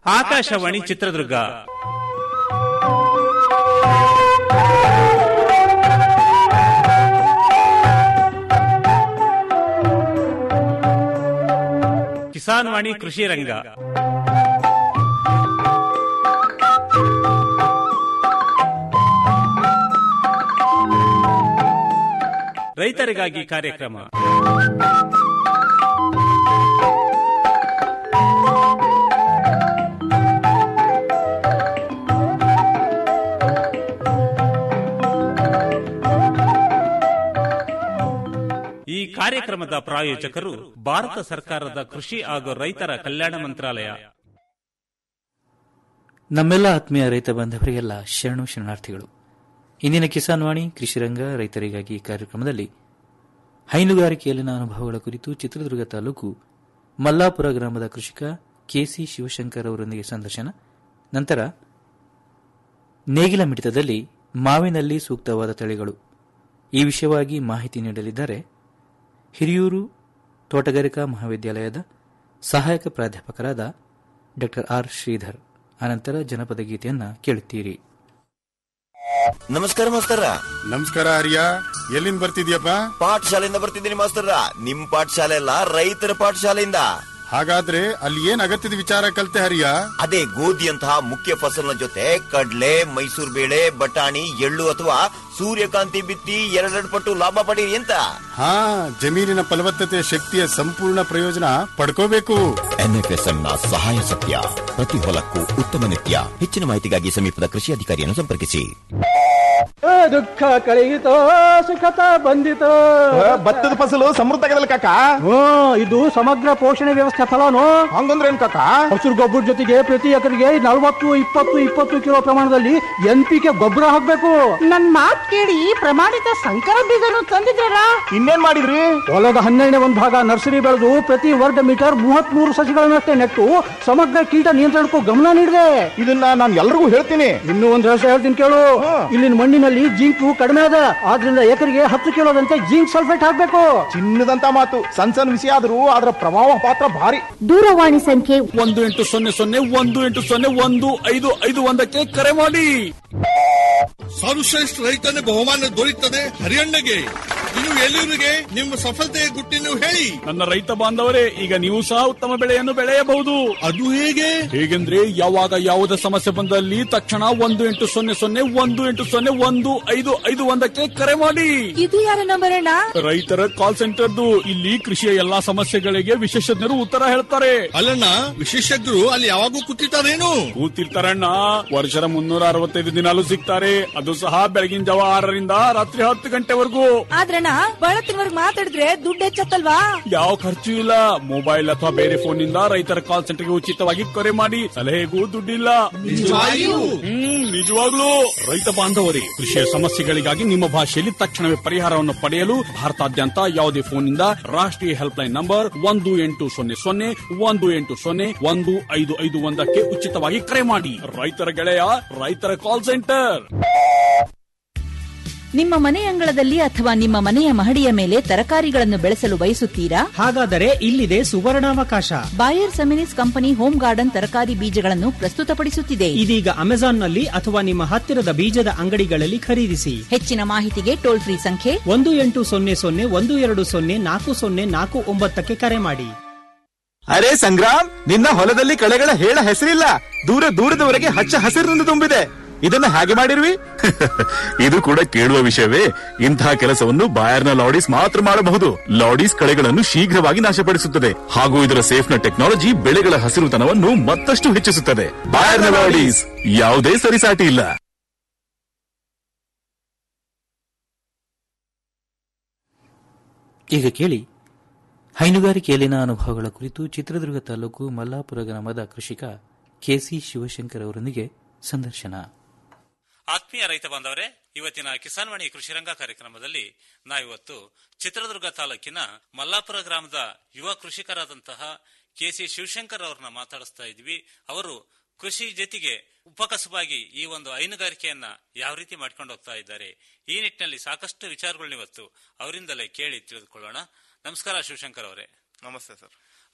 ಆಕಾಶವಾಣಿ ಚಿತ್ರದುರ್ಗ ಕಿಸಾನ್ ವಾಣಿ ಕೃಷಿ ರಂಗ ರೈತರಿಗಾಗಿ ಕಾರ್ಯಕ್ರಮ ಈ ಕಾರ್ಯಕ್ರಮದ ಪ್ರಾಯೋಜಕರು ಭಾರತ ಸರ್ಕಾರದ ಕೃಷಿ ಹಾಗೂ ರೈತರ ಕಲ್ಯಾಣ ಮಂತ್ರಾಲಯ ನಮ್ಮೆಲ್ಲ ಆತ್ಮೀಯ ರೈತ ಬಾಂಧವರಿಗೆಲ್ಲ ಶರಣು ಶರಣಾರ್ಥಿಗಳು ಇಂದಿನ ಕಿಸಾನ್ ವಾಣಿ ಕೃಷಿರಂಗ ರೈತರಿಗಾಗಿ ಕಾರ್ಯಕ್ರಮದಲ್ಲಿ ಹೈನುಗಾರಿಕೆಯಲ್ಲಿನ ಅನುಭವಗಳ ಕುರಿತು ಚಿತ್ರದುರ್ಗ ತಾಲೂಕು ಮಲ್ಲಾಪುರ ಗ್ರಾಮದ ಕೃಷಿಕ ಕೆಸಿ ಶಿವಶಂಕರ್ ಅವರೊಂದಿಗೆ ಸಂದರ್ಶನ ನಂತರ ನೇಗಿಲ ಮಿಡಿತದಲ್ಲಿ ಮಾವಿನಲ್ಲಿ ಸೂಕ್ತವಾದ ತಳಿಗಳು ಈ ವಿಷಯವಾಗಿ ಮಾಹಿತಿ ನೀಡಲಿದ್ದಾರೆ ಹಿರಿಯೂರು ತೋಟಗಾರಿಕಾ ಮಹಾವಿದ್ಯಾಲಯದ ಸಹಾಯಕ ಪ್ರಾಧ್ಯಾಪಕರಾದ ಡಾ ಆರ್ ಶ್ರೀಧರ್ ಅನಂತರ ಜನಪದ ಗೀತೆಯನ್ನ ಕೇಳುತ್ತೀರಿ ನಮಸ್ಕಾರ ಮಾಸ್ತರ ನಮಸ್ಕಾರ ಹರಿಯ ಎಲ್ಲಿಂದ ಬರ್ತಿದ್ಯಪ್ಪ ಪಾಠಶಾಲೆಯಿಂದ ಬರ್ತಿದ್ದೀನಿ ಮಾಸ್ತರ ನಿಮ್ ಪಾಠಶಾಲೆ ಅಲ್ಲ ರೈತರ ಪಾಠಶಾಲೆಯಿಂದ ಹಾಗಾದ್ರೆ ಅಲ್ಲಿ ಏನ್ ಅಗತ್ಯದ ವಿಚಾರ ಕಲ್ತೆ ಹರಿಯ ಅದೇ ಗೋಧಿಯಂತಹ ಮುಖ್ಯ ಫಸಲಿನ ಜೊತೆ ಕಡ್ಲೆ ಮೈಸೂರು ಬೇಳೆ ಬಟಾಣಿ ಎಳ್ಳು ಅಥವಾ ಸೂರ್ಯಕಾಂತಿ ಬಿತ್ತಿ ಎರಡೆರಡು ಪಟ್ಟು ಲಾಭ ಪಡೀರಿ ಅಂತ ಹಾ ಜಮೀನಿನ ಫಲವತ್ತತೆ ಶಕ್ತಿಯ ಸಂಪೂರ್ಣ ಪ್ರಯೋಜನ ಪಡ್ಕೋಬೇಕು ಎನ್ಎಫ್ಎಸ್ಎಂ ನ ಸಹಾಯ ಸತ್ಯ ಪ್ರತಿ ಹೊಲಕ್ಕೂ ಉತ್ತಮ ನಿತ್ಯ ಹೆಚ್ಚಿನ ಮಾಹಿತಿಗಾಗಿ ಸಮೀಪದ ಕೃಷಿ ಅಧಿಕಾರಿಯನ್ನು ಸಂಪರ್ಕಿಸಿ ದುಃಖ ಕಳೆಯಿತೋ ಸುಖತ ಬಂದಿತೋ ಭತ್ತದ ಫಸಲು ಸಮೃದ್ಧ ಆಗದಲ್ಲ ಕಾಕ ಹ್ಮ್ ಇದು ಸಮಗ್ರ ಪೋಷಣೆ ವ್ಯವಸ್ಥೆ ಫಲನು ಹಂಗಂದ್ರೆ ಏನ್ ಕಾಕ ಹಸಿರು ಗೊಬ್ಬರ ಜೊತೆಗೆ ಪ್ರತಿ ಎಕರೆಗೆ ನಲವತ್ತು ಇಪ್ಪತ್ತು ಇಪ್ಪತ್ತು ಕಿಲೋ ಪ್ರಮಾಣದಲ್ಲಿ ಎನ್ ಪಿ ಕೆ ಗೊಬ್ಬರ ಹಾಕ್ಬೇಕು ನನ್ ಮಾತ್ ಕೇಳಿ ಪ್ರಮಾಣಿತ ಸಂಕರ ಬೀಜನು ತಂದಿದ್ದೀರಾ ಇನ್ನೇನ್ ಮಾಡಿದ್ರಿ ಹೊಲದ ಹನ್ನೆರಡನೇ ಒಂದು ಭಾಗ ನರ್ಸರಿ ಬೆಳೆದು ಪ್ರತಿ ವರ್ಗ ಮೀಟರ್ ಮೂವತ್ತ್ ಮೂರು ಸಸಿಗಳನ್ನಷ್ಟೇ ನೆಟ್ಟು ಸಮಗ್ರ ಕೀಟ ನಿಯಂತ್ರಣಕ್ಕೂ ಗಮನ ನೀಡಿದೆ ಇದನ್ನ ನಾನು ಎಲ್ರಿಗೂ ಹೇಳ್ತೀನಿ ಇನ್ನೂ ಒಂದು ರಹಸ್ಯ ಹೇಳ್ತೀನಿ ಕೇಳು ಇಲ್ಲಿನ ಮಣ್ಣಿನಲ್ಲಿ ಜಿಂಕು ಕಡಿಮೆ ಅದ ಆದ್ರಿಂದ ಎಕರೆಗೆ ಹತ್ತು ಕಿಲೋದಂತೆ ಜಿಂಕ್ ಸಲ್ಫೇಟ್ ಹಾಕ್ಬೇಕು ಚಿನ್ನದಂತ ಮಾತು ಸಣ್ಣ ಸಣ್ಣ ವಿಷಯ ಆದ್ರೂ ಅದರ ಪ್ರಭಾವ ಪಾತ್ರ ಭಾರಿ ದೂರವಾಣಿ ಸಂಖ್ಯೆ ಒಂದು ಎಂಟು ಸೊನ್ನೆ ಸೊನ್ನೆ ಒಂದು ಎಂಟು ಸೊನ್ನೆ ಒಂದು ಐದು ಐದು ಒಂದಕ್ಕೆ ಕರೆ ಮಾಡಿ ಸರ್ವಶ್ರೇಷ್ಠ ರೈತನ ಬಹುಮಾನ ದೊರೆಯುತ್ತದೆ ಹರಿಯಣ್ಣಗೆ ಇನ್ನು ಎಲ್ಲಿವರಿಗೆ ನಿಮ್ಮ ಸಫಲತೆಯ ಗುಟ್ಟಿನ ಹೇಳಿ ನನ್ನ ರೈತ ಬಾಂಧವರೇ ಈಗ ನೀವು ಸಹ ಉತ್ತಮ ಬೆಳೆಯನ್ನು ಬೆಳೆಯಬಹುದು ಅದು ಹೇಗೆ ಹೇಗೆಂದ್ರೆ ಯಾವಾಗ ಯಾವುದೇ ಸಮಸ್ಯೆ ಬಂದಲ್ಲಿ ತಕ್ಷಣ ಒಂದು ಎಂಟು ಸೊನ್ನೆ ಸೊನ್ನೆ ಒಂದು ಎಂಟು ಸೊನ್ನೆ ಒಂದು ಐದು ಐದು ಒಂದಕ್ಕೆ ಕರೆ ಮಾಡಿ ಇದು ಯಾರ ನಂಬರ್ ಅಣ್ಣ ರೈತರ ಕಾಲ್ ಸೆಂಟರ್ದು ಇಲ್ಲಿ ಕೃಷಿಯ ಎಲ್ಲಾ ಸಮಸ್ಯೆಗಳಿಗೆ ವಿಶೇಷಜ್ಞರು ಉತ್ತರ ಹೇಳ್ತಾರೆ ಅಲ್ಲಣ್ಣ ವಿಶೇಷಜ್ಞರು ಅಲ್ಲಿ ಯಾವಾಗೂ ಕೂತಿರ್ತಾರೇನು ಕೂತಿರ್ತಾರಣ್ಣ ವರ್ಷದ ಮುನ್ನೂರ ಅರವತ್ತೈದು ದಿನಾಲು ಸಿಗ್ತಾರೆ ಅದು ಸಹ ಬೆಳಗಿನ ಜಾವ ಆರರಿಂದ ರಾತ್ರಿ ಹತ್ತು ಗಂಟೆವರೆಗೂ ಆದ್ರಣ್ಣ ಬಳತ್ತಿನವರ್ಗ್ ಮಾತಾಡಿದ್ರೆ ದುಡ್ಡು ಹೆಚ್ಚತ್ತಲ್ವಾ ಯಾವ ಖರ್ಚು ಇಲ್ಲ ಮೊಬೈಲ್ ಅಥವಾ ಬೇರೆ ಫೋನ್ ನಿಂದ ರೈತರ ಕಾಲ್ ಸೆಂಟರ್ಗೆ ಉಚಿತವಾಗಿ ಕರೆ ಮಾಡಿ ಸಲಹೆಗೂ ದುಡ್ಡಿಲ್ಲ ಹ್ಮ್ ನಿಜವಾಗ್ಲೂ ರೈತ ಬಾಂಧವರೇ ಕೃಷಿಯ ಸಮಸ್ಯೆಗಳಿಗಾಗಿ ನಿಮ್ಮ ಭಾಷೆಯಲ್ಲಿ ತಕ್ಷಣವೇ ಪರಿಹಾರವನ್ನು ಪಡೆಯಲು ಭಾರತಾದ್ಯಂತ ಯಾವುದೇ ಫೋನ್ನಿಂದ ರಾಷ್ಟ್ರೀಯ ಹೆಲ್ಪ್ ಲೈನ್ ನಂಬರ್ ಒಂದು ಎಂಟು ಸೊನ್ನೆ ಸೊನ್ನೆ ಒಂದು ಎಂಟು ಸೊನ್ನೆ ಒಂದು ಐದು ಐದು ಒಂದಕ್ಕೆ ಉಚಿತವಾಗಿ ಕರೆ ಮಾಡಿ ರೈತರ ಗೆಳೆಯ ರೈತರ ಕಾಲ್ ಸೆಂಟರ್ ನಿಮ್ಮ ಮನೆ ಅಂಗಳದಲ್ಲಿ ಅಥವಾ ನಿಮ್ಮ ಮನೆಯ ಮಹಡಿಯ ಮೇಲೆ ತರಕಾರಿಗಳನ್ನು ಬೆಳೆಸಲು ಬಯಸುತ್ತೀರಾ ಹಾಗಾದರೆ ಇಲ್ಲಿದೆ ಸುವರ್ಣಾವಕಾಶ Bayer Seminis company home garden ತರಕಾರಿ ಬೀಜಗಳನ್ನು ಪ್ರಸ್ತುತಪಡಿಸುತ್ತಿದೆ ಇದೀಗ ಅಮೆಜಾನ್ನಲ್ಲಿ ಅಥವಾ ನಿಮ್ಮ ಹತ್ತಿರದ ಬೀಜದ ಅಂಗಡಿಗಳಲ್ಲಿ ಖರೀದಿಸಿ ಹೆಚ್ಚಿನ ಮಾಹಿತಿಗೆ ಟೋಲ್ ಫ್ರೀ ಸಂಖ್ಯೆ ಒಂದು ಎಂಟು ಸೊನ್ನೆ ಸೊನ್ನೆ ಒಂದು ಎರಡು ಸೊನ್ನೆ ನಾಲ್ಕು ಸೊನ್ನೆ ನಾಲ್ಕು ಒಂಬತ್ತಕ್ಕೆ ಕರೆ ಮಾಡಿ ಅರೆ ಸಂಗ್ರಾಮ್ ನಿನ್ನ ಹೊಲದಲ್ಲಿ ಕಳೆಗಳ ಹೇಳ ಹೆಸರಿಲ್ಲ ದೂರ ದೂರದವರೆಗೆ ಹಚ್ಚ ಹಸಿರಿನಿಂದ ತುಂಬಿದೆ ಇದನ್ನ ಹಾಗೆ ಮಾಡಿರ್ವಿ ಇದು ಕೂಡ ಕೇಳುವ ವಿಷಯವೇ ಇಂತಹ ಕೆಲಸವನ್ನು ಬಾಯರ್ನ ಲಾಡೀಸ್ ಮಾತ್ರ ಮಾಡಬಹುದು ಲಾಡೀಸ್ ಕಳೆಗಳನ್ನು ಶೀಘ್ರವಾಗಿ ನಾಶಪಡಿಸುತ್ತದೆ ಹಾಗೂ ಇದರ ಸೇಫ್ನ ಟೆಕ್ನಾಲಜಿ ಬೆಳೆಗಳ ಹಸಿರುತನವನ್ನು ಮತ್ತಷ್ಟು ಹೆಚ್ಚಿಸುತ್ತದೆ ಬಾಯರ್ನ ಲಾಡೀಸ್ ಯಾವುದೇ ಸರಿಸಾಟಿ ಇಲ್ಲ ಈಗ ಕೇಳಿ ಹೈನುಗಾರಿಕೆಯಲ್ಲಿನ ಅನುಭವಗಳ ಕುರಿತು ಚಿತ್ರದುರ್ಗ ತಾಲೂಕು ಮಲ್ಲಾಪುರ ಗ್ರಾಮದ ಕೃಷಿಕ ಕೆಸಿ ಶಿವಶಂಕರ್ ಅವರೊಂದಿಗೆ ಸಂದರ್ಶನ ಆತ್ಮೀಯ ರೈತ ಬಾಂಧವರೇ ಇವತ್ತಿನ ಕಿಸಾನ್ ವಾಣಿ ಕೃಷಿರಂಗ ಕಾರ್ಯಕ್ರಮದಲ್ಲಿ ನಾವಿವತ್ತು ಚಿತ್ರದುರ್ಗ ತಾಲೂಕಿನ ಮಲ್ಲಾಪುರ ಗ್ರಾಮದ ಯುವ ಕೃಷಿಕರಾದಂತಹ ಕೆಸಿ ಶಿವಶಂಕರ್ ಅವರನ್ನ ಮಾತಾಡಿಸ್ತಾ ಇದ್ವಿ ಅವರು ಕೃಷಿ ಜೊತೆಗೆ ಉಪಕಸಬಾಗಿ ಈ ಒಂದು ಹೈನುಗಾರಿಕೆಯನ್ನ ಯಾವ ರೀತಿ ಮಾಡ್ಕೊಂಡು ಹೋಗ್ತಾ ಇದ್ದಾರೆ ಈ ನಿಟ್ಟಿನಲ್ಲಿ ಸಾಕಷ್ಟು ವಿಚಾರಗಳನ್ನ ಇವತ್ತು ಅವರಿಂದಲೇ ಕೇಳಿ ತಿಳಿದುಕೊಳ್ಳೋಣ ನಮಸ್ಕಾರ ಶಿವಶಂಕರ್ ಅವರೇ ನಮಸ್ತೆ ಸರ್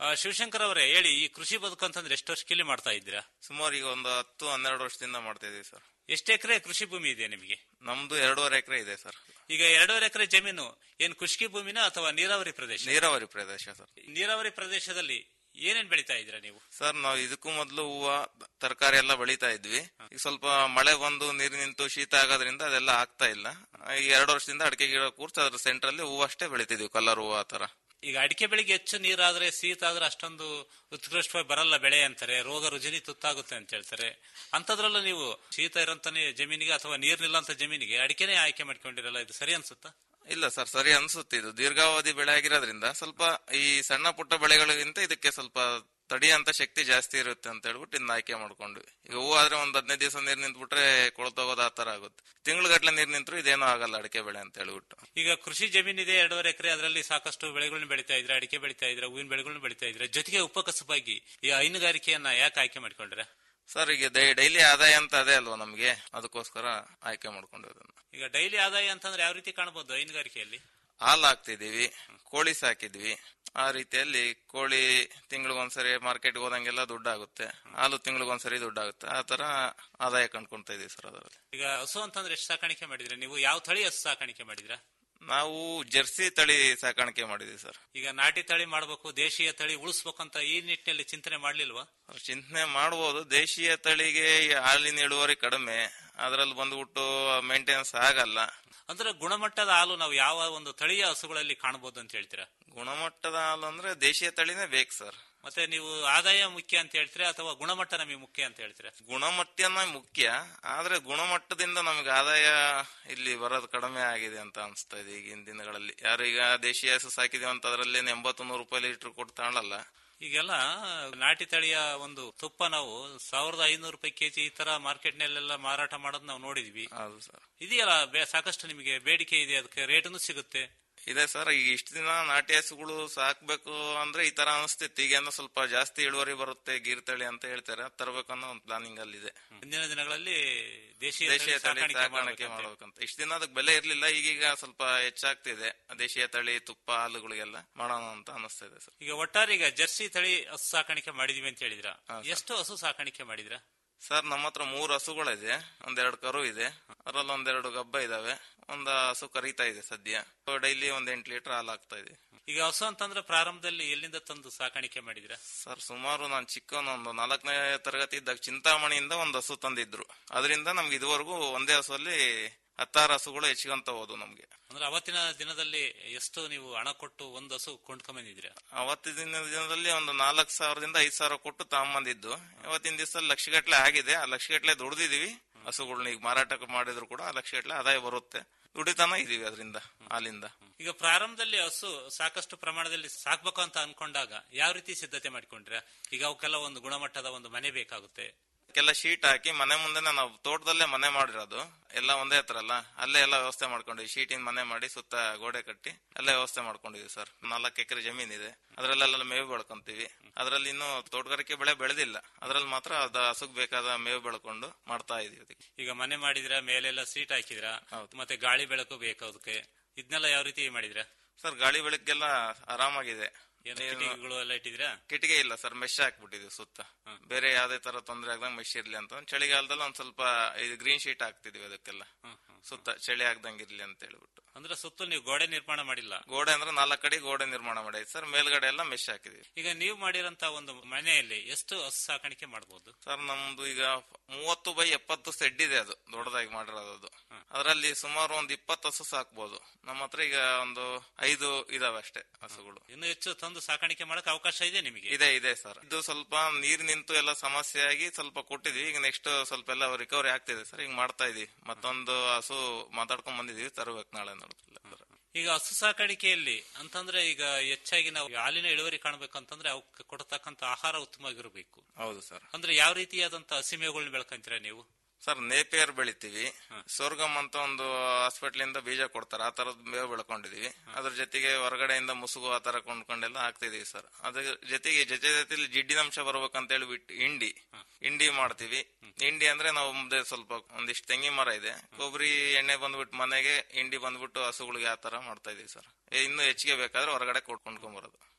ಆ, ಶಿವಶಂಕರ್ ಅವರೇ ಹೇಳಿ ಈ ಕೃಷಿ ಬದುಕು ಅಂತಂದ್ರೆ ಎಷ್ಟು ವರ್ಷಕ್ಕಿಲ್ಲಿ ಮಾಡ್ತಾ ಇದ್ದೀರಾ ಸುಮಾರು ಈಗ ಒಂದು ಹತ್ತು ಹನ್ನೆರಡು ವರ್ಷದಿಂದ ಮಾಡ್ತಾ ಇದೀವಿ ಸರ್ ಎಷ್ಟು ಎಕರೆ ಕೃಷಿ ಭೂಮಿ ಇದೆ ನಿಮಗೆ ನಮ್ದು ಎರಡೂವರೆ ಎಕರೆ ಇದೆ ಸರ್ ಈಗ ಎರಡೂವರೆ ಎಕರೆ ಜಮೀನು ಏನ್ ಕೃಷಿ ಭೂಮಿನ ಅಥವಾ ನೀರಾವರಿ ಪ್ರದೇಶ ನೀರಾವರಿ ಪ್ರದೇಶ ಸರ್ ನೀರಾವರಿ ಪ್ರದೇಶದಲ್ಲಿ ಏನೇನ್ ಬೆಳಿತಾ ಇದ್ದೀರಾ ನೀವು ಸರ್ ನಾವು ಇದಕ್ಕೂ ಮೊದಲು ಹೂವ ತರಕಾರಿ ಎಲ್ಲ ಬೆಳಿತಾ ಇದ್ವಿ ಈಗ ಸ್ವಲ್ಪ ಮಳೆ ಬಂದು ನೀರು ನಿಂತು ಶೀತ ಆಗೋದ್ರಿಂದ ಅದೆಲ್ಲ ಆಗ್ತಾ ಇಲ್ಲ ಈ ಎರಡು ವರ್ಷದಿಂದ ಅಡಿಕೆ ಗಿಡ ಕೂರ್ಸಿ ಅದ್ರ ಸೆಂಟ್ರಲ್ಲಿ ಹೂವು ಅಷ್ಟೇ ಬೆಳಿತಿದ್ವಿ ಕಲರ್ ಹೂವು ಆ ತರ ಈಗ ಅಡಿಕೆ ಬೆಳೆಗೆ ಹೆಚ್ಚು ನೀರಾದ್ರೆ ಶೀತ ಆದ್ರೆ ಅಷ್ಟೊಂದು ಉತ್ಕೃಷ್ಟವಾಗಿ ಬರಲ್ಲ ಬೆಳೆ ಅಂತಾರೆ ರೋಗ ರುಜಿನಿ ತುತ್ತಾಗುತ್ತೆ ಅಂತ ಹೇಳ್ತಾರೆ ಅಂತದ್ರಲ್ಲೂ ನೀವು ಶೀತ ಇರೋಂತಾನೆ ಜಮೀನಿಗೆ ಅಥವಾ ನೀರ್ನಿಲ್ಲಂತ ಜಮೀನಿಗೆ ಅಡಿಕೆನೇ ಆಯ್ಕೆ ಮಾಡ್ಕೊಂಡಿರಲ್ಲ ಇದು ಸರಿ ಅನ್ಸುತ್ತಾ ಇಲ್ಲ ಸರ್ ಸರಿ ಅನ್ಸುತ್ತೆ ಇದು ದೀರ್ಘಾವಧಿ ಬೆಳೆ ಆಗಿರೋದ್ರಿಂದ ಸ್ವಲ್ಪ ಈ ಸಣ್ಣ ಪುಟ್ಟ ಬೆಳೆಗಳಿಗಿಂತ ಇದಕ್ಕೆ ಸ್ವಲ್ಪ ತಡಿಯಂತ ಶಕ್ತಿ ಜಾಸ್ತಿ ಇರುತ್ತೆ ಅಂತ ಹೇಳ್ಬಿಟ್ಟು ಇದನ್ನ ಆಯ್ಕೆ ಮಾಡ್ಕೊಂಡ್ವಿ ಈಗ ಹೂವು ಆದ್ರೆ ಒಂದ್ ಹದಿನೈದು ದಿವಸ ನೀರ್ ನಿಂತ್ಬಿಟ್ರೆ ಕೊಳ್ತೋಗೋದು ಆ ತರ ಆಗುತ್ತೆ ತಿಂಗಳಗಟ್ಲೆ ನೀರ್ ನಿಂತ್ರು ಇದೇನೂ ಆಗಲ್ಲ ಅಡಿಕೆ ಬೆಳೆ ಅಂತ ಹೇಳ್ಬಿಟ್ಟು ಈಗ ಕೃಷಿ ಜಮೀನಿದೆ ಎರಡೂವರೆ ಎಕರೆ ಅದರಲ್ಲಿ ಸಾಕಷ್ಟು ಬೆಳೆಗಳನ್ನ ಬೆಳಿತಾ ಇದ್ರೆ ಅಡಿಕೆ ಬೆಳಿತಾ ಇದ್ರೆ ಹೂವಿನ ಬೆಳೆಗಳನ್ನ ಬೆಳಿತಾ ಇದ್ರೆ ಜೊತೆಗೆ ಉಪಕಸಬಾಗಿ ಈ ಹೈನುಗಾರಿಕೆಯನ್ನ ಯಾಕೆ ಆಯ್ಕೆ ಮಾಡ್ಕೊಂಡ್ರೆ ಸರ್ ಈಗ ಡೈಲಿ ಆದಾಯ ಅಂತ ಅದೇ ಅಲ್ವಾ ನಮ್ಗೆ ಅದಕ್ಕೋಸ್ಕರ ಆಯ್ಕೆ ಮಾಡ್ಕೊಂಡ್ವಿ ಅದನ್ನ ಈಗ ಡೈಲಿ ಆದಾಯ ಅಂತಂದ್ರೆ ಯಾವ ರೀತಿ ಕಾಣಬಹುದು ಹೈನುಗಾರಿಕೆಯಲ್ಲಿ ಹಾಲು ಹಾಕ್ತಿದೀವಿ ಕೋಳಿ ಸಾಕಿದ್ವಿ ಆ ರೀತಿಯಲ್ಲಿ ಕೋಳಿ ತಿಂಗಳಿಗೊಂದ್ಸರಿ ಮಾರ್ಕೆಟ್ಗೆ ಹೋದಂಗೆಲ್ಲ ದುಡ್ಡಾಗುತ್ತೆ ಹಾಲು ತಿಂಗಳಿಗೊಂದ್ಸರಿ ದುಡ್ಡಾಗುತ್ತೆ ಆ ತರ ಆದಾಯ ಕಂಡ್ಕೊಂತ ಇದೀವಿ ಸರ್ ಅದರಲ್ಲಿ ಈಗ ಹಸು ಅಂತಂದ್ರೆ ಎಷ್ಟು ಸಾಕಾಣಿಕೆ ಮಾಡಿದ್ರೆ ನೀವು ಯಾವ ತಳಿ ಹಸು ಸಾಕಾಣಿಕೆ ಮಾಡಿದ್ರ ನಾವು ಜರ್ಸಿ ತಳಿ ಸಾಕಾಣಿಕೆ ಮಾಡಿದೀವಿ ಸರ್ ಈಗ ನಾಟಿ ತಳಿ ಮಾಡ್ಬೇಕು ದೇಶೀಯ ತಳಿ ಉಳಿಸ್ಬೇಕಂತ ಈ ನಿಟ್ಟಿನಲ್ಲಿ ಚಿಂತನೆ ಮಾಡ್ಲಿಲ್ವಾ ಚಿಂತನೆ ಮಾಡಬಹುದು ದೇಶೀಯ ತಳಿಗೆ ಈ ಹಾಲಿನ ಇಳುವರಿ ಕಡಿಮೆ ಅದ್ರಲ್ಲಿ ಬಂದ್ಬಿಟ್ಟು ಮೇಂಟೆನೆನ್ಸ್ ಆಗಲ್ಲ ಅಂದ್ರೆ ಗುಣಮಟ್ಟದ ಹಾಲು ನಾವು ಯಾವ ಒಂದು ತಳಿಯ ಹಸುಗಳಲ್ಲಿ ಕಾಣಬಹುದು ಅಂತ ಹೇಳ್ತೀರಾ ಗುಣಮಟ್ಟದ ಹಾಲು ಅಂದ್ರೆ ದೇಶೀಯ ತಳಿನೇ ಬೇಕು ಸರ್ ಮತ್ತೆ ನೀವು ಆದಾಯ ಮುಖ್ಯ ಅಂತ ಹೇಳ್ತೀರಾ ಅಥವಾ ಗುಣಮಟ್ಟ ನಮಗೆ ಮುಖ್ಯ ಅಂತ ಹೇಳ್ತೀರಾ ಗುಣಮಟ್ಟನ ಮುಖ್ಯ ಆದ್ರೆ ಗುಣಮಟ್ಟದಿಂದ ನಮ್ಗೆ ಆದಾಯ ಇಲ್ಲಿ ಬರೋದು ಕಡಿಮೆ ಆಗಿದೆ ಅಂತ ಅನ್ಸ್ತಾ ಇದೆ ಈಗಿನ ದಿನಗಳಲ್ಲಿ ಯಾರು ಈಗ ದೇಶೀಯ ಹಸು ಸಾಕಿದೀವಿ ಅಂತ ಅದ್ರಲ್ಲಿ ಎಂಬತ್ತು ನೂರು ರೂಪಾಯಿ ಲೀಟರ್ ಕೊಟ್ಟು ತಗೊಳ್ಳಲ್ಲ ಈಗೆಲ್ಲ ನಾಟಿ ತಳಿಯ ಒಂದು ತುಪ್ಪ ನಾವು ಸಾವಿರದ ಐನೂರು ರೂಪಾಯಿ ಕೆಜಿ ಈ ತರ ಮಾರ್ಕೆಟ್ ನಲ್ಲೆಲ್ಲ ಮಾರಾಟ ಮಾಡೋದು ನಾವು ನೋಡಿದ್ವಿ ಹೌದು ಸರ್ ಇದೆಯಲ್ಲ ಬೇ- ಸಾಕಷ್ಟು ನಿಮಗೆ ಬೇಡಿಕೆ ಇದೆ ಅದಕ್ಕೆ ರೇಟನ್ನು ಸಿಗುತ್ತೆ ಇದೆ ಸರ್ ಈಗ ಇಷ್ಟು ದಿನ ನಾಟಿ ಹಸುಗಳು ಸಾಕ್ಬೇಕು ಅಂದ್ರೆ ಈ ತರ ಅನಿಸ್ತಿತ್ತು ಈಗ ಏನೋ ಸ್ವಲ್ಪ ಜಾಸ್ತಿ ಇಳುವರಿ ಬರುತ್ತೆ ಗೀರ್ ತಳಿ ಅಂತ ಹೇಳ್ತಾರೆ ಅದ್ ತರ್ಬೇಕು ಅನ್ನೋ ಒಂದು ಪ್ಲಾನಿಂಗ್ ಅಲ್ಲಿ ಇದೆ ಮುಂದಿನ ದಿನಗಳಲ್ಲಿ ದೇಶೀಯ ದೇಶೀಯ ತಳಿ ತಳಿ ಸಾಕಾಣಿಕೆ ಸಾಕಾಣಿಕೆ ಮಾಡ್ಬೇಕಂತ. ಮಾಡ್ಬೇಕಂತ ಇಷ್ಟು ದಿನ ಅದಕ್ಕೆ ಬೆಲೆ ಇರ್ಲಿಲ್ಲ ಈಗೀಗ ಸ್ವಲ್ಪ ಹೆಚ್ಚಾಗ್ತಿದೆ ದೇಶೀಯ ತಳಿ ತುಪ್ಪ ಹಾಲುಗಳಿಗೆಲ್ಲ ಮಾಡೋಣ ಅಂತ ಅನಿಸ್ತಾ ಇದೆ ಸರ್ ಈಗ ಒಟ್ಟಾರೆ ಈಗ ಜರ್ಸಿ ತಳಿ ಹಸು ಸಾಕಾಣಿಕೆ ಮಾಡಿದೀವಿ ಅಂತ ಹೇಳಿದ್ರ ಎಷ್ಟು ಹಸು ಸಾಕಾಣಿಕೆ ಮಾಡಿದ್ರ ಸರ್ ನಮ್ಮ ಹತ್ರ ಮೂರು ಹಸುಗಳಿದೆ ಒಂದೆರಡು ಕರು ಇದೆ ಅದ್ರಲ್ಲಿ ಒಂದೆರಡು ಗಬ್ಬ ಇದಾವೆ ಒಂದ್ ಹಸು ಕರೀತಾ ಇದೆ ಸದ್ಯ ಡೈಲಿ ಒಂದ್ ಎಂಟು ಲೀಟರ್ ಹಾಲು ಆಗ್ತಾ ಇದೆ ಈಗ ಹಸು ಅಂತಂದ್ರೆ ಪ್ರಾರಂಭದಲ್ಲಿ ಎಲ್ಲಿಂದ ತಂದು ಸಾಕಾಣಿಕೆ ಮಾಡಿದ್ರ ಸರ್ ಸುಮಾರು ನಾನು ಚಿಕ್ಕವನೊಂದು ನಾಲ್ಕನೇ ತರಗತಿ ಇದ್ದಾಗ ಚಿಂತಾಮಣಿಯಿಂದ ಒಂದು ಹಸು ತಂದಿದ್ರು ಅದರಿಂದ ನಮ್ಗೆ ಇದುವರೆಗೂ ಒಂದೇ ಹಸುವಲ್ಲಿ ಹತ್ತಾರು ಹಸುಗಳು ಹೆಚ್ಚಿಗಂತ ಹೋದು ನಮ್ಗೆ ಅಂದ್ರೆ ಅವತ್ತಿನ ದಿನದಲ್ಲಿ ಎಷ್ಟು ನೀವು ಹಣ ಕೊಟ್ಟು ಒಂದು ಹಸು ಕೊಂಡ್ಕೊಂಬಂದಿದ್ರ ಅವತ್ತಿನ ದಿನದಲ್ಲಿ ಒಂದು ನಾಲ್ಕು ಸಾವಿರದಿಂದ ಐದ್ ಸಾವಿರ ಕೊಟ್ಟು ತಗೊಂಬಂದಿದ್ದು ಇವತ್ತಿನ ದಿವಸದಲ್ಲಿ ಲಕ್ಷಗಟ್ಲೆ ಆಗಿದೆ ಆ ಲಕ್ಷಗಟ್ಲೆ ದುಡ್ದಿದೀವಿ ಹಸುಗಳನ್ನ ಈಗ ಮಾರಾಟ ಮಾಡಿದ್ರು ಕೂಡ ಆ ಲಕ್ಷಗಟ್ಲೆ ಆದಾಯ ಬರುತ್ತೆ ದುಡಿತಾನ ಇದೀವಿ ಅದರಿಂದ ಹಾಲಿಂದ ಈಗ ಪ್ರಾರಂಭದಲ್ಲಿ ಹಸು ಸಾಕಷ್ಟು ಪ್ರಮಾಣದಲ್ಲಿ ಸಾಕ್ಬೇಕು ಅಂತ ಅನ್ಕೊಂಡಾಗ ಯಾವ ರೀತಿ ಸಿದ್ಧತೆ ಮಾಡ್ಕೊಂಡ್ರ ಈಗ ಅವಕ್ಕೆಲ್ಲ ಒಂದು ಗುಣಮಟ್ಟದ ಒಂದು ಮನೆ ಬೇಕಾಗುತ್ತೆ ಕೆಲ ಶೀಟ್ ಹಾಕಿ ಮನೆ ಮುಂದೆನೆ ನಾವು ತೋಟದಲ್ಲೇ ಮನೆ ಮಾಡಿರೋದು ಎಲ್ಲ ಒಂದೇ ಹತ್ರ ಅಲ್ಲ ಅಲ್ಲೇ ಎಲ್ಲ ವ್ಯವಸ್ಥೆ ಮಾಡ್ಕೊಂಡಿವಿ ಶೀಟಿನ ಮನೆ ಮಾಡಿ ಸುತ್ತ ಗೋಡೆ ಕಟ್ಟಿ ಅಲ್ಲೇ ವ್ಯವಸ್ಥೆ ಮಾಡ್ಕೊಂಡಿವಿ ಸರ್ ನಾಲ್ಕು ಎಕರೆ ಜಮೀನ್ ಇದೆ ಅದ್ರಲ್ಲೆಲ್ಲ ಮೇವು ಬೆಳ್ಕೊಂತೀವಿ ಅದ್ರಲ್ಲಿ ಇನ್ನು ತೋಟಗಾರಿಕೆ ಬೆಳೆ ಬೆಳೆದಿಲ್ಲ ಅದ್ರಲ್ಲಿ ಮಾತ್ರ ಅದ ಹಸುಗ್ ಬೇಕಾದ ಮೇವು ಬೆಳ್ಕೊಂಡು ಮಾಡ್ತಾ ಇದೀವಿ ಅದಕ್ಕೆ. ಈಗ ಮನೆ ಮಾಡಿದ್ರ ಮೇಲೆಲ್ಲ ಸೀಟ್ ಹಾಕಿದ್ರ ಮತ್ತೆ ಗಾಳಿ ಬೆಳಕು ಬೇಕು ಅದಕ್ಕೆ ಇದನ್ನೆಲ್ಲ ಯಾವ ರೀತಿ ಮಾಡಿದ್ರ ಸರ್ ಗಾಳಿ ಬೆಳಕಿಗೆಲ್ಲ ಆರಾಮಾಗಿದೆ ಏನು ಕಿಟಕಿಗಳು ಎಲ್ಲ ಇಟ್ಟಿದ್ರ ಕಿಟಿಗೆ ಇಲ್ಲ ಸರ್ ಮೆಶ್ ಹಾಕ್ಬಿಟ್ಟಿದ್ವಿ ಸುತ್ತ ಬೇರೆ ಯಾವ್ದೇ ತರ ತೊಂದರೆ ಆಗದಂಗ್ ಮೆಶ್ ಇರ್ಲಿ ಅಂತ ಚಳಿಗಾಲದಲ್ಲಿ ಒಂದ್ ಸ್ವಲ್ಪ ಇದು ಗ್ರೀನ್ ಶೀಟ್ ಹಾಕ್ತಿದ್ವಿ ಅದಕ್ಕೆಲ್ಲ ಸುತ್ತ ಚಳಿ ಆಗ್ದಂಗ್ ಇರ್ಲಿ ಅಂತ ಹೇಳ್ಬಿಟ್ಟು ಅಂದ್ರೆ ಸುತ್ತಲೂ ನೀವು ಗೋಡೆ ನಿರ್ಮಾಣ ಮಾಡಿಲ್ಲ ಗೋಡೆ ಅಂದ್ರೆ ನಾಲ್ಕು ಕಡೆ ಗೋಡೆ ನಿರ್ಮಾಣ ಮಾಡಿದ್ವಿ ಸರ್ ಮೇಲ್ಗಡೆ ಎಲ್ಲ ಮೆಶ್ ಹಾಕಿದ್ವಿ ಈಗ ನೀವು ಮಾಡಿರಂತ ಒಂದು ಮನೆಯಲ್ಲಿ ಎಷ್ಟು ಹಸು ಸಾಕಾಣಿಕೆ ಮಾಡಬಹುದು ಸರ್ ನಮ್ದು ಈಗ ಮೂವತ್ತು ಬೈ ಎಪ್ಪತ್ತು ಸೆಡ್ ಇದೆ ಅದು ದೊಡ್ಡದಾಗಿ ಮಾಡಿರೋದು ಅದು ಅದರಲ್ಲಿ ಸುಮಾರು ಒಂದ್ ಇಪ್ಪತ್ತು ಹಸು ಸಾಕ್ಬೋದು ನಮ್ಮ ಹತ್ರ ಈಗ ಒಂದು ಐದು ಇದಾವೆ ಅಷ್ಟೇ ಹಸುಗಳು ಇನ್ನು ಹೆಚ್ಚು ತಂದು ಸಾಕಾಣಿಕೆ ಮಾಡಕ್ ಅವಕಾಶ ಇದೆ ನಿಮಗೆ ಇದೆ ಇದೆ ಸರ್ ಇದು ಸ್ವಲ್ಪ ನೀರ್ ನಿಂತು ಎಲ್ಲ ಸಮಸ್ಯೆ ಆಗಿ ಸ್ವಲ್ಪ ಕೊಟ್ಟಿದ್ವಿ ಈಗ ನೆಕ್ಸ್ಟ್ ಸ್ವಲ್ಪ ಎಲ್ಲ ರಿಕವರಿ ಆಗ್ತಿದೆ ಸರ್ ಈಗ ಮಾಡ್ತಾ ಇದೀವಿ ಮತ್ತೊಂದು ಹಸು ಮಾತಾಡ್ಕೊಂಡ್ ಬಂದಿದೀವಿ ತರಬೇಕು ನಾಳೆ ನೋಡ್ತಿಲ್ಲ ಈಗ ಹಸು ಸಾಕಾಣಿಕೆಯಲ್ಲಿ ಅಂತಂದ್ರೆ ಈಗ ಹೆಚ್ಚಾಗಿ ನಾವು ಹಾಲಿನ ಇಳುವರಿ ಕಾಣ್ಬೇಕಂತಂದ್ರೆ ಅವಕ್ಕೆ ಕೊಡತಕ್ಕಂತ ಆಹಾರ ಉತ್ತಮವಾಗಿರಬೇಕು ಹೌದು ಸರ್ ಅಂದ್ರೆ ಯಾವ ರೀತಿಯಾದಂತ ಹಸಿಮೇವುಗಳನ್ನ ಬೆಳ್ಕೊಂತೀರಾ ನೀವು ಸರ್ ನೇಪಿಯರ್ ಬೆಳಿತೀವಿ ಸೋರ್ಗಮ್ ಅಂತ ಒಂದು ಹಾಸ್ಪಿಟ್ಲ್ ಇಂದ ಬೀಜ ಕೊಡ್ತಾರೆ ಆ ತರದ್ ಮೇವು ಬೆಳ್ಕೊಂಡಿದೀವಿ ಅದ್ರ ಜೊತೆಗೆ ಹೊರಗಡೆಯಿಂದ ಮುಸುಗು ಆ ತರ ಕೊಂಡ್ಕೊಂಡೆಲ್ಲ ಹಾಕ್ತಿದೀವಿ ಸರ್ ಅದ್ರ ಜೊತೆಗೆ ಜೊತೆ ಜೊತೆಲಿ ಜಿಡ್ಡಿನಂಶ ಬರ್ಬೇಕಂತ ಹೇಳಿ ಬಿಟ್ಟು ಹಿಂಡಿ ಹಿಂಡಿ ಮಾಡ್ತೀವಿ ಹಿಂಡಿ ಅಂದ್ರೆ ನಾವು ಮುಂದೆ ಸ್ವಲ್ಪ ಒಂದಿಷ್ಟು ತೆಂಗಿನ ಮರ ಇದೆ ಕೊಬ್ಬರಿ ಎಣ್ಣೆ ಬಂದ್ಬಿಟ್ಟು ಮನೆಗೆ ಹಿಂಡಿ ಬಂದ್ಬಿಟ್ಟು ಹಸುಗಳಿಗೆ ಆ ತರ ಮಾಡ್ತಾ ಇದೀವಿ ಸರ್ ಇನ್ನು ಹೆಚ್ಚಿಗೆ ಬೇಕಾದ್ರೆ ಹೊರಗಡೆ ಕೊಟ್ಕೊಂಡ್ಕೊಂಡ್ ಬರೋದು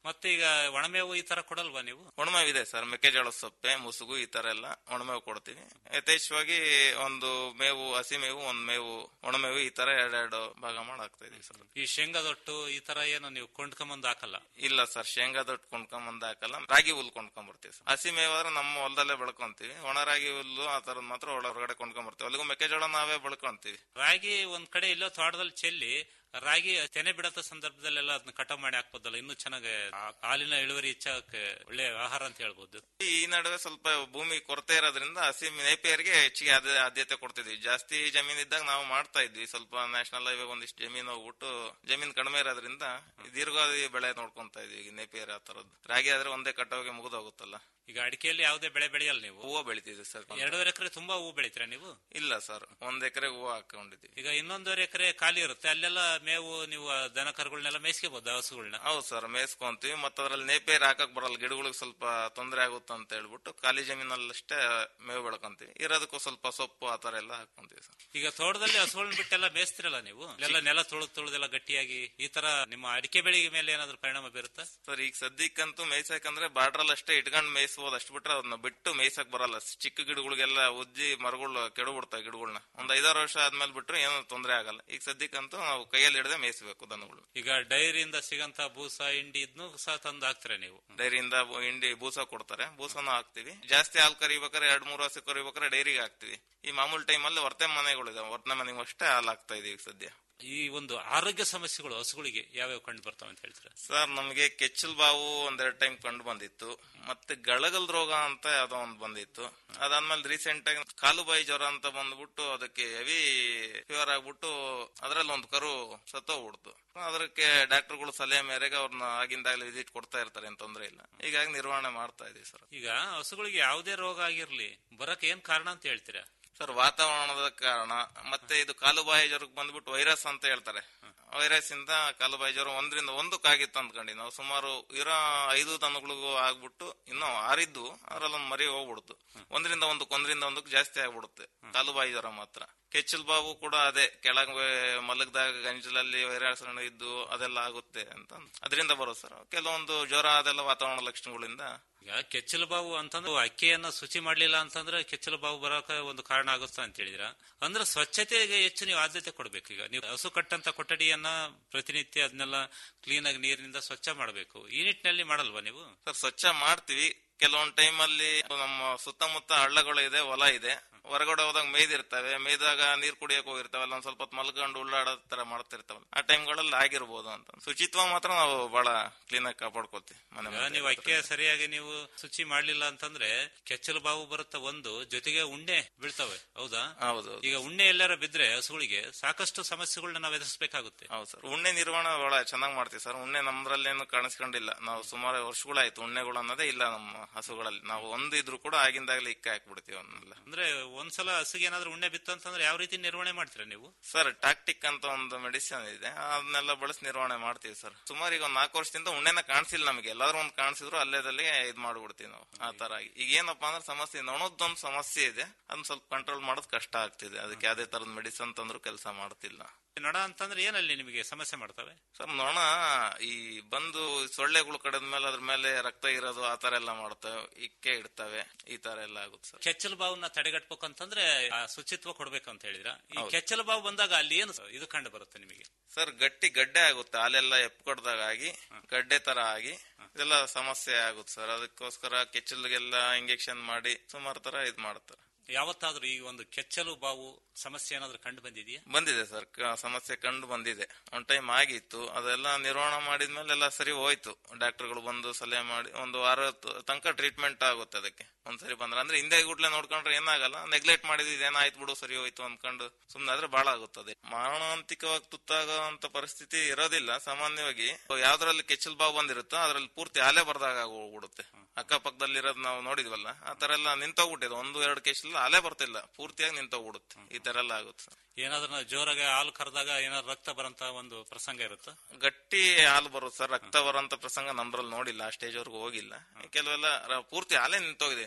ಮತ್ತೆ ಈಗ ಒಣಮೇವು ಈ ತರ ಕೊಡಲ್ವಾ ನೀವು ಒಣಮೇವು ಇದೆ ಸರ್ ಮೆಕ್ಕೆಜೋಳ ಸೊಪ್ಪೆ ಮುಸುಗು ಈ ತರ ಎಲ್ಲ ಒಣಮೇವು ಕೊಡ್ತೀವಿ ಯಥೇಚ್ಛವಾಗಿ ಒಂದು ಮೇವು ಹಸಿ ಮೇವು ಒಂದ್ ಮೇವು ಒಣಮೇವು ಈ ತರ ಎರಡೆರಡು ಭಾಗ ಮಾಡಿ ಹಾಕ್ತಾ ಇದೀವಿ ಸರ್ ಈ ಶೇಂಗಾದೊಟ್ಟು ಈ ತರ ಏನು ನೀವು ಕೊಂಡ್ಕೊಂಬಂದು ಹಾಕಲ್ಲ ಇಲ್ಲ ಸರ್ ಶೇಂಗಾ ದೊಡ್ಡ ಕೊಂಡ್ಕೊಂಡ್ ಬಂದ್ ಹಾಕಲ್ಲ ರಾಗಿ ಹುಲ್ ಕೊಂಡ್ಕೊಂಡ್ ಬರ್ತೀವಿ ಸರ್ ಹಸಿ ಮೇವಾದ್ರೆ ನಮ್ಮ ಹೊಲದಲ್ಲೇ ಬೆಳ್ಕೊಂತೀವಿ ಒಣ ರಾಗಿ ಹುಲ್ಲು ಆ ತರದ್ ಮಾತ್ರ ಹೊರಗಡೆ ಕೊಂಡ್ಕೊಂಡ್ ಬರ್ತೀವಿ ಅಲ್ಲಿಗೂ ಮೆಕ್ಕೆಜೋಳ ನಾವೇ ಬೆಳ್ಕೊಂತೀವಿ ರಾಗಿ ಒಂದ್ ಕಡೆ ಇಲ್ಲೋ ತೋಟದಲ್ಲಿ ಚೆಲ್ಲಿ ರಾಗಿ ತೆನೆ ಬಿಡತ್ತ ಸಂದರ್ಭದಲ್ಲೆಲ್ಲ ಅದನ್ನ ಕಟಾವ್ ಮಾಡಿ ಹಾಕ್ಬೋದಲ್ಲ ಇನ್ನೂ ಚೆನ್ನಾಗಿ ಆ- ಹಾಲಿನ ಇಳುವರಿ ಹೆಚ್ಚಾಗಕ್ಕೆ ಒಳ್ಳೆ ಆಹಾರ ಅಂತ ಹೇಳ್ಬೋದು ಈ ನಡುವೆ ಸ್ವಲ್ಪ ಭೂಮಿ ಕೊರತೆ ಇರೋದ್ರಿಂದ ಹಸಿ ನೇಪಿಯರ್ಗೆ ಹೆಚ್ಚಿಗೆ ಆದ್ಯ- ಆದ್ಯತೆ ಕೊಡ್ತಿದ್ವಿ ಜಾಸ್ತಿ ಜಮೀನ್ ಇದ್ದಾಗ ನಾವು ಮಾಡ್ತಾ ಇದ್ವಿ ಸ್ವಲ್ಪ ನ್ಯಾಷನಲ್ ಹೈವೇ ಒಂದಿಷ್ಟು ಜಮೀನ್ ಹೋಗ್ಬಿಟ್ಟು ಜಮೀನ್ ಕಡಿಮೆ ಇರೋದ್ರಿಂದ ಈ ದೀರ್ಘಾವಧಿ ಬೆಳೆ ನೋಡ್ಕೊಂತಾ ಇದ್ವಿ ಈಗ ನೇಪಿಯರ್ ಆ ತರದ್ದು ರಾಗಿ ಆದ್ರೆ ಒಂದೇ ಕಟಾವಿಗೆ ಮುಗಿದೋಗುತ್ತಲ್ಲ ಈಗ ಅಡಿಕೆಯಲ್ಲಿ ಯಾವುದೇ ಬೆಳೆ ಬೆಳೆಯಲ್ಲ ನೀವು ಹೂವು ಬೆಳಿತಿದ್ವಿ ಸರ್ ಎರಡೂವರೆ ಎಕರೆ ತುಂಬಾ ಹೂವು ಬೆಳಿತೀರಾ ನೀವು ಇಲ್ಲ ಸರ್ ಒಂದ್ ಎಕರೆ ಹೂವು ಹಾಕೊಂಡಿದ್ವಿ ಈಗ ಇನ್ನೊಂದೂವರೆ ಎಕರೆ ಖಾಲಿ ಇರುತ್ತೆ ಅಲ್ಲೆಲ್ಲ ಮೇವು ನೀವು ಆ ದನ ಕರುಗಳನ್ನೆಲ್ಲ ಮೇಯಿಸ್ಕೋಬಹುದು ಹಸುಗಳನ್ನ ಹೌದು ಸರ್ ಮೇಯಿಸ್ಕೊಂತೀವಿ ಮತ್ತೆ ಅದ್ರಲ್ಲಿ ನೇಪಿಯರ್ ಹಾಕಕ್ ಬರಲ್ಲ ಗಿಡಗಳಿಗೆ ಸ್ವಲ್ಪ ತೊಂದರೆ ಆಗುತ್ತೆ ಅಂತ ಹೇಳ್ಬಿಟ್ಟು ಖಾಲಿ ಜಮೀನಲ್ಲಷ್ಟೇ ಮೇವು ಬೆಳ್ಕೊಂತೀವಿ ಇರೋದಕ್ಕೂ ಸ್ವಲ್ಪ ಸೊಪ್ಪು ಆ ತರ ಎಲ್ಲ ಹಾಕೊಂತೀವಿ ಸರ್ ಈಗ ತೋಟದಲ್ಲಿ ಹಸುಗಳನ್ನ ಬಿಟ್ಟೆಲ್ಲ ಮೇಯಿಸ್ತಿರಲ್ಲ ನೀವು ಎಲ್ಲ ನೆಲ ತುಳಿದು ತುಳಿದೆಲ್ಲ ಗಟ್ಟಿಯಾಗಿ ಈ ತರ ನಿಮ್ಮ ಅಡಿಕೆ ಬೆಳೆಗೆ ಮೇಲೆ ಏನಾದ್ರು ಪರಿಣಾಮ ಬೀರುತ್ತಾ ಸರ್ ಈಗ ಸದ್ಯಕ್ಕಂತೂ ಮೇಯ್ಸಕಂದ್ರೆ ಬಾರ್ಡ್ರಲ್ ಅಷ್ಟೇ ಇಟ್ಕೊಂಡ್ ಮೇಯಿಸಬಹುದು ಅಷ್ಟು ಬಿಟ್ರೆ ಅದನ್ನ ಬಿಟ್ಟು ಮೇಯ್ಸಕ್ ಬರಲ್ಲ ಚಿಕ್ಕ ಗಿಡಗಳಿಗೆಲ್ಲ ಉಜ್ಜಿ ಮರಗಳು ಕೆಡು ಬಿಡ್ತಾವೆ ಗಿಡಗಳನ್ನ ಒಂದ್ ಐದಾರು ವರ್ಷ ಆದ್ಮೇಲೆ ಬಿಟ್ರೆ ಏನೋ ತೊಂದರೆ ಆಗಲ್ಲ ಈಗ ಸದ್ಯಕ್ಕಂತೂ ನಾವು ಕೈಯಲ್ಲಿ ಹಿಡದೆ ಮೇಯಿಸಬೇಕು ದನಗಳು ಈಗ ಡೈರಿಯಿಂದ ಸಿಗಂತ ಬೂಸ ಹಿಂಡಿ ಇದನ್ನು ಸಹ ತಂದು ಹಾಕ್ತೀರಾ ನೀವು ಡೈರಿಯಿಂದ ಬು- ಹಿಂಡಿ ಬೂಸ ಕೊಡ್ತಾರೆ ಬೂಸನ ಹಾಕ್ತಿವಿ ಜಾಸ್ತಿ ಹಾಲು ಕರಿಬೇಕಾದ್ರೆ ಎರಡ್ ಮೂರು ಹಸಿ ಕರಿಬೇಕಾದ್ರೆ ಡೈರಿಗೆ ಹಾಕ್ತಿವಿ ಈ ಮಾಮೂಲಿ ಟೈಮ್ ಅಲ್ಲಿ ಹೊರತೆ ಮನೆಗಳು ಇದಾವೆ ಹೊರತೆ ಮನೆಗೆ ಅಷ್ಟೇ ಹಾಲು ಹಾಕ್ತಾ ಇದೀವಿ ಈಗ ಸದ್ಯ ಈ ಒಂದು ಆರೋಗ್ಯ ಸಮಸ್ಯೆಗಳು ಹಸುಗಳಿಗೆ ಯಾವ್ಯಾವ ಕಂಡು ಬರ್ತಾವ ಅಂತ ಹೇಳ್ತೀರಾ ಸರ್ ನಮಗೆ ಕೆಚ್ಚಲ್ ಬಾವು ಒಂದೆರಡು ಟೈಮ್ ಕಂಡು ಬಂದಿತ್ತು ಮತ್ತೆ ಗಳಗಲ್ ರೋಗ ಅಂತ ಯಾವ್ದೋ ಒಂದು ಬಂದಿತ್ತು ಅದಾದ್ಮೇಲೆ ರೀಸೆಂಟ್ ಆಗಿ ಕಾಲು ಬಾಯಿ ಜ್ವರ ಅಂತ ಬಂದ್ಬಿಟ್ಟು ಅದಕ್ಕೆ ಹೆವಿ ಫೀವರ್ ಆಗ್ಬಿಟ್ಟು ಅದ್ರಲ್ಲಿ ಒಂದು ಕರು ಸತ್ತೋಗ್ಬಿಡ್ತು ಅದಕ್ಕೆ ಡಾಕ್ಟರ್ಗಳು ಸಲಹೆ ಮೇರೆಗೆ ಅವ್ರನ್ನ ಆಗಿಂದಾಗಲೇ ವಿಸಿಟ್ ಕೊಡ್ತಾ ಇರ್ತಾರೆ ಏನ್ ತೊಂದ್ರೆ ಇಲ್ಲ ಹೀಗಾಗಿ ನಿರ್ವಹಣೆ ಮಾಡ್ತಾ ಇದೀವಿ ಸರ್ ಈಗ ಹಸುಗಳಿಗೆ ಯಾವುದೇ ರೋಗ ಆಗಿರ್ಲಿ ಬರಕ್ ಏನ್ ಕಾರಣ ಅಂತ ಹೇಳ್ತೀರಾ ಸರ್ ವಾತಾವರಣದ ಕಾರಣ ಮತ್ತೆ ಇದು ಕಾಲುಬಾಯಿ ಜ್ವರಕ್ಕೆ ಬಂದ್ಬಿಟ್ಟು ವೈರಸ್ ಅಂತ ಹೇಳ್ತಾರೆ ವೈರಸ್ ಇಂದ ಕಾಲುಬಾಯಿ ಜ್ವರ ಒಂದರಿಂದ ಒಂದಕ್ಕಾಗಿತ್ತು ಅಂದ್ಕೊಂಡಿ ನಾವು ಸುಮಾರು ಇರೋ ಐದು ದನಗಳಿಗೂ ಆಗ್ಬಿಟ್ಟು ಇನ್ನು ಆರಿದ್ದು ಅದ್ರಲ್ಲಿ ಒಂದು ಮರಿ ಹೋಗ್ಬಿಡ್ತು ಒಂದರಿಂದ ಒಂದಕ್ಕೆ ಒಂದರಿಂದ ಒಂದಕ್ಕೆ ಜಾಸ್ತಿ ಆಗ್ಬಿಡುತ್ತೆ ಕಾಲುಬಾಯಿ ಜ್ವರ ಮಾತ್ರ ಕೆಚ್ಚಲ್ ಬಾವು ಕೂಡ ಅದೇ ಕೆಳಗೆ ಮಲಗದಾಗ ಗಂಜಲಲ್ಲಿ ವೈರಸ್ ಇದ್ದು ಅದೆಲ್ಲ ಆಗುತ್ತೆ ಅಂತ ಅದರಿಂದ ಬರೋದು ಸರ್ ಕೆಲವೊಂದು ಜ್ವರ ಅದೆಲ್ಲ ವಾತಾವರಣ ಲಕ್ಷಣಗಳಿಂದ ಈಗ ಕೆಚ್ಚಲು ಬಾವು ಅಂತಂದ್ರೆ ಅಕ್ಕಿಯನ್ನ ಶುಚಿ ಮಾಡ್ಲಿಲ್ಲ ಅಂತಂದ್ರೆ ಕೆಚ್ಚಲು ಬಾವು ಬರೋಕ ಒಂದು ಕಾರಣ ಆಗುತ್ತಾ ಅಂತ ಹೇಳಿದ್ರ ಅಂದ್ರೆ ಸ್ವಚ್ಛತೆಗೆ ಹೆಚ್ಚು ನೀವು ಆದ್ಯತೆ ಕೊಡ್ಬೇಕು ಈಗ ನೀವು ಹಸು ಕಟ್ಟಂತ ಕೊಠಡಿಯನ್ನ ಪ್ರತಿನಿತ್ಯ ಅದನ್ನೆಲ್ಲ ಕ್ಲೀನ್ ಆಗಿ ನೀರಿನಿಂದ ಸ್ವಚ್ಛ ಮಾಡಬೇಕು ಈ ನಿಟ್ಟಿನಲ್ಲಿ ಮಾಡಲ್ವಾ ನೀವು ಸರ್ ಸ್ವಚ್ಛ ಮಾಡ್ತೀವಿ ಕೆಲವೊಂದ್ ಟೈಮ್ ಅಲ್ಲಿ ನಮ್ಮ ಸುತ್ತಮುತ್ತ ಹಳ್ಳಗಳು ಇದೆ ಹೊಲ ಇದೆ ಹೊರಗಡೆ ಹೋದಾಗ ಮೇಯ್ದಿರ್ತವೆ ಮೇಯ್ದಾಗ ನೀರ್ ಕುಡಿಯಕ್ ಹೋಗಿರ್ತಾವಲ್ಲ ಒಂದ್ ಸ್ವಲ್ಪ ಹೊತ್ತು ಮಲ್ಕೊಂಡು ಉಳ್ಳಾಡೋ ತರ ಮಾಡ್ತಿರ್ತಾವಲ್ಲ ಆ ಟೈಮ್ಗಳಲ್ಲಿ ಆಗಿರ್ಬೋದು ಅಂತ ಶುಚಿತ್ವ ಮಾತ್ರ ನಾವು ಬಹಳ ಕ್ಲೀನ್ ಆಗಿ ಕಾಪಾಡ್ಕೊಳ್ತೀವಿ ಮನೆ ಈಗ ಮುಂದೆ. ನೀವು ಅಕ್ಕೆ ಸರಿಯಾಗಿ ನೀವು ಶುಚಿ ಮಾಡ್ಲಿಲ್ಲ ಅಂತಂದ್ರೆ ಕೆಚ್ಚಲು ಬಾವು ಬರುತ್ತ ಒಂದು ಜೊತೆಗೆ ಉಣ್ಣೆ ಬೀಳ್ತವೆ ಹೌದಾ ಹೌದು ಈಗ ಉಣ್ಣೆ ಎಲ್ಲಾರ ಬಿದ್ರೆ ಹಸುಗಳಿಗೆ ಸಾಕಷ್ಟು ಸಮಸ್ಯೆಗಳನ್ನ ನಾವು ಎದುರಿಸಬೇಕಾಗುತ್ತೆ ಹೌದು ಸರ್ ಉಣ್ಣೆ ನಿರ್ವಹಣೆ ಬಹಳ ಚೆನ್ನಾಗಿ ಮಾಡ್ತೀವಿ ಸರ್ ಉಣ್ಣೆ ನಮ್ದ್ರಲ್ಲೇನು ಕಾಣಿಸ್ಕೊಂಡಿಲ್ಲ ನಾವು ಸುಮಾರು ವರ್ಷಗಳಾಯ್ತು ಉಣ್ಣೆಗಳು ಅನ್ನೋದೇ ಇಲ್ಲ ನಮ್ಮ ಹಸುಗಳಲ್ಲಿ ನಾವು ಒಂದು ಇದ್ರು ಕೂಡ ಆಗಿಂದಾಗಲೇ ಇಕ್ಕ ಹಾಕ್ಬಿಡ್ತೀವಿ ಅವನ್ನೆಲ್ಲ ಅಂದ್ರೆ ಒಂದ್ಸಲ ಹಸುಗೆ ಏನಾದ್ರೂ ಉಣ್ಣೆ ಬಿತ್ತು ಅಂತಂದ್ರೆ ಯಾವ ರೀತಿ ನಿರ್ವಹಣೆ ಮಾಡ್ತೀರಾ ನೀವು ಸರ್ ಟಾಕ್ಟಿಕ್ ಅಂತ ಒಂದು ಮೆಡಿಸಿನ್ ಇದೆ ಅದನ್ನೆಲ್ಲ ಬಳಸಿ ನಿರ್ವಹಣೆ ಮಾಡ್ತೀವಿ ಸರ್ ಸುಮಾರು ಈಗ ಒಂದು ನಾಲ್ಕು ವರ್ಷದಿಂದ ಉಣ್ಣೆನ ಕಾಣಿಸಿಲ್ಲ ನಮಗೆ ಎಲ್ಲಾದ್ರೂ ಒಂದು ಕಾಣಿಸಿದ್ರು ಅಲ್ಲೇದಲ್ಲಿ ಇದು ಮಾಡ್ಬಿಡ್ತೀವಿ ನಾವು ಆ ತರ ಆಗಿ ಈಗ ಏನಪ್ಪಾ ಅಂದ್ರೆ ಸಮಸ್ಯೆ ನೊಣದೊಂದು ಸಮಸ್ಯೆ ಇದೆ ಅದನ್ನ ಸ್ವಲ್ಪ ಕಂಟ್ರೋಲ್ ಮಾಡೋದು ಕಷ್ಟ ಆಗ್ತಿದೆ ಅದಕ್ಕೆ ಯಾವ್ದೇ ತರದ ಮೆಡಿಸಿನ್ ತಂದ್ರು ಕೆಲಸ ಮಾಡ್ತಿಲ್ಲ ನೊಣ ಅಂತಂದ್ರೆ ಏನಲ್ಲಿ ನಿಮಗೆ ಸಮಸ್ಯೆ ಮಾಡ್ತವೆ ಸರ್ ನೊಣ ಈ ಬಂದು ಸೊಳ್ಳೆಗಳು ಕಡದ ಮೇಲೆ ಅದ್ರ ಮೇಲೆ ರಕ್ತ ಇರೋದು ಆ ತರ ಎಲ್ಲ ಮಾಡ್ತವೆ ಇಕ್ಕೆ ಇಡ್ತವೆ ಈ ತರ ಎಲ್ಲ ಆಗುತ್ತೆ ಸರ್ ಕೆಚ್ಚಲು ಬಾವನ್ನ ತಡೆಗಟ್ಬೇಕು ಅಂತಂದ್ರೆ ಆ ಶುಚಿತ್ವ ಕೊಡ್ಬೇಕು ಅಂತ ಹೇಳಿದ್ರ ಈ ಹೌದು. ಕೆಚ್ಚಲು ಬಾವು ಬಂದಾಗ ಅಲ್ಲಿ ಏನು ಇದು ಕಂಡು ಬರುತ್ತೆ ನಿಮಗೆ ಸರ್ ಗಟ್ಟಿ ಗಡ್ಡೆ ಆಗುತ್ತೆ ಹಾಲೆಲ್ಲ ಎಪ್ಕೊಡ್ದಾಗ ಆಗಿ ಗಡ್ಡೆ ತರ ಆಗಿ ಇದೆಲ್ಲ ಸಮಸ್ಯೆ ಆಗುತ್ತೆ ಸರ್ ಅದಕ್ಕೋಸ್ಕರ ಕೆಚ್ಚಲ್ಗೆಲ್ಲ ಇಂಜೆಕ್ಷನ್ ಮಾಡಿ ಸುಮಾರು ತರ ಇದ್ ಮಾಡ್ತಾರೆ ಯಾವತ್ತಾದ್ರೂ ಈ ಒಂದು ಕೆಚ್ಚಲು ಬಾವು ಸಮಸ್ಯೆ ಏನಾದ್ರೂ ಕಂಡು ಬಂದಿದೆಯಾ ಬಂದಿದೆ ಸರ್ ಕ- ಸಮಸ್ಯೆ ಕಂಡು ಬಂದಿದೆ ಒಂದ್ ಟೈಮ್ ಆಗಿತ್ತು ಅದೆಲ್ಲ ನಿರ್ವಹಣೆ ಮಾಡಿದ್ಮೇಲೆ ಎಲ್ಲ ಸರಿ ಹೋಯ್ತು ಡಾಕ್ಟರ್ಗಳು ಬಂದು ಸಲಹೆ ಮಾಡಿ ಒಂದು ವಾರ ತ- ತನಕ ಟ್ರೀಟ್ಮೆಂಟ್ ಆಗುತ್ತೆ ಅದಕ್ಕೆ ಒಂದ್ಸರಿ ಬಂದ್ರೆ ಅಂದ್ರೆ ಹಿಂದೆ ಗುಡ್ಲೆ ನೋಡ್ಕೊಂಡ್ರೆ ಏನಾಗಲ್ಲ ನೆಗ್ಲೆಕ್ಟ್ ಮಾಡಿದ್ ಏನಾಯ್ತು ಬಿಡು ಸರಿ ಹೋಯ್ತು ಅನ್ಕೊಂಡು ಸುಮ್ನೆ ಆದ್ರೆ ಬಾಳ ಆಗುತ್ತದೆ ಮಾರಣಾಂತಿಕವಾಗಿ ತುತ್ತಾಗುವಂತ ಪರಿಸ್ಥಿತಿ ಇರೋದಿಲ್ಲ ಸಾಮಾನ್ಯವಾಗಿ ಯಾವ್ದ್ರಲ್ಲಿ ಕೆಚ್ಚಲ್ ಬಾವು ಬಂದಿರುತ್ತೋ ಅದ್ರಲ್ಲಿ ಪೂರ್ತಿ ಹಾಲೆ ಬರ್ದಾಗ ಹೋಗ್ಬಿಡುತ್ತೆ ಅಕ್ಕಪಕ್ಕದಲ್ಲಿ ಇರೋದ್ ನಾವು ನೋಡಿದ್ವಲ್ಲ ಆ ತರ ಎಲ್ಲ ನಿಂತೋಗ್ಬಿಟ್ಟಿದೆ ಒಂದು ಎರಡು ಕೇಸಲ್ಲಿ ಅಲೆ ಬರ್ತಿಲ್ಲ ಪೂರ್ತಿಯಾಗಿ ನಿಂತೋಗ್ಬಿಡುತ್ತೆ ಈ ತರ ಎಲ್ಲ ಆಗುತ್ತೆ ಸರ್ ಏನಾದ್ರೂ ನಾವು ಜೋರಾಗಿ ಹಾಲು ಕರೆದಾಗ ಏನಾದ್ರು ರಕ್ತ ಬರಂತ ಒಂದು ಪ್ರಸಂಗ ಇರುತ್ತಾ ಗಟ್ಟಿ ಹಾಲು ಬರುತ್ತೆ ಸರ್ ರಕ್ತ ಬರೋಂತ ಪ್ರಸಂಗ ನಮ್ದ್ರಲ್ಲಿ ನೋಡಿಲ್ಲ ಆ ಸ್ಟೇಜ್ ವರ್ಗು ಹೋಗಿಲ್ಲ ಕೆಲವೆಲ್ಲ ರ- ಪೂರ್ತಿ ಹಾಲೇ ನಿಂತೋಗಿದೆ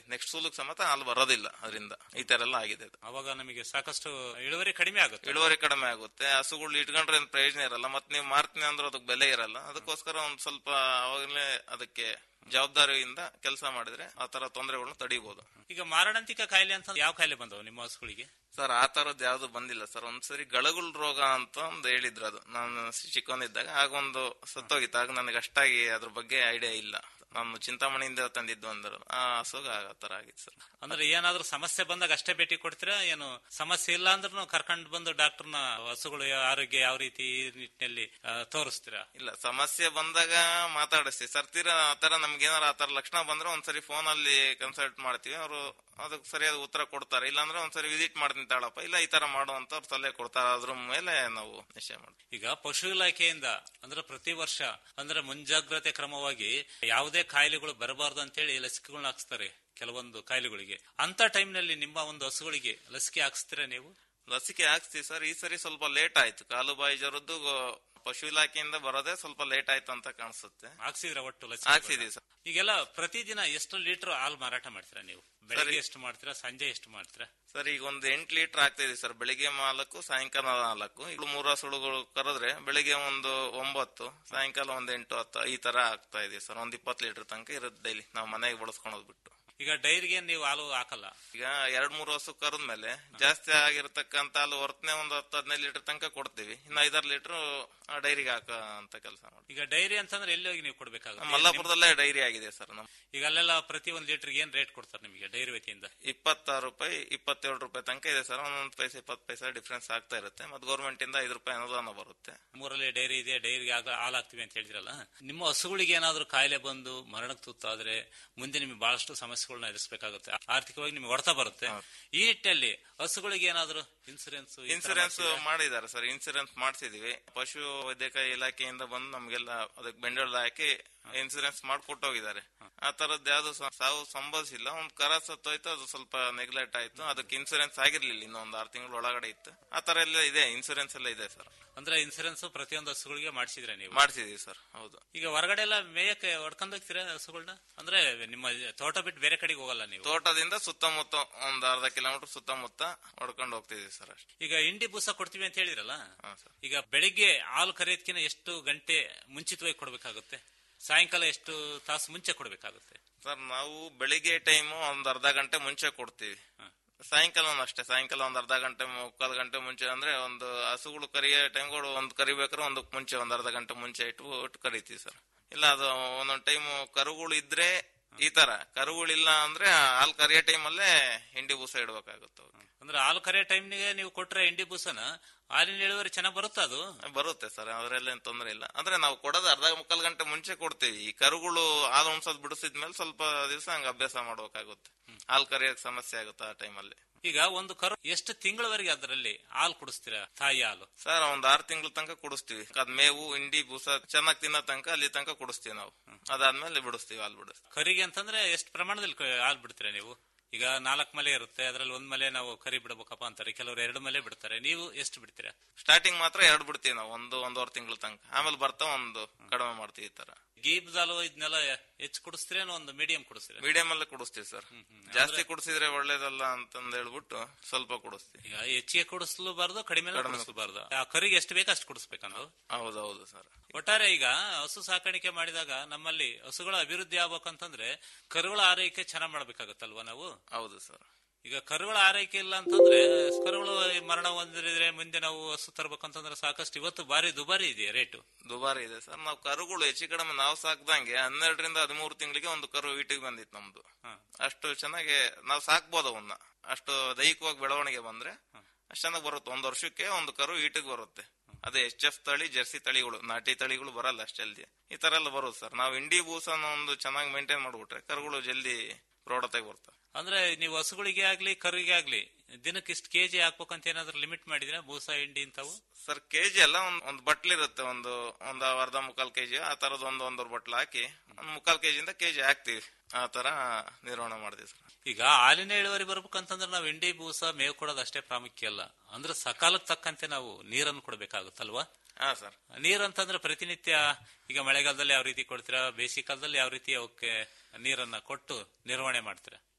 ನೆಕ್ಸ್ಟ್ ಸೂಲಕ್ ಸಮೇತ ಹಾಲು ಬರೋದಿಲ್ಲ ಅದರಿಂದ ಈ ತರ ಎಲ್ಲ ಆಗಿದೆ ಅದು. ಅವಾಗ ನಮಗೆ ಸಾಕಷ್ಟು ಇಳುವರಿ ಕಡಿಮೆ ಆಗುತ್ತೆ ಇಳುವರಿ ಕಡಿಮೆ ಆಗುತ್ತೆ ಹಸುಗಳು ಇಟ್ಕೊಂಡ್ರೆ ಏನ್ ಪ್ರಯೋಜನ ಇರಲ್ಲ ಮತ್ತೆ ನೀವು ಮಾರ್ತೀನಿ ಅಂದ್ರೆ ಅದಕ್ಕೆ ಬೆಲೆ ಇರಲ್ಲ ಅದಕ್ಕೋಸ್ಕರ ಒಂದ್ ಸ್ವಲ್ಪ ಅವಾಗಲೇ ಅದಕ್ಕೆ ಜವಾಬ್ದಾರಿಯಿಂದ ಕೆಲಸ ಮಾಡಿದ್ರೆ ಆ ತರ ತೊಂದರೆಗಳನ್ನ ತಡಿಬಹುದು ಈಗ ಮಾರಣಾಂತಿಕ ಕಾಯಿಲೆ ಅಂತ ಯಾವ ಕಾಯಿಲೆ ಬಂದವು ನಿಮ್ಮ ಹಸುಗಳಿಗೆ ಸರ್ ಆ ತರದ್ ಯಾವ್ದು ಬಂದಿಲ್ಲ ಸರ್ ಒಂದ್ಸರಿ ಗಳಗುಲ್ ರೋಗ ಅಂತ ಒಂದು ಹೇಳಿದ್ರು ಅದು ನಾನು ಚಿಕ್ಕವನಿದ್ದಾಗ ಆಗೊಂದು ಸತ್ತೋಗಿತ್ತು ಆಗ ನನಗೆ ಅಷ್ಟಾಗಿ ಅದ್ರ ಬಗ್ಗೆ ಐಡಿಯಾ ಇಲ್ಲ ನಾನು ಚಿಂತಾಮಣಿಯಿಂದ ತಂದಿದ್ದು ಅಂದ್ರು ಆ ಹಸುಗ ಆ ತರ ಆಗಿತ್ತು ಸರ್ ಅಂದ್ರೆ ಏನಾದ್ರೂ ಸಮಸ್ಯೆ ಬಂದಾಗ ಅಷ್ಟೇ ಭೇಟಿ ಕೊಡ್ತೀರಾ ಏನು ಸಮಸ್ಯೆ ಇಲ್ಲ ಅಂದ್ರೂ ಕರ್ಕೊಂಡು ಬಂದು ಡಾಕ್ಟರ್ನ ಹಸುಗಳು ಆರೋಗ್ಯ ಯಾವ ರೀತಿ ಈ ನಿಟ್ಟಿನಲ್ಲಿ ಆ, ತೋರಿಸ್ತೀರಾ ಇಲ್ಲ ಸಮಸ್ಯೆ ಬಂದಾಗ ಮಾತಾಡಿಸ್ತೀವಿ ಸರ್ ತೀರಾ ಆತರ ನಮ್ಗೆ ಏನಾರ ಆತರ ಲಕ್ಷಣ ಬಂದ್ರೆ ಒಂದ್ಸರಿ ಫೋನ್ ಅಲ್ಲಿ ಕನ್ಸಲ್ಟ್ ಮಾಡ್ತೀವಿ ಅವರು ಅದಕ್ಕೆ ಸರಿಯಾದ ಉತ್ತರ ಕೊಡ್ತಾರೆ ಇಲ್ಲಾಂದ್ರೆ ಒಂದ್ಸರಿ ವಿಸಿಟ್ ಮಾಡ್ತೀನಿ ತಾಳಪ್ಪ ಇಲ್ಲ ಈ ತರ ಮಾಡುವಂತ ಅವ್ರು ಸಲಹೆ ಕೊಡ್ತಾರೆ ಅದ್ರ ಮೇಲೆ ನಾವು ನಿಶ್ಚಯ ಮಾಡ್ತೀವಿ ಈಗ ಪಶು ಇಲಾಖೆಯಿಂದ ಅಂದ್ರೆ ಪ್ರತಿ ವರ್ಷ ಅಂದ್ರೆ ಮುಂಜಾಗ್ರತೆ ಕ್ರಮವಾಗಿ ಯಾವುದೇ ಕಾಯಿಲೆಗಳು ಬರಬಾರ್ದು ಅಂತೇಳಿ ಲಸಿಕೆಗಳನ್ನ ಹಾಕ್ಸ್ತಾರೆ ಕೆಲವೊಂದು ಕಾಯಿಲೆಗಳಿಗೆ ಅಂತ ಟೈಮ್ನಲ್ಲಿ ನಿಮ್ಮ ಒಂದು ಹಸುಗಳಿಗೆ ಲಸಿಕೆ ಹಾಕ್ಸ್ತೀರಾ ನೀವು ಲಸಿಕೆ ಹಾಕ್ಸ್ತೀವಿ ಸರ್ ಈ ಸರಿ ಸ್ವಲ್ಪ ಲೇಟ್ ಆಯ್ತು ಕಾಲುಬಾಯಿ ಜ್ವರದ್ದು ಪಶು ಇಲಾಖೆಯಿಂದ ಬರೋದೇ ಸ್ವಲ್ಪ ಲೇಟ್ ಆಯ್ತು ಅಂತ ಕಾಣಿಸುತ್ತೆ ಹಾಕ್ಸಿದ್ರ ಒಟ್ಟು ಹಾಕ್ಸಿದೀವಿ ಲಸಿಕೆ ಸರ್ ಈಗೆಲ್ಲ ಪ್ರತಿದಿನ ಎಷ್ಟು ಲೀಟರ್ ಹಾಲು ಮಾರಾಟ ಮಾಡ್ತೀರಾ ನೀವು ಬೆಳಗ್ಗೆ ಎಷ್ಟು ಮಾಡ್ತೀರಾ ಸಂಜೆ ಎಷ್ಟು ಮಾಡ್ತೀರಾ ಸರ್ ಈಗ ಒಂದು ಎಂಟು ಲೀಟರ್ ಆಗ್ತಿದೆ ಸರ್ ಬೆಳಿಗ್ಗೆ ನಾಲ್ಕು ಸಾಯಂಕಾಲ ನಾಲ್ಕು ಈಗ ಮೂರು ಹಸುಳುಗಳು ಕರೆದ್ರೆ ಬೆಳಿಗ್ಗೆ ಒಂದು ಒಂಬತ್ತು ಸಾಯಂಕಾಲ ಒಂದು ಎಂಟು ಹತ್ತು ಈ ತರ ಆಗ್ತಾ ಇದೆ ಸರ್ ಒಂದ್ ಇಪ್ಪತ್ತು ಲೀಟರ್ ತನಕ ಇರುತ್ತೆ ಡೈಲಿ ನಾವು ಮನೆಗೆ ಬಳಸ್ಕೊಳೋದ್ ಬಿಟ್ಟು ಈಗ ಡೈರಿಗೆ ನೀವು ಹಾಲು ಹಾಕಲ್ಲ ಈಗ ಎರಡ್ ಮೂರು ಹಸು ಕರೆದ್ಮೇಲೆ ಜಾಸ್ತಿ ಆಗಿರ್ತಕ್ಕಂತ ಹಾಲು ಹೊರತನೆ ಒಂದು ಹತ್ತು ಹದಿನೈದು ಲೀಟರ್ ತನಕ ಕೊಡ್ತೀವಿ ಇನ್ನು ಐದಾರು ಲೀಟರ್ ಡೈರಿಗೆ ಹಾಕ ಅಂತ ಕೆಲಸ ಮಾಡಿ ಈಗ ಡೈರಿ ಅಂತಂದ್ರೆ ಎಲ್ಲಿ ಹೋಗಿ ನೀವು ಕೊಡ್ಬೇಕಾಗುತ್ತೆ ಮಲ್ಲಾಪುರದಲ್ಲೇ ಡೈರಿ ಆಗಿದೆ ಸರ್ ನಮ್ ಈಗ ಅಲ್ಲೆಲ್ಲ ಪ್ರತಿ ಒಂದು ಲೀಟರ್ಗೆ ಏನ್ ರೇಟ್ ಕೊಡ್ತಾರೆ ನಿಮಗೆ ಡೈರಿ ವತಿಯಿಂದ ಇಪ್ಪತ್ತಾರು ರೂಪಾಯಿ ಇಪ್ಪತ್ತೇಳು ರೂಪಾಯಿ ತನಕ ಇದೆ ಸರ್ ಒಂದೊಂದು ಪೈಸೆ ಇಪ್ಪತ್ತು ಪೈಸೆ ಡಿಫ್ರೆನ್ಸ್ ಆಗ್ತಾ ಇರುತ್ತೆ ಮತ್ತೆ ಗೌರ್ಮೆಂಟ್ ಇಂದ ಐದು ರೂಪಾಯಿ ಅನುದಾನ ಬರುತ್ತೆ ಮೂರಲ್ಲಿ ಡೈರಿ ಇದೆ ಡೈರಿಗೆ ಆಗ ಹಾಲು ಹಾಕ್ತಿವಿ ಅಂತ ಹೇಳಿದ್ರಲ್ಲ ನಿಮ್ಮ ಹಸುಗಳಿಗೆ ಏನಾದ್ರೂ ಕಾಯಿಲೆ ಬಂದು ಮರಣಕ್ಕೆ ತುತ್ತಾದ್ರೆ ಮುಂದೆ ನಿಮಗೆ ಬಹಳಷ್ಟು ಸಮಸ್ಯೆಗಳನ್ನ ಎದುರಿಸಬೇಕಾಗುತ್ತೆ ಆರ್ಥಿಕವಾಗಿ ನಿಮಗೆ ಹೊಡೆತ ಬರುತ್ತೆ ಈ ನಿಟ್ಟಿನಲ್ಲಿ ಹಸುಗಳಿಗೆ ಏನಾದ್ರೂ ಇನ್ಸೂರೆನ್ಸ್ ಇನ್ಸೂರೆನ್ಸ್ ಮಾಡಿದ್ದಾರೆ ಸರ್ ಇನ್ಸೂರೆನ್ಸ್ ಮಾಡಿಸಿದೀವಿ ಪಶು ವೈದ್ಯಕ ಇಲಾಖೆಯಿಂದ ಬಂದು ನಮ್ಗೆಲ್ಲ ಅದಕ್ಕೆ ಬೆಂಡೋಳ ಹಾಕಿ ಇನ್ಸೂರೆನ್ಸ್ ಮಾಡ್ಕೊಟ್ಟು ಹೋಗಿದ್ದಾರೆ ಆ ತರದ್ ಯಾವ್ದು ಸ- ಸಾವು ಸಂಭವಿಸಿಲ್ಲ ಒಂದ್ ಕರ ಸತ್ತೋಯ್ತು ಅದು ಸ್ವಲ್ಪ ನೆಗ್ಲೆಕ್ಟ್ ಆಯ್ತು ಅದಕ್ಕೆ ಇನ್ಸೂರೆನ್ಸ್ ಆಗಿರ್ಲಿಲ್ಲ ಇನ್ನೂ ಒಂದ್ ಆರು ತಿಂಗಳು ಒಳಗಡೆ ಇತ್ತು ಆ ತರ ಎಲ್ಲ ಇದೆ ಇನ್ಸೂರೆನ್ಸ್ ಎಲ್ಲ ಇದೆ ಸರ್ ಅಂದ್ರೆ ಇನ್ಸೂರೆನ್ಸ್ ಪ್ರತಿಯೊಂದು ಹಸುಗಳಿಗೆ ಮಾಡಿಸಿದ್ರೆ ನೀವು ಮಾಡಿಸಿದೀವಿ ಸರ್ ಹೌದು ಈಗ ಹೊರಗಡೆ ಎಲ್ಲ ಮೇಯಕ್ಕೆ ಹೊಡ್ಕೊಂಡು ಹೋಗ್ತೀರಾ ಹಸುಗಳನ್ನ ಅಂದ್ರೆ ನಿಮ್ಮ ತೋಟ ಬಿಟ್ಟು ಬೇರೆ ಕಡೆಗೆ ಹೋಗಲ್ಲ ನೀವು ತೋಟದಿಂದ ಸುತ್ತಮುತ್ತ ಒಂದ್ ಅರ್ಧ ಕಿಲೋಮೀಟರ್ ಸುತ್ತಮುತ್ತ ಹೊಡ್ಕೊಂಡು ಹೋಗ್ತಿದೀವಿ ಸರ್ ಅಷ್ಟೇ ಈಗ ಇಂಡಿ ಬೂಸ ಕೊಡ್ತೀವಿ ಅಂತ ಹೇಳಿದ್ರಲ್ಲ ಈಗ ಬೆಳಿಗ್ಗೆ ಹಾಲು ಕರೆಯೋದಕ್ಕಿಂತ ಎಷ್ಟು ಗಂಟೆ ಮುಂಚಿತವಾಗಿ ಕೊಡ್ಬೇಕಾಗುತ್ತೆ ಸಾಯಂಕಾಲ ಎಷ್ಟು ತಾಸು ಮುಂಚೆ ಕೊಡ್ಬೇಕಾಗುತ್ತೆ ಸರ್ ನಾವು ಬೆಳಿಗ್ಗೆ ಟೈಮ್ ಒಂದ್ ಅರ್ಧ ಗಂಟೆ ಮುಂಚೆ ಕೊಡ್ತೀವಿ ಸಾಯಂಕಾಲ ಅಷ್ಟೇ ಸಾಯಂಕಾಲ ಒಂದ್ ಅರ್ಧ ಗಂಟೆ ಮುಕ್ಕಾಲ್ ಗಂಟೆ ಮುಂಚೆ ಅಂದ್ರೆ ಒಂದು ಹಸುಗಳು ಕರಿಯೋ ಟೈಮ್ಗಳು ಒಂದ್ ಕರಿಬೇಕಾದ್ರೆ ಒಂದಕ್ಕೆ ಮುಂಚೆ ಒಂದ್ ಅರ್ಧ ಗಂಟೆ ಮುಂಚೆ ಇಟ್ಟು ಇಟ್ಟು ಕರಿತೀವಿ ಸರ್ ಇಲ್ಲ ಅದು ಒಂದೊಂದ್ ಟೈಮ್ ಕರುಗಳು ಇದ್ರೆ ಈ ತರ ಕರುಗಳಿಲ್ಲ ಅಂದ್ರೆ ಹಾಲ್ ಕರಿಯೋ ಟೈಮಲ್ಲೇ ಹಿಂಡಿ ಬೂಸ ಇಡ್ಬೇಕಾಗುತ್ತೆ ಅವ್ಕೆ. ಅಂದ್ರೆ ಹಾಲು ಕರೆಯೋ ಟೈಮ್ನಿಗೆ ನೀವು ಕೊಟ್ರೆ ಇಂಡಿ ಬೂಸನ ಹಾಲಿನ ಇಳುವರಿ ಚೆನ್ನಾಗಿ ಬರುತ್ತಾ ಅದು ಬರುತ್ತೆ ಸರ್ ಅದರಲ್ಲೇನ್ ಏನ್ ತೊಂದ್ರೆ ಇಲ್ಲ ಅಂದ್ರೆ ನಾವು ಕೊಡೋದು ಅರ್ಧ ಮುಕ್ಕಾಲ್ ಗಂಟೆ ಮುಂಚೆ ಕೊಡ್ತೀವಿ ಈ ಕರುಗಳು ಹಾಲು ಉಣ್ಸೋದ್ ಬಿಡಿಸಿದ್ಮೇಲೆ ಸ್ವಲ್ಪ ದಿವಸ ಹಂಗ ಅಭ್ಯಾಸ ಮಾಡ್ಬೇಕಾಗುತ್ತೆ ಹಾಲ್ ಕರಿಯೋಕ್ ಸಮಸ್ಯೆ ಆಗುತ್ತೆ ಆ ಟೈಮಲ್ಲಿ ಈಗ ಒಂದು ಕರು ಎಷ್ಟು ತಿಂಗಳವರೆಗೆ ಅದರಲ್ಲಿ ಹಾಲು ಕುಡಿಸ್ತೀರಾ ತಾಯಿ ಹಾಲು ಸರ್ ಒಂದ್ ಆರ್ ತಿಂಗಳ ತನಕ ಕುಡಿಸ್ತೀವಿ ಅದ್ ಮೇವು ಇಂಡಿ ಬೂಸ ಚೆನ್ನಾಗಿ ತಿನ್ನೋ ತನಕ ಅಲ್ಲಿ ತನಕ ಕುಡಿಸ್ತೀವಿ ನಾವು ಅದಾದ್ಮೇಲೆ ಬಿಡಿಸ್ತೀವಿ ಹಾಲು ಬಿಡಿಸ್ತೀವಿ ಕರಿಗೆ ಅಂತಂದ್ರೆ ಎಷ್ಟು ಪ್ರಮಾಣದಲ್ಲಿ ಕ- ಹಾಲು ಬಿಡ್ತೀರಾ ನೀವು ಈಗ ನಾಲ್ಕು ಮಲೆ ಇರುತ್ತೆ ಅದ್ರಲ್ಲಿ ಒಂದ್ ಮಲೆ ನಾವು ಕರಿ ಬಿಡಬೇಕಪ್ಪ ಅಂತಾರೆ ಕೆಲವರು ಎರಡು ಮಲೆ ಬಿಡ್ತಾರೆ ನೀವು ಎಷ್ಟು ಬಿಡ್ತೀರಾ ಸ್ಟಾರ್ಟಿಂಗ್ ಮಾತ್ರ ಎರಡು ಬಿಡ್ತೀವಿ ನಾವು ಒಂದು ಒಂದೂವರೆ ತಿಂಗಳ ತನಕ ಆಮೇಲೆ ಬರ್ತಾ ಒಂದು ಕಡಿಮೆ ಮಾಡ್ತೀವಿ ಈ ತರ ಗೀಬ್ ಹಾಲು ಇದನ್ನೆಲ್ಲ ಹೆಚ್ಚು ಕುಡಿಸ್ತೀರೇನೋ ಒಂದು ಮೀಡಿಯಂ ಕುಡಿಸ್ತೀರಾ ಮೀಡಿಯಂ ಅಲ್ಲೇ ಕುಡಿಸ್ತೀವಿ ಸರ್ ಜಾಸ್ತಿ ಕುಡಿಸಿದ್ರೆ ಒಳ್ಳೇದಲ್ಲ ಅಂತಂದ್ ಹೇಳ್ಬಿಟ್ಟು ಸ್ವಲ್ಪ ಕುಡಿಸ್ತೀವಿ ಈಗ ಹೆಚ್ಚಿಗೆ ಕುಡಿಸ್ಲೂಬಾರ್ದು ಕಡಿಮೆ ಕಡಿಮೆ. ಕುಡಿಸ್ಲೂಬಾರ್ದು ಆ ಕರಿಗೆ ಎಷ್ಟು ಬೇಕು ಅಷ್ಟು ಕುಡಿಸ್ಬೇಕಂದು ಹೌದೌದು ಸರ್ ಒಟ್ಟಾರೆ ಈಗ ಹಸು ಸಾಕಾಣಿಕೆ ಮಾಡಿದಾಗ ನಮ್ಮಲ್ಲಿ ಹಸುಗಳ ಅಭಿವೃದ್ಧಿ ಆಗ್ಬೇಕಂತಂದ್ರೆ ಕರುಗಳ ಆರೈಕೆ ಚೆನ್ನಾಗ್ ಮಾಡ್ಬೇಕಾಗತ್ತಲ್ವಾ ನಾವು ಹೌದು ಸರ್ ಈಗ ಕರುಗಳ ಆರೈಕೆ ಇಲ್ಲ ಅಂತಂದ್ರೆ ಕರುಗಳು ಮರಣ ಹೊಂದಿದ್ರೆ ಮುಂದೆ ನಾವು ಹಸು ತರ್ಬೇಕಂತಂದ್ರೆ ಸಾಕಷ್ಟು ಇವತ್ತು ಬಾರಿ ದುಬಾರಿ ಇದೆ ರೇಟು ದುಬಾರಿ ಇದೆ ಸರ್ ನಾವು ಕರುಗಳು ಹೆಚ್ಚು ಕಡಿಮೆ ನಾವು ಸಾಕ್ದಂಗೆ ಹನ್ನೆರಡರಿಂದ ಹದಿಮೂರು ತಿಂಗಳಿಗೆ ಒಂದು ಕರು ಈಟಿಗೆ ಬಂದಿತ್ತು ನಮ್ದು ಅಷ್ಟು ಚೆನ್ನಾಗಿ ನಾವು ಸಾಕ್ಬೋದು ಅವನ್ನ ಅಷ್ಟು ದೈಹಿಕವಾಗಿ ಬೆಳವಣಿಗೆ ಬಂದ್ರೆ ಅಷ್ಟು ಚೆನ್ನಾಗಿ ಬರುತ್ತೆ ಒಂದ್ ವರ್ಷಕ್ಕೆ ಒಂದು ಕರು ಈಟಿಗೆ ಬರುತ್ತೆ ಅದೇ ಎಚ್ ಎಫ್ ತಳಿ ಜರ್ಸಿ ತಳಿಗಳು ನಾಟಿ ತಳಿಗಳು ಬರಲ್ಲ ಅಷ್ಟು ಜಲ್ದಿ ಈ ತರ ಎಲ್ಲ ಬರುತ್ತೆ ಸರ್ ನಾವು ಇಂಡಿ ಬೂಸನ ಒಂದು ಚೆನ್ನಾಗಿ ಮೇಂಟೈನ್ ಮಾಡ್ಬಿಟ್ರೆ ಕರುಗಳು ಜಲ್ದಿ ಪ್ರೌಢತೆಗೆ ಬರ್ತವೆ ಅಂದ್ರೆ ನೀವು ಹಸುಗಳಿಗೆ ಆಗ್ಲಿ ಕರುಗೆ ಆಗ್ಲಿ ದಿನಕ್ಕೆ ಇಷ್ಟು ಕೆಜಿ ಹಾಕ್ಬೇಕಂತ ಏನಾದ್ರು ಲಿಮಿಟ್ ಮಾಡಿದ್ರೆ ಬೂಸ ಹಿಂಡಿ ಇಂತಾವು ಸರ್ ಕೆಜಿ ಅಲ್ಲ ಒಂದ್ ಒಂದ್ ಬಟ್ಲ್ ಇರುತ್ತೆ ಒಂದು ಒಂದು ಅರ್ಧ ಮುಕ್ಕಾಲ್ ಕೆಜಿ ಆ ತರದ್ ಒಂದು ಒಂದೂವರೆ ಬಟ್ಲ್ ಹಾಕಿ ಒಂದ್ ಮುಕ್ಕಾಲ್ ಕೆಜಿಯಿಂದ ಕೆಜಿ ಹಾಕ್ತಿವಿ ಆ ತರ ನಿರ್ವಹಣೆ ಮಾಡ್ತೀವಿ ಸರ್ ಈಗ ಹಾಲಿನ ಇಳುವರಿ ಬರ್ಬೇಕಂತಂದ್ರೆ ನಾವು ಇಂಡಿ ಬೂಸ ಮೇವು ಕೊಡೋದು ಅಷ್ಟೇ ಪ್ರಾಮುಖ್ಯ ಅಲ್ಲ ಅಂದ್ರೆ ಸಕಾಲಕ್ಕೆ ತಕ್ಕಂತೆ ನಾವು ನೀರನ್ನು ಕೊಡ್ಬೇಕಾಗುತ್ತಲ್ವಾ ಹಾ ಸರ್ ನೀರ್ ಅಂತಂದ್ರೆ ಪ್ರತಿನಿತ್ಯ ಈಗ ಮಳೆಗಾಲದಲ್ಲಿ ಯಾವ ರೀತಿ ಕೊಡ್ತೀರಾ ಬೇಸಿಗೆ ಕಾಲದಲ್ಲಿ ಯಾವ ರೀತಿ ಅವಕ್ಕೆ ನೀರನ್ನ ಕೊಟ್ಟು ನಿರ್ವಹಣೆ ಮಾಡ್ತೀರಾ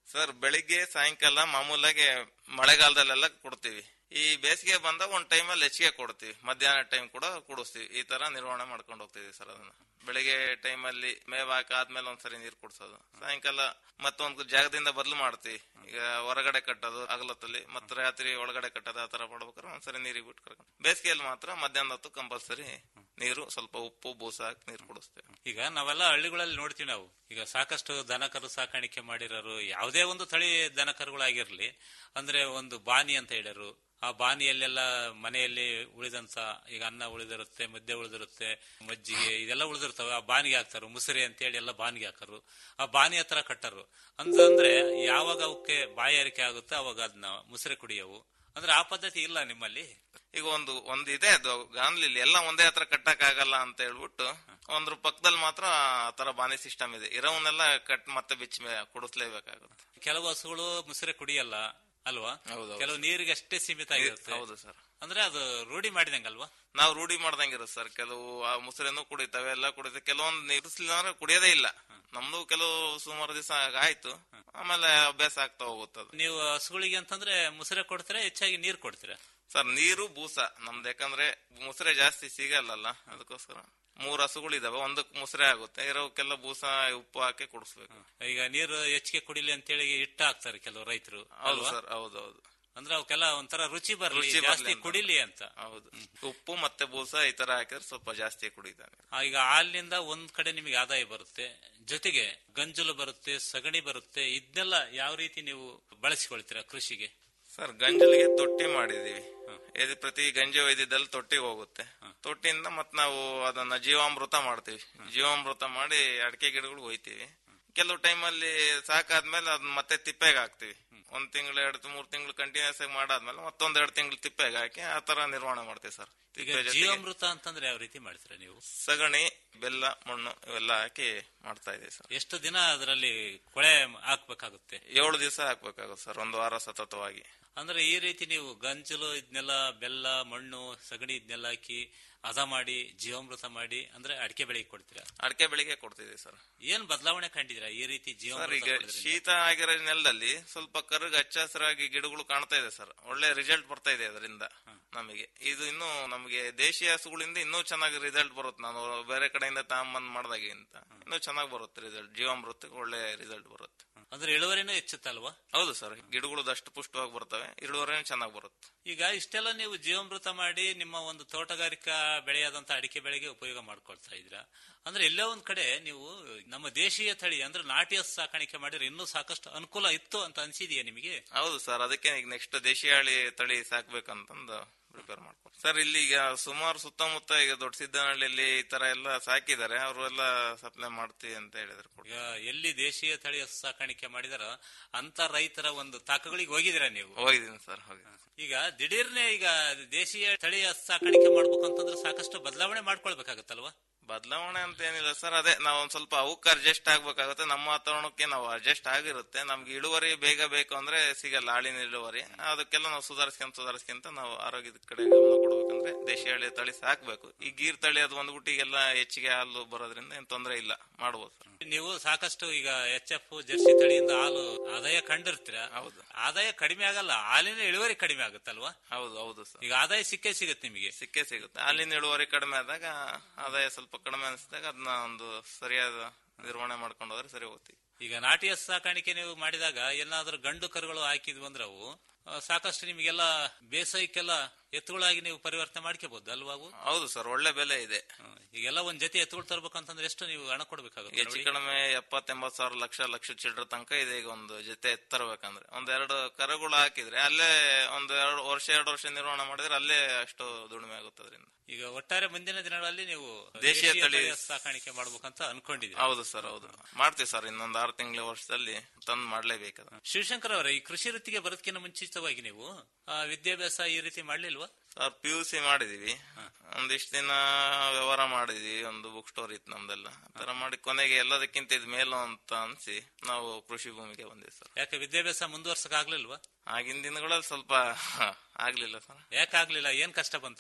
ಸರ್ ಬೆಳಿಗ್ಗೆ ಸಾಯಂಕಾಲ ಮಾಮೂಲಾಗಿ ಮಳೆಗಾಲದಲ್ಲೆಲ್ಲ ಕೊಡ್ತೀವಿ ಈ ಬೇಸಿಗೆ ಬಂದಾಗ ಒಂದ್ ಟೈಮಲ್ಲಿ ಹೆಚ್ಚಿಗೆ ಕೊಡ್ತೀವಿ ಮಧ್ಯಾಹ್ನ ಟೈಮ್ ಕೂಡ ಕುಡಿಸ್ತೀವಿ ಈ ತರ ನಿರ್ವಹಣೆ ಮಾಡ್ಕೊಂಡು ಹೋಗ್ತೀವಿ ಸರ್ ಅದನ್ನ ಬೆಳಿಗ್ಗೆ ಟೈಮಲ್ಲಿ ಮೇವ್ ಹಾಕಿ ಆದ್ಮೇಲೆ ಒಂದ್ಸರಿ ನೀರು ಕುಡ್ಸೋದು ಸಾಯಂಕಾಲ ಮತ್ತೊಂದು ಜಾಗದಿಂದ ಬದಲು ಮಾಡ್ತೀವಿ ಈಗ ಹೊರಗಡೆ ಕಟ್ಟೋದು ಅಗಲತ್ತಲ್ಲಿ ಮತ್ತೆ ರಾತ್ರಿ ಒಳಗಡೆ ಕಟ್ಟೋದು ಆ ತರ ಮಾಡ್ಬೇಕಾದ್ರೆ ಒಂದ್ಸರಿ ನೀರಿಗೆ ಬಿಟ್ಟು ಕರ್ಕೊಂಡು ಬೇಸಿಗೆಯಲ್ಲಿ ಮಾತ್ರ ಮಧ್ಯಾಹ್ನ ಹೊತ್ತು ಕಂಪಲ್ಸರಿ ನೀರು ಸ್ವಲ್ಪ ಉಪ್ಪು ಬೂಸ ಹಾಕಿ ನೀರು ಕುಡಿಸ್ತೇವೆ ಈಗ ನಾವೆಲ್ಲ ಹಳ್ಳಿಗಳಲ್ಲಿ ನೋಡ್ತೀವಿ ನಾವು ಈಗ ಸಾಕಷ್ಟು ದನಕರು ಸಾಕಾಣಿಕೆ ಮಾಡಿರೋರು ಯಾವುದೇ ಒಂದು ತಳಿ ದನಕರುಗಳಾಗಿರ್ಲಿ ಅಂದ್ರೆ ಒಂದು ಬಾನಿ ಅಂತ ಹೇಳ್ಯಾರು ಆ ಬಾನಿಯಲ್ಲೆಲ್ಲ ಮನೆಯಲ್ಲಿ ಉಳಿದಂತ ಈಗ ಅನ್ನ ಉಳಿದಿರುತ್ತೆ ಮುದ್ದೆ ಉಳಿದಿರುತ್ತೆ ಮಜ್ಜಿಗೆ ಇದೆಲ್ಲ ಉಳಿದಿರ್ತವೆ ಆ ಬಾನಿಗೆ ಹಾಕ್ತಾರು ಮುಸರೆ ಅಂತೇಳಿ ಎಲ್ಲ ಬಾನಿಗೆ ಹಾಕರು ಆ ಬಾನಿ ಹತ್ರ ಕಟ್ಟರು ಅಂತಂದ್ರೆ ಯಾವಾಗ ಅವಕ್ಕೆ ಬಾಯಾರಿಕೆ ಆಗುತ್ತೆ ಅವಾಗ ಅದನ್ನ ಮುಸರೆ ಕುಡಿಯವು ಅಂದ್ರೆ ಆ ಪದ್ಧತಿ ಇಲ್ಲ ನಿಮ್ಮಲ್ಲಿ ಈಗ ಒಂದು ಒಂದು ಇದೆ ಅದು ಗಾನ್ಲಿಲಿ ಎಲ್ಲ ಒಂದೇ ಹತ್ರ ಕಟ್ಟಕ್ ಆಗಲ್ಲ ಅಂತ ಹೇಳ್ಬಿಟ್ಟು ಒಂದ್ರ ಪಕ್ಕದಲ್ಲಿ ಮಾತ್ರ ಆ ತರ ಬಾನಿ ಸಿಸ್ಟಮ್ ಇದೆ ಇರೋವನ್ನೆಲ್ಲ ಕಟ್ ಮತ್ತೆ ಬಿಚ್ಚಿ ಮೇ- ಕುಡಿಸ್ಲೇಬೇಕಾಗುತ್ತೆ ಕೆಲವು ಹಸುಗಳು ಮುಸರೆ ಕುಡಿಯಲ್ಲ ಅಲ್ವಾ ಹೌದೌದು. ಕೆಲವು ನೀರಿಗೆ ಅಷ್ಟೇ ಸೀಮಿತ ಆಗಿರುತ್ತೆ ಹೌದು ಸರ್ ಅಂದ್ರೆ ಅದು ರೂಢಿ ಮಾಡಿದಂಗಲ್ವಾ ನಾವು ರೂಢಿ ಮಾಡ್ದಂಗಿರುತ್ತೆ ಸರ್ ಕೆಲವು ಆ ಮುಸರೆನೂ ಕುಡಿತವೆ ಎಲ್ಲ ಕುಡಿತವೆ ಕೆಲವೊಂದು ನಿಲ್ಲಿಸ್ಲಿಲ್ಲ ಅಂದ್ರೆ ಕುಡಿಯೋದೇ ಇಲ್ಲ ನಮ್ದು ಕೆಲವು ಸುಮಾರು ದಿವಸ ಆಯ್ತು ಆಮೇಲೆ ಅಭ್ಯಾಸ ಆಗ್ತಾ ಹೋಗುತ್ತೆ ಅದು ನೀವು ಹಸುಗಳಿಗೆ ಅಂತಂದ್ರೆ ಮುಸರೆ ಕೊಡ್ತೀರಾ ಹೆಚ್ಚಾಗಿ ನೀರು ಕೊಡ್ತೀರಾ ಸರ್ ನೀರು ಬೂಸ ನಮ್ದು ಯಾಕಂದ್ರೆ ಮುಸರೆ ಜಾಸ್ತಿ ಸಿಗಲ್ಲಲ್ಲ ಅದಕ್ಕೋಸ್ಕರ ಮೂರ್ ಹಸುಗಳಿದಾವೆ ಒಂದಕ್ಕೆ ಮುಸರೆ ಆಗುತ್ತೆ ಇರೋಕ್ಕೆಲ್ಲ ಬೂಸ ಉಪ್ಪು ಹಾಕಿ ಕುಡಿಸ್ಬೇಕು ಈಗ ನೀರು ಹೆಚ್ಚಿಗೆ ಕುಡಿಲಿ ಅಂತೇಳಿ ಇಟ್ಟ ಹಾಕ್ತಾರೆ ಕೆಲವು ರೈತರು ಹೌದು ಅಲ್ವಾ ಸರ್ ಹೌದೌದು ಅಂದ್ರೆ ಅವಕ್ಕೆಲ್ಲ ಒಂಥರ ರುಚಿ ಬರ್ಲಿ ರುಚಿ ಜಾಸ್ತಿ ಬರ್ಲಿ ಅಂತ. ಕುಡಿಲಿ ಅಂತ ಹೌದು ಉಪ್ಪು ಮತ್ತೆ ಬೂಸ ಈ ತರ ಹಾಕಿದ್ರೆ ಸ್ವಲ್ಪ ಜಾಸ್ತಿ ಕುಡಿತಾನೆ ಆ, ಈಗ ಹಾಲಿನಿಂದ ಒಂದ್ ಕಡೆ ನಿಮಗೆ ಆದಾಯ ಬರುತ್ತೆ ಜೊತೆಗೆ ಗಂಜಲು ಬರುತ್ತೆ ಸಗಣಿ ಬರುತ್ತೆ ಇದನ್ನೆಲ್ಲ ಯಾವ ರೀತಿ ನೀವು ಬಳಸಿಕೊಳ್ತೀರಾ ಕೃಷಿಗೆ ಸರ್ ಗಂಜಲಿಗೆ ತೊಟ್ಟಿ ಮಾಡಿದೀವಿ ಇದು ಪ್ರತಿ ಗಂಜಿ ಒಯ್ದಿದ್ದಲ್ಲಿ ತೊಟ್ಟಿಗೆ ಹೋಗುತ್ತೆ ತೊಟ್ಟಿಯಿಂದ ಮತ್ ನಾವು ಅದನ್ನ ಜೀವಾಮೃತ ಮಾಡ್ತೀವಿ ಜೀವಾಮೃತ ಮಾಡಿ ಅಡಿಕೆ ಗಿಡಗಳಿಗೆ ಒಯ್ತೀವಿ ಕೆಲವು ಟೈಮಲ್ಲಿ ಸಾಕಾದ್ಮೇಲೆ ಅದನ್ನ ಮತ್ತೆ ತಿಪ್ಪೆಗೆ ಹಾಕ್ತಿವಿ ಒಂದ್ ತಿಂಗಳು ಎರಡು ಮೂರ್ ತಿಂಗಳು ಕಂಟಿನ್ಯೂಸ್ ಆಗಿ ಮಾಡಾದ್ಮೇಲೆ ಮತ್ತೊಂದ್ ಎರಡು ತಿಂಗಳು ತಿಪ್ಪೆಗೆ ಹಾಕಿ ಆ ತರ ನಿರ್ವಹಣೆ ಮಾಡ್ತೀವಿ ಸರ್ ಈಗ ತಿಪ್ಪೆ ಜೊತೆಗೆ ಜೀವಾಮೃತ ಅಂತಂದ್ರೆ ಯಾವ ರೀತಿ ಮಾಡ್ತೀರಾ ನೀವು ಸಗಣಿ ಬೆಲ್ಲ ಮಣ್ಣು ಇವೆಲ್ಲ ಹಾಕಿ ಮಾಡ್ತಾ ಇದೀವಿ ಸರ್ ಎಷ್ಟು ದಿನ ಅದರಲ್ಲಿ ಕೊಳೆ ಹಾಕ್ಬೇಕಾಗುತ್ತೆ ಏಳು ದಿವಸ ಹಾಕ್ಬೇಕಾಗುತ್ತೆ ಸರ್ ಒಂದು ವಾರ ಸತತವಾಗಿ ಅಂದ್ರೆ ಈ ರೀತಿ ನೀವು ಗಂಜಲು ಇದನ್ನೆಲ್ಲ ಬೆಲ್ಲ ಮಣ್ಣು ಸಗಣಿ ಇದನ್ನೆಲ್ಲ ಹಾಕಿ ಹದ ಮಾಡಿ ಜೀವಾಮೃತ ಮಾಡಿ ಅಂದ್ರೆ ಅಡಿಕೆ ಬೆಳೆಗೆ ಕೊಡ್ತೀರಾ ಅಡಿಕೆ ಬೆಳಿಗ್ಗೆ ಕೊಡ್ತಿದ್ದೀವಿ ಸರ್ ಏನ್ ಬದಲಾವಣೆ ಕಂಡಿದ್ದೀರಾ ಈ ರೀತಿ ಸರ್ ಜೀವಾಮೃತ ಈಗ ಕೊಡೋದ್ರಿಂದ? ಶೀತ ಆಗಿರೋ ನೆಲದಲ್ಲಿ ಸ್ವಲ್ಪ ಕರ್ಗ್ ಹಚ್ಚ ಹಸಿರಾಗಿ ಗಿಡಗಳು ಕಾಣ್ತಾ ಇದೆ ಸರ್ ಒಳ್ಳೆ ರಿಸಲ್ಟ್ ಬರ್ತಾ ಇದೆ ಅದರಿಂದ ನಮಗೆ ಇದು ಇನ್ನು ನಮಗೆ ದೇಶೀಯ ಹಸುಗಳಿಂದ ಇನ್ನೂ ಚೆನ್ನಾಗಿ ರಿಸಲ್ಟ್ ಬರುತ್ತೆ ನಾನು ಬೇರೆ ಕಡೆಯಿಂದ ತಗೊಂಬಂದ್ ಮಾಡ್ದಾಗಿಂತ ಇನ್ನೂ ಚೆನ್ನಾಗಿ ಬರುತ್ತೆ ರಿಸಲ್ಟ್ ಜೀವಾಮೃತಕ್ಕೆ ಒಳ್ಳೆ ರಿಸಲ್ಟ್ ಬರುತ್ತೆ ಅಂದ್ರೆ ಇಳುವರಿನೂ ಹೆಚ್ಚುತ್ತಲ್ವಾ ಹೌದು ಸರ್ ಗಿಡಗಳು ದಷ್ಟು ಪುಷ್ಟವಾಗಿ ಬರ್ತವೆ ಇಳುವರಿನೂ ಚೆನ್ನಾಗಿ ಬರುತ್ತೆ ಈಗ ಇಷ್ಟೆಲ್ಲ ನೀವು ಜೀವಾಮೃತ ಮಾಡಿ ನಿಮ್ಮ ಒಂದು ತೋಟಗಾರಿಕಾ ಬೆಳೆಯಾದಂತ ಅಡಿಕೆ ಬೆಳೆಗೆ ಉಪಯೋಗ ಮಾಡ್ಕೊಳ್ತಾ ಇದ್ದೀರಾ ಅಂದ್ರೆ ಎಲ್ಲೋ ಒಂದ್ ಕಡೆ ನೀವು ನಮ್ಮ ದೇಶೀಯ ತಳಿ ಅಂದ್ರೆ ನಾಟಿ ಹಸು ಸಾಕಾಣಿಕೆ ಮಾಡಿದ್ರೆ ಇನ್ನೂ ಸಾಕಷ್ಟು ಅನುಕೂಲ ಇತ್ತು ಅಂತ ಅನ್ಸಿದೆಯಾ ನಿಮಗೆ ಹೌದು ಸರ್ ಅದಕ್ಕೆ ಈಗ ನೆಕ್ಸ್ಟ್ ದೇಶೀಯ ಹಳ್ಳಿ ತಳಿ ಸಾಕ್ಬೇಕಂತಂದು ಪ್ರಿಪೇರ್ ಮಾಡ್ಕೊಂಡು ಸರ್ ಇಲ್ಲಿ ಈಗ ಸುಮಾರು ಸುತ್ತಮುತ್ತ ಈಗ ದೊಡ್ಡ ಸಿದ್ದನಹಳ್ಳಿಯಲ್ಲಿ ಈ ತರ ಎಲ್ಲ ಸಾಕಿದ್ದಾರೆ ಅವರು ಎಲ್ಲ ಸಪ್ಲೈ ಮಾಡ್ತೀವಿ ಅಂತ ಹೇಳಿದ್ರು ಕೂಡ. ಈಗ ಎಲ್ಲಿ ದೇಶೀಯ ತಳಿ ಹಸು ಸಾಕಾಣಿಕೆ ಮಾಡಿದಾರ ಅಂತ ರೈತರ ಒಂದು ತಾಕಗಳಿಗೆ ಹೋಗಿದ್ದೀರಾ ನೀವು ಹೋಗಿದ್ದೀನಿ ಸರ್ ಹೋಗಿದ್ದೀನಿ ಈಗ ದಿಢೀರ್ನೆ ಈಗ ದೇಶೀಯ ತಳಿ ಹಸು ಸಾಕಾಣಿಕೆ ಮಾಡ್ಬೇಕು ಅಂತಂದ್ರೆ ಸಾಕಷ್ಟು ಬದಲಾವಣೆ ಮಾಡ್ಕೊಳ್ಬೇಕಾಗತ್ತಲ್ವಾ ಬದಲಾವಣೆ ಅಂತ ಏನಿಲ್ಲ ಸರ್ ಅದೇ ನಾವು ಒಂದ್ ಸ್ವಲ್ಪ ಅವಕ್ಕೆ ಅಡ್ಜಸ್ಟ್ ಆಗ್ಬೇಕಾಗುತ್ತೆ ನಮ್ಮ ವಾತಾವರಣಕ್ಕೆ ನಾವು ಅಡ್ಜಸ್ಟ್ ಆಗಿರುತ್ತೆ ನಮ್ಗೆ ಇಳುವರಿ ಬೇಗ ಬೇಕು ಅಂದ್ರೆ ಸಿಗಲ್ಲ ಹಾಲಿನ ಇಳುವರಿ ಅದಕ್ಕೆಲ್ಲ ನಾವು ಸುಧಾರಿಸ್ಕೊಂತ ಸುಧಾರಿಸ್ಕೊಂತ ನಾವು ಆರೋಗ್ಯದ ಕಡೆ ಗಮನ ಕೊಡ್ಬೇಕಂದ್ರೆ ದೇಶೀಯ ಹಳ್ಳಿ ತಳಿ ಸಾಕ್ಬೇಕು ಈ ಗೀರ್ ತಳಿ ಅದು ಬಂದ್ಬಿಟ್ಟು ಈಗೆಲ್ಲ ಹೆಚ್ಚಿಗೆ ಹಾಲು ಬರೋದ್ರಿಂದ ಏನ್ ತೊಂದರೆ ಇಲ್ಲ ಮಾಡ್ಬೋದು ಸರ್ ನೀವು ಸಾಕಷ್ಟು ಈಗ ಎಚ್ ಎಫ್ ಜರ್ಸಿ ತಳಿಯಿಂದ ಹಾಲು ಆದಾಯ ಕಂಡಿರ್ತೀರ ಹೌದು ಆದಾಯ ಕಡಿಮೆ ಆಗಲ್ಲ ಹಾಲಿನ ಇಳುವರಿ ಕಡಿಮೆ ಆಗುತ್ತಲ್ವಾ ಹೌದು ಹೌದು ಸರ್ ಈಗ ಆದಾಯ ಸಿಕ್ಕೇ ಸಿಗುತ್ತೆ ನಿಮಗೆ ಸಿಕ್ಕೇ ಸಿಗುತ್ತೆ ಹಾಲಿನ ಇಳುವರಿ ಕಡಿಮೆ ಆದಾಗ ಆದಾಯ ಸ್ವಲ್ಪ ಕಡಿಮೆ ಅನಿಸಿದಾಗ ಅದನ್ನ ಒಂದು ಸರಿಯಾದ ನಿರ್ವಹಣೆ ಮಾಡ್ಕೊಂಡು ಹೋದ್ರೆ ಸರಿ ಹೋಗ್ತೀವಿ ಈಗ ನಾಟಿ ಹಸು ಸಾಕಾಣಿಕೆ ನೀವು ಮಾಡಿದಾಗ ಏನಾದ್ರೂ ಗಂಡು ಕರುಗಳು ಹಾಕಿದ್ವು ಅಂದ್ರೆ ಅವು ಆ, ಸಾಕಷ್ಟು ನಿಮಗೆಲ್ಲ ಬೇಸಾಯಕ್ಕೆಲ್ಲ ಎತ್ತುಗಳಾಗಿ ನೀವು ಪರಿವರ್ತನೆ ಮಾಡ್ಕೋಬಹುದು ಅಲ್ವಾ ಅವು ಹೌದು ಸರ್ ಒಳ್ಳೆ ಬೆಲೆ ಇದೆ ಈಗೆಲ್ಲ ಒಂದ್ ಜೊತೆ ಎತ್ತುಗಳು ತರ್ಬೇಕಂತಂದ್ರೆ ಎಷ್ಟು ನೀವು ಹಣ ಕೊಡ್ಬೇಕಾಗುತ್ತೆ ಹೆಚ್ಚು ಕಡಿಮೆ ಎಪ್ಪತ್ತೆಂಬತ್ ಸಾವಿರ ಲಕ್ಷ ಲಕ್ಷ ಚಿಲ್ಲರ ತನಕ ಇದೆ ಈಗ ಒಂದು ಜೊತೆ ತರಬೇಕಂದ್ರೆ ಒಂದ್ ಎರಡು ಕರುಗಳು ಹಾಕಿದ್ರೆ ಅಲ್ಲೇ ಒಂದ್ ಎರಡು ವರ್ಷ ಎರಡು ವರ್ಷ ನಿರ್ವಹಣೆ ಮಾಡಿದ್ರೆ ಅಲ್ಲೇ ಅಷ್ಟು ದುಡಿಮೆ ಆಗುತ್ತೆ ಅದರಿಂದ ಈಗ ಒಟ್ಟಾರೆ ಮುಂದಿನ ದಿನಗಳಲ್ಲಿ ನೀವು ದೇಶೀಯ ತಳಿ ಹಸು ಸಾಕಾಣಿಕೆ ಮಾಡ್ಬೇಕಂತ ಅನ್ಕೊಂಡಿದ್ದೀರಿ ಹೌದು ಸರ್ ಹೌದು ಮಾಡ್ತೀವಿ ಸರ್ ಇನ್ನೊಂದ್ ಆರು ತಿಂಗಳ ವರ್ಷದಲ್ಲಿ ತಂದು ಮಾಡ್ಲೇಬೇಕದ ಶಿವಶಂಕರ್ ಅವರೇ ಈ ಕೃಷಿ ವೃತ್ತಿಗೆ ಬರೋದಕ್ಕಿಂತ ಮುಂಚಿತವಾಗಿ ನೀವು ಆ, ವಿದ್ಯಾಭ್ಯಾಸ ಈ ರೀತಿ ಮಾಡ್ಲಿಲ್ವಾ ಸರ್ ಪಿ ಯು ಸಿ ಮಾಡಿದೀವಿ ಒಂದಿಷ್ಟು ದಿನ ವ್ಯವಹಾರ ಮಾಡಿದೀವಿ ಒಂದು ಬುಕ್ ಸ್ಟೋರ್ ಇತ್ತು ನಮ್ದೆಲ್ಲ ಆ ತರ ಮಾಡಿ ಕೊನೆಗೆ ಎಲ್ಲದಕ್ಕಿಂತ ಇದು ಮೇಲು ಅಂತ ಅನ್ಸಿ ನಾವು ಕೃಷಿ ಭೂಮಿಗೆ ಬಂದಿವಿ ಸರ್ ಯಾಕೆ ವಿದ್ಯಾಭ್ಯಾಸ ಮುಂದುವರ್ಸಕ್ ಆಗ್ಲಿಲ್ವಾ ಆಗಿನ ದಿನಗಳಲ್ಲಿ ಸ್ವಲ್ಪ ಆಗ್ಲಿಲ್ಲ ಸರ್ ಯಾಕೆ ಆಗ್ಲಿಲ್ಲ ಏನ್ ಕಷ್ಟ ಬಂತು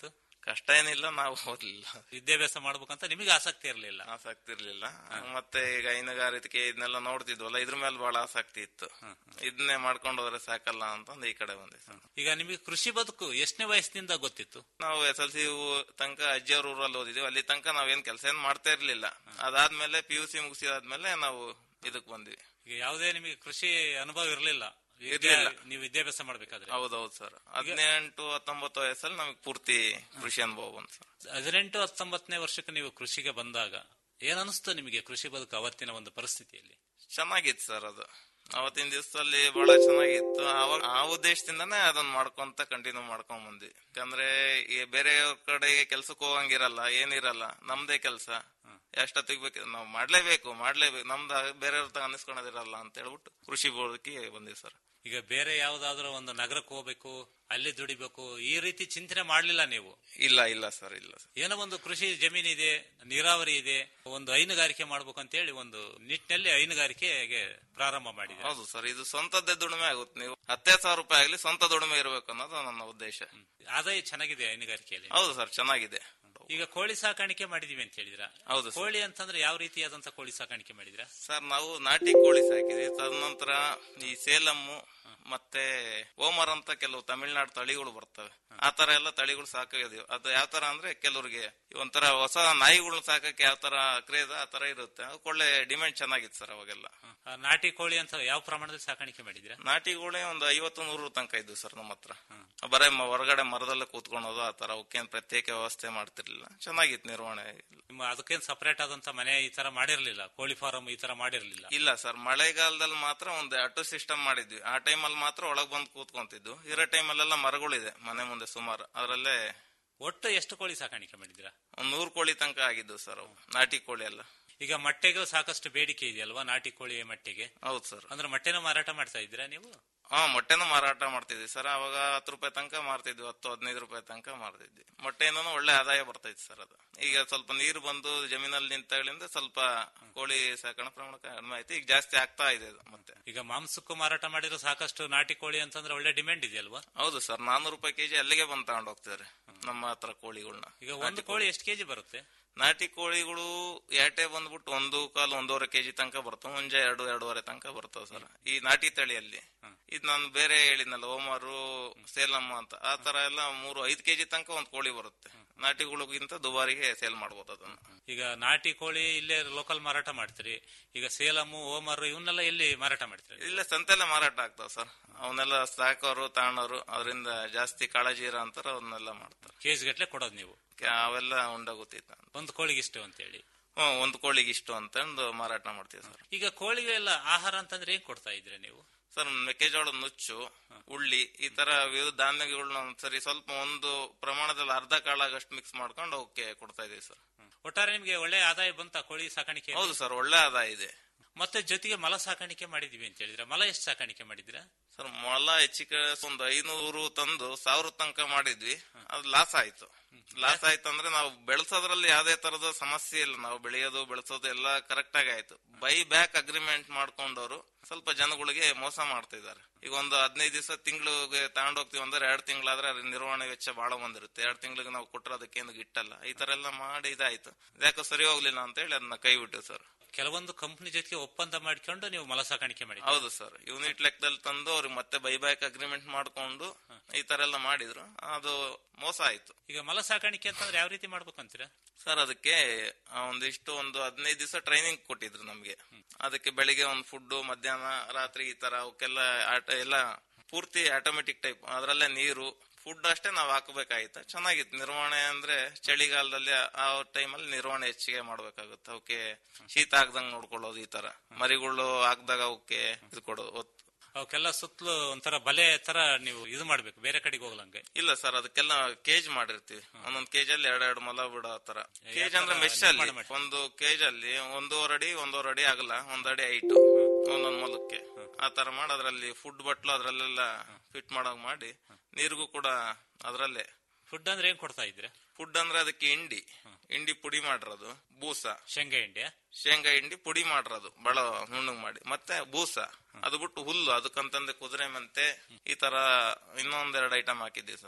ಕಷ್ಟ ಏನಿಲ್ಲ ನಾವು ಓದ್ಲಿಲ್ಲ ವಿದ್ಯಾಭ್ಯಾಸ ಮಾಡ್ಬೇಕಂತ ನಿಮಗೆ ಆಸಕ್ತಿ ಇರಲಿಲ್ಲ ಆಸಕ್ತಿ ಇರ್ಲಿಲ್ಲ ಮತ್ತೆ ಈಗ ಹೈನುಗಾರಿಕೆ ಇದನ್ನೆಲ್ಲ ನೋಡ್ತಿದ್ವಲ್ಲ ಇದ್ರ ಮೇಲೆ ಬಹಳ ಆಸಕ್ತಿ ಇತ್ತು ಇದನ್ನೇ ಮಾಡ್ಕೊಂಡು ಹೋದ್ರೆ ಸಾಕಲ್ಲ ಅಂತಂದು ಈ ಕಡೆ ಬಂದೆ ಸರ್ ಈಗ ನಿಮಗೆ ಕೃಷಿ ಬದುಕು ಎಷ್ಟನೇ ವಯಸ್ಸಿನಿಂದ ಗೊತ್ತಿತ್ತು ನಾವು ಎಸ್ ಎಲ್ ಸಿ ತನಕ ಅಜ್ಜಿಯವ್ರ ಊರಲ್ಲಿ ಓದಿದ್ವಿ ಅಲ್ಲಿ ತನಕ ನಾವೇನ್ ಕೆಲಸ ಏನ್ ಮಾಡ್ತಾ ಇರ್ಲಿಲ್ಲ ಅದಾದ್ಮೇಲೆ ಪಿ ಯು ಸಿ ಮುಗಿಸಿದಾದ್ಮೇಲೆ ನಾವು ಇದಕ್ ಬಂದ್ವಿ ಈಗ ಯಾವುದೇ ನಿಮಗೆ ಕೃಷಿ ಅನುಭವ ಇರಲಿಲ್ಲ ಇರ್ಲಿಲ್ಲ. ನೀವು ವಿದ್ಯಾಭ್ಯಾಸ ಮಾಡ್ಬೇಕಾದ್ರೆ ಹೌದೌದು ಸರ್ ಹದಿನೆಂಟು ಹತ್ತೊಂಬತ್ತು ವಯಸ್ಸಲ್ಲಿ ನಮಗೆ ಪೂರ್ತಿ ಕೃಷಿ ಅನುಭವ ಬಂತು ಸರ್ ಹದಿನೆಂಟು ಹತ್ತೊಂಬತ್ತನೇ ವರ್ಷಕ್ಕೆ ನೀವು ಕೃಷಿಗೆ ಬಂದಾಗ ಏನ್ ಅನಿಸ್ತು ನಿಮಗೆ ಕೃಷಿ ಬದುಕು ಅವತ್ತಿನ ಒಂದು ಪರಿಸ್ಥಿತಿಯಲ್ಲಿ ಚೆನ್ನಾಗಿತ್ತು ಸರ್ ಅದು ಅವತ್ತಿನ ದಿವಸದಲ್ಲಿ ಬಹಳ ಚೆನ್ನಾಗಿತ್ತು ಅವಾಗ ಆ ಉದ್ದೇಶದಿಂದಾನೇ ಅದನ್ನ ಮಾಡ್ಕೊಂತ ಕಂಟಿನ್ಯೂ ಮಾಡ್ಕೊಂಡ್ ಬಂದ್ವಿ ಯಾಕಂದ್ರೆ ಈ ಬೇರೆಯವ್ರ ಕಡೆಗೆ ಕೆಲ್ಸಕ್ಕೆ ಹೋಗಂಗಿರಲ್ಲ ಏನಿರಲ್ಲ ನಮ್ದೇ ಕೆಲ್ಸ ಎಷ್ಟೊತ್ತಿಗೆ ಬೇಕು ನಾವು ಮಾಡ್ಲೇಬೇಕು ಮಾಡ್ಲೇಬೇಕು ನಮ್ದು ಬೇರೆಯವ್ರ ತಗ ಅನ್ನಿಸ್ಕೊಳೋದಿರಲ್ಲ ಅಂತ ಹೇಳ್ಬಿಟ್ಟು ಕೃಷಿ ಬೋಧಕ್ಕೆ ಬಂದಿವಿ ಸರ್ ಈಗ ಬೇರೆ ಯಾವ್ದಾದ್ರು ಒಂದು ನಗರಕ್ಕೆ ಹೋಗ್ಬೇಕು ಅಲ್ಲಿ ದುಡಿಬೇಕು ಈ ರೀತಿ ಚಿಂತನೆ ಮಾಡ್ಲಿಲ್ಲ ನೀವು ಇಲ್ಲ ಇಲ್ಲ ಸರ್ ಇಲ್ಲ ಸರ್ ಏನೋ ಒಂದು ಕೃಷಿ ಜಮೀನ್ ಇದೆ ನೀರಾವರಿ ಇದೆ ಒಂದು ಹೈನುಗಾರಿಕೆ ಮಾಡ್ಬೇಕು ಅಂತ ಹೇಳಿ ಒಂದು ನಿಟ್ಟಿನಲ್ಲಿ ಹೈನುಗಾರಿಕೆಗೆ ಪ್ರಾರಂಭ ಮಾಡಿದೆ ಹೌದು ಸರ್ ಇದು ಸ್ವಂತದ್ದೇ ದುಡಿಮೆ ಆಗುತ್ತೆ ನೀವು ಹತ್ತೇ ಸಾವಿರ ರೂಪಾಯಿ ಆಗ್ಲಿ ಸ್ವಂತ ದುಡಿಮೆ ಇರಬೇಕು ಅನ್ನೋದು ನನ್ನ ಉದ್ದೇಶ ಆದಾಯ ಚೆನ್ನಾಗಿದೆ ಹೈನುಗಾರಿಕೆಯಲ್ಲಿ ಹೌದು ಸರ್ ಚೆನ್ನಾಗಿದೆ ಈಗ ಕೋಳಿ ಸಾಕಾಣಿಕೆ ಮಾಡಿದೀವಿ ಅಂತ ಹೇಳಿದ್ರ ಹೌದು ಸರ್. ಕೋಳಿ ಅಂತಂದ್ರೆ ಯಾವ ರೀತಿಯಾದಂತ ಕೋಳಿ ಸಾಕಾಣಿಕೆ ಮಾಡಿದ್ರ ಸರ್ ನಾವು ನಾಟಿ ಕೋಳಿ ಸಾಕಿದ್ವಿ ತದನಂತರ ಈ ಸೇಲಮ್ಮು ಮತ್ತೆ ಓಮರ್ ಅಂತ ಕೆಲವು ತಮಿಳ್ನಾಡು ತಳಿಗಳು ಬರ್ತವೆ ಆ ತರ ಎಲ್ಲ ತಳಿಗಳು ಸಾಕಿದೀವಿ ಅದು ಯಾವ ತರ ಅಂದ್ರೆ ಕೆಲವ್ರಿಗೆ ಒಂಥರ ಹೊಸ ನಾಯಿಗಳನ್ನ ಸಾಕಕ್ಕೆ ಯಾವ ತರ ಕ್ರೇಜ್ ಆ ತರ ಇರುತ್ತೆ ಅದಕ್ಕೆ ಒಳ್ಳೆ ಡಿಮ್ಯಾಂಡ್ ಚೆನ್ನಾಗಿತ್ತು ಸರ್ ಅವಾಗೆಲ್ಲ ಆ, ನಾಟಿ ಕೋಳಿ ಅಂತ ಯಾವ ಪ್ರಮಾಣದಲ್ಲಿ ಸಾಕಾಣಿಕೆ ಮಾಡಿದ್ರ ನಾಟಿ ಕೋಳಿ ಒಂದು ಐವತ್ತು ನೂರು ತನಕ ಇದ್ವು ಸರ್ ನಮ್ಮ ಹತ್ರ ಬರೇ ಮ- ಹೊರಗಡೆ ಮರದಲ್ಲೇ ಕೂತ್ಕೊಳೋದು ಆ ತರ ಅವಕ್ಕೇನ್ ಪ್ರತ್ಯೇಕ ವ್ಯವಸ್ಥೆ ಮಾಡ್ತಿರ್ಲಿಲ್ಲ ಚೆನ್ನಾಗಿತ್ತು ನಿರ್ವಹಣೆ ನಿಮ್ಮ ಅದಕ್ಕೇನ್ ಸಪರೇಟ್ ಆದಂತ ಮನೆ ಈ ತರ ಮಾಡಿರ್ಲಿಲ್ಲ ಕೋಳಿ ಫಾರಂ ಈ ತರ ಮಾಡಿರ್ಲಿಲ್ಲ ಇಲ್ಲ ಸರ್ ಮಳೆಗಾಲದಲ್ಲಿ ಮಾತ್ರ ಒಂದು ಅಟೋ ಸಿಸ್ಟಮ್ ಮಾಡಿದ್ವಿ ಆ ಟೈಮಲ್ಲಿ ಮಾತ್ರ ಒಳಗ್ ಬಂದು ಕೂತ್ಕೊಂತಿದ್ದು ಇರೋ ಟೈಮಲ್ಲೆಲ್ಲ ಮರಗಳಿದೆ ಮನೆ ಮುಂದೆ ಸುಮಾರು ಅದರಲ್ಲೇ ಒಟ್ಟು ಎಷ್ಟು ಕೋಳಿ ಸಾಕಾಣಿಕೆ ಮಾಡಿದ್ರ ಒಂದ್ ನೂರು ಕೋಳಿ ತನಕ ಆಗಿದ್ದು ಸರ್ ಅವು ನಾಟಿ ಕೋಳಿ ಎಲ್ಲ ಈಗ ಮೊಟ್ಟೆಗೂ ಸಾಕಷ್ಟು ಬೇಡಿಕೆ ಇದೆಯಲ್ವಾ ನಾಟಿ ಕೋಳಿ ಮೊಟ್ಟೆಗೆ ಹೌದು ಸರ್ ಅಂದ್ರೆ ಮೊಟ್ಟೆನೂ ಮಾರಾಟ ಮಾಡ್ತಾ ಇದ್ದೀರಾ ನೀವು ಹಾ ಮೊಟ್ಟೆನೂ ಮಾರಾಟ ಮಾಡ್ತಿದ್ವಿ ಸರ್ ಅವಾಗ ಹತ್ತು ರೂಪಾಯಿ ತನಕ ಮಾರ್ತಿದ್ವಿ ಹತ್ತು ಹದಿನೈದು ರೂಪಾಯಿ ತನಕ ಮಾರ್ತಿದ್ವಿ ಮೊಟ್ಟೆಯಿಂದನೂ ಒಳ್ಳೆ ಆದಾಯ ಬರ್ತೈತಿ ಸರ್ ಅದು ಈಗ ಸ್ವಲ್ಪ ನೀರು ಬಂದು ಜಮೀನಲ್ಲಿ ನಿಂತಾಗಳಿಂದ ಸ್ವಲ್ಪ ಕೋಳಿ ಸಾಕಣೆ ಪ್ರಮಾಣ ಕಡಿಮೆ ಆಯ್ತು ಈಗ ಜಾಸ್ತಿ ಆಗ್ತಾ ಇದೆ ಅದು ಮತ್ತೆ ಈಗ ಮಾಂಸಕ್ಕೂ ಮಾರಾಟ ಮಾಡಿರೋ ಸಾಕಷ್ಟು ನಾಟಿ ಕೋಳಿ ಅಂತಂದ್ರೆ ಒಳ್ಳೆ ಡಿಮ್ಯಾಂಡ್ ಇದೆಯಲ್ವಾ ಹೌದು ಸರ್ ನಾನೂರು ರೂಪಾಯಿ ಕೆಜಿ ಅಲ್ಲಿಗೆ ಬಂದು ತಗೊಂಡು ಹೋಗ್ತಿದ್ದಾರೆ ನಮ್ಮ ಹತ್ರ ಕೋಳಿಗಳನ್ನ ಈಗ ಒಂದು ಕೋಳಿ ಎಷ್ಟು ಕೆಜಿ ಬರುತ್ತೆ ನಾಟಿ ಕೋಳಿಗಳು ಏಟೆ ಬಂದ್ಬಿಟ್ಟು ಒಂದು ಕಾಲು ಒಂದೂವರೆ ಕೆಜಿ ತನಕ ಬರ್ತವೆ ಮುಂಜೆ ಎರಡು ಎರಡೂವರೆ ತನಕ ಬರ್ತವೆ ಸರ್ ಈ ನಾಟಿ ತಳಿಯಲ್ಲಿ ಇದು ನಾನು ಬೇರೆ ಹೇಳಿದ್ನಲ್ಲ ಓಮಾರು ಸೇಲಮ್ಮ ಅಂತ ಆ ತರ ಎಲ್ಲ ಮೂರು ಐದು ಕೆಜಿ ತನಕ ಒಂದು ಕೋಳಿ ಬರುತ್ತೆ ನಾಟಿಗಳಿಗಿಂತ ದುಬಾರಿಗೆ ಸೇಲ್ ಮಾಡ್ಬೋದು ಅದನ್ನ ಈಗ ನಾಟಿ ಕೋಳಿ ಇಲ್ಲೇ ಲೋಕಲ್ ಮಾರಾಟ ಮಾಡ್ತೀರಿ ಈಗ ಸೇಲಮು ಓಮರ್ ಇವನ್ನೆಲ್ಲ ಎಲ್ಲಿ ಮಾರಾಟ ಮಾಡ್ತೀರಿ ಇಲ್ಲೇ ಸಂತೆಲ್ಲ ಮಾರಾಟ ಆಗ್ತಾವ ಸರ್ ಅವನ್ನೆಲ್ಲ ಸಾಕೋರು ತಗೊಳೋರು ಅದರಿಂದ ಜಾಸ್ತಿ ಕಾಳಜಿ ಇರೋ ಅಂತಾರ ಅವನ್ನೆಲ್ಲ ಮಾಡ್ತಾರೆ ಕೆಜಿ ಗಟ್ಲೆ ಕೊಡೋದು ನೀವು ಕ- ಅವೆಲ್ಲ ಉಂಡಾಗುತ್ತಿತ್ತ ಒಂದು ಕೋಳಿಗೆ ಇಷ್ಟು ಅಂತ ಹೇಳಿ ಹ್ಮ್ ಒಂದು ಕೋಳಿಗೆ ಇಷ್ಟು ಅಂತಂದು ಮಾರಾಟ ಮಾಡ್ತೀವಿ ಸರ್ ಈಗ ಕೋಳಿಗೆಲ್ಲ ಆಹಾರ ಅಂತಂದ್ರೆ ಏನ್ ಕೊಡ್ತಾ ಇದ್ರಿ ನೀವು ಸರ್ ಮೆಕ್ಕೆಜೋಳ ನುಚ್ಚು ಉಳ್ಳಿ ಈ ತರ ವಿವಿಧ ಧಾನ್ಯಗಳನ್ನ ಸರಿ ಸ್ವಲ್ಪ ಒಂದು ಪ್ರಮಾಣದಲ್ಲಿ ಅರ್ಧ ಕಾಳಾಗಷ್ಟು ಮಿಕ್ಸ್ ಮಾಡ್ಕೊಂಡು ಅವಕ್ಕೆ ಕೊಡ್ತಾ ಇದೀವಿ ಸರ್ ಒಟ್ಟಾರೆ ನಿಮ್ಗೆ ಒಳ್ಳೆ ಆದಾಯ ಬಂತ ಕೋಳಿ ಸಾಕಾಣಿಕೆ ಹೌದು ಸರ್ ಒಳ್ಳೆ ಆದಾಯ ಇದೆ ಮತ್ತೆ ಜೊತೆಗೆ ಮಲ ಸಾಕಾಣಿಕೆ ಮಾಡಿದೀವಿ ಅಂತ ಹೇಳಿದ್ರೆ ಮಲ ಎಷ್ಟು ಸಾಕಾಣಿಕೆ ಮಾಡಿದ್ರ ಸರ್ ಮೊಳ ಹೆಚ್ಚಿಗೆ ಒಂದು ಐನೂರು ತಂದು ಸಾವಿರ ತನಕ ಮಾಡಿದ್ವಿ ಅದು ಲಾಸ್ ಆಯ್ತು ಲಾಸ್ ಆಯ್ತು ಅಂದ್ರೆ ನಾವು ಬೆಳೆಸೋದ್ರಲ್ಲಿ ಯಾವ್ದೇ ತರದ ಸಮಸ್ಯೆ ಇಲ್ಲ ನಾವು ಬೆಳೆಯೋದು ಬೆಳೆಸೋದು ಎಲ್ಲ ಕರೆಕ್ಟ್ ಆಗಿ ಆಯ್ತು ಬೈ ಬ್ಯಾಕ್ ಅಗ್ರಿಮೆಂಟ್ ಮಾಡ್ಕೊಂಡವರು ಸ್ವಲ್ಪ ಜನಗಳಿಗೆ ಮೋಸ ಮಾಡ್ತಿದ್ದಾರೆ ಈಗ ಒಂದು ಹದಿನೈದು ದಿವಸ ತಿಂಗಳಿಗೆ ತಗೊಂಡೋಗ್ತೀವಿ ಅಂದ್ರೆ ಎರಡ್ ತಿಂಗಳಾದ್ರೆ ಅದ್ರ ನಿರ್ವಹಣೆ ವೆಚ್ಚ ಬಹಳ ಬಂದಿರುತ್ತೆ ಎರಡ್ ತಿಂಗಳಿಗೆ ನಾವು ಕೊಟ್ಟರೆ ಅದಕ್ಕೇನು ಗಿಟ್ಟಲ್ಲ ಈ ತರ ಎಲ್ಲ ಮಾಡಿ ಇದಾಯ್ತು ಯಾಕೋ ಸರಿ ಹೋಗ್ಲಿಲ್ಲ ಅಂತ ಹೇಳಿ ಅದನ್ನ ಕೈ ಬಿಟ್ಟು ಸರ್ ಕೆಲವೊಂದು ಕಂಪನಿ ಜೊತೆಗೆ ಒಪ್ಪಂದ ಮಾಡ್ಕೊಂಡು ನೀವು ಮಲ ಸಾಕಾಣಿಕೆ ಮಾಡಿ ಹೌದು ಸರ್ ಯೂನಿಟ್ ಲೆಕ್ಕದಲ್ಲಿ ತಂದು ಅವ್ರಿಗೆ ಮತ್ತೆ ಬೈಬ್ಯಾಕ್ ಅಗ್ರಿಮೆಂಟ್ ಮಾಡ್ಕೊಂಡು ಈ ತರ ಎಲ್ಲ ಮಾಡಿದ್ರು ಅದು ಮೋಸ ಆಯ್ತು ಈಗ ಮಲ ಸಾಕಾಣಿಕೆ ಅಂತಂದ್ರೆ ಯಾವ ರೀತಿ ಮಾಡ್ಬೇಕು ಅಂತೀರಾ ಸರ್ ಅದಕ್ಕೆ ಆ, ಒಂದಿಷ್ಟು ಒಂದು ಹದಿನೈದು ದಿವಸ ಟ್ರೈನಿಂಗ್ ಕೊಟ್ಟಿದ್ರು ನಮ್ಗೆ ಅದಕ್ಕೆ ಬೆಳಿಗ್ಗೆ ಒಂದು ಫುಡ್ ಮಧ್ಯಾಹ್ನ ರಾತ್ರಿ ಈ ತರ ಅವಕ್ಕೆಲ್ಲ ಆಟ ಎಲ್ಲ ಪೂರ್ತಿ ಆಟೋಮೆಟಿಕ್ ಟೈಪ್ ಅದರಲ್ಲೇ ನೀರು ಫುಡ್ ಅಷ್ಟೇ ನಾವು ಹಾಕಬೇಕಾಗಿತ್ತು ಚೆನ್ನಾಗಿತ್ತು ನಿರ್ವಹಣೆ ಅಂದ್ರೆ ಚಳಿಗಾಲದಲ್ಲಿ ಆ ಟೈಮಲ್ಲಿ ನಿರ್ವಹಣೆ ಹೆಚ್ಚಿಗೆ ಮಾಡ್ಬೇಕಾಗುತ್ತೆ ಅವಕ್ಕೆ ಶೀತ ಆಗ್ದಂಗ್ ನೋಡ್ಕೊಳ್ಳೋದು ಈ ತರ ಮರಿಗಳು ಹಾಕ್ದಾಗ ಅವಕ್ಕೆ ಇದು ಕೊಡೋದು ಒತ್ತು ಅವಕ್ಕೆಲ್ಲ ಸುತ್ತಲೂ ಒಂಥರ ಬಲೆ ತರ ನೀವು ಇದು ಮಾಡ್ಬೇಕು ಬೇರೆ ಕಡೆಗೆ ಹೋಗ್ಲಂಗೆ ಇಲ್ಲ ಸರ್ ಅದಕ್ಕೆಲ್ಲ ಕೇಜ್ ಮಾಡಿರ್ತೀವಿ ಒಂದೊಂದ್ ಕೇಜ್ ಅಲ್ಲಿ ಎರಡೆರಡು ಮೊಲ ಬಿಡೋ ತರ ಕೇಜ್ ಅಂದ್ರೆ ತರ ಮೆಶ್ ಅಲ್ಲಿ ನಿರ್ಮಾಣ ಮಾಡಿ. ಒಂದು ಕೇಜ್ ಅಲ್ಲಿ ಒಂದೂವರೆ ಅಡಿ ಒಂದೂವರೆ ಅಡಿ ಆಗಲ್ಲ ಒಂದ್ ಅಡಿ ಹೈಟ್ ಒಂದೊಂದ್ ಮೊಲಕ್ಕೆ ಆ ತರ ಮಾಡಿ ಅದ್ರಲ್ಲಿ ಫುಡ್ ಬಟ್ಲು ಅದ್ರಲ್ಲೆಲ್ಲ ಫಿಟ್ ಮಾಡಂಗ್ ಮಾಡಿ ನೀರಿಗೂ ಕೂಡ ಅದ್ರಲ್ಲೇ ಫುಡ್ ಅಂದ್ರೆ ಏನ್ ಕೊಡ್ತಾ ಇದ್ರೆ ಫುಡ್ ಅಂದ್ರೆ ಅದಕ್ಕೆ ಹಿಂಡಿ ಹಿಂಡಿ ಪುಡಿ ಮಾಡಿರೋದು ಬೂಸ ಶೇಂಗಾ ಹಿಂಡಿಯ ಶೇಂಗಾ ಹಿಂಡಿ ಪುಡಿ ಮಾಡಿರೋದು ಬಳ ನುಣ್ಣಗ್ ಮಾಡಿ ಮತ್ತೆ ಬೂಸ ಅದು ಬಿಟ್ಟು ಹುಲ್ಲು ಅದಕ್ಕಂತಂದೆ ಕುದುರೆ ಮೆಂತೆ ಈ ತರ ಇನ್ನೊಂದೆರಡು ಐಟಮ್ ಹಾಕಿದ್ದೀವಿ ಸರ್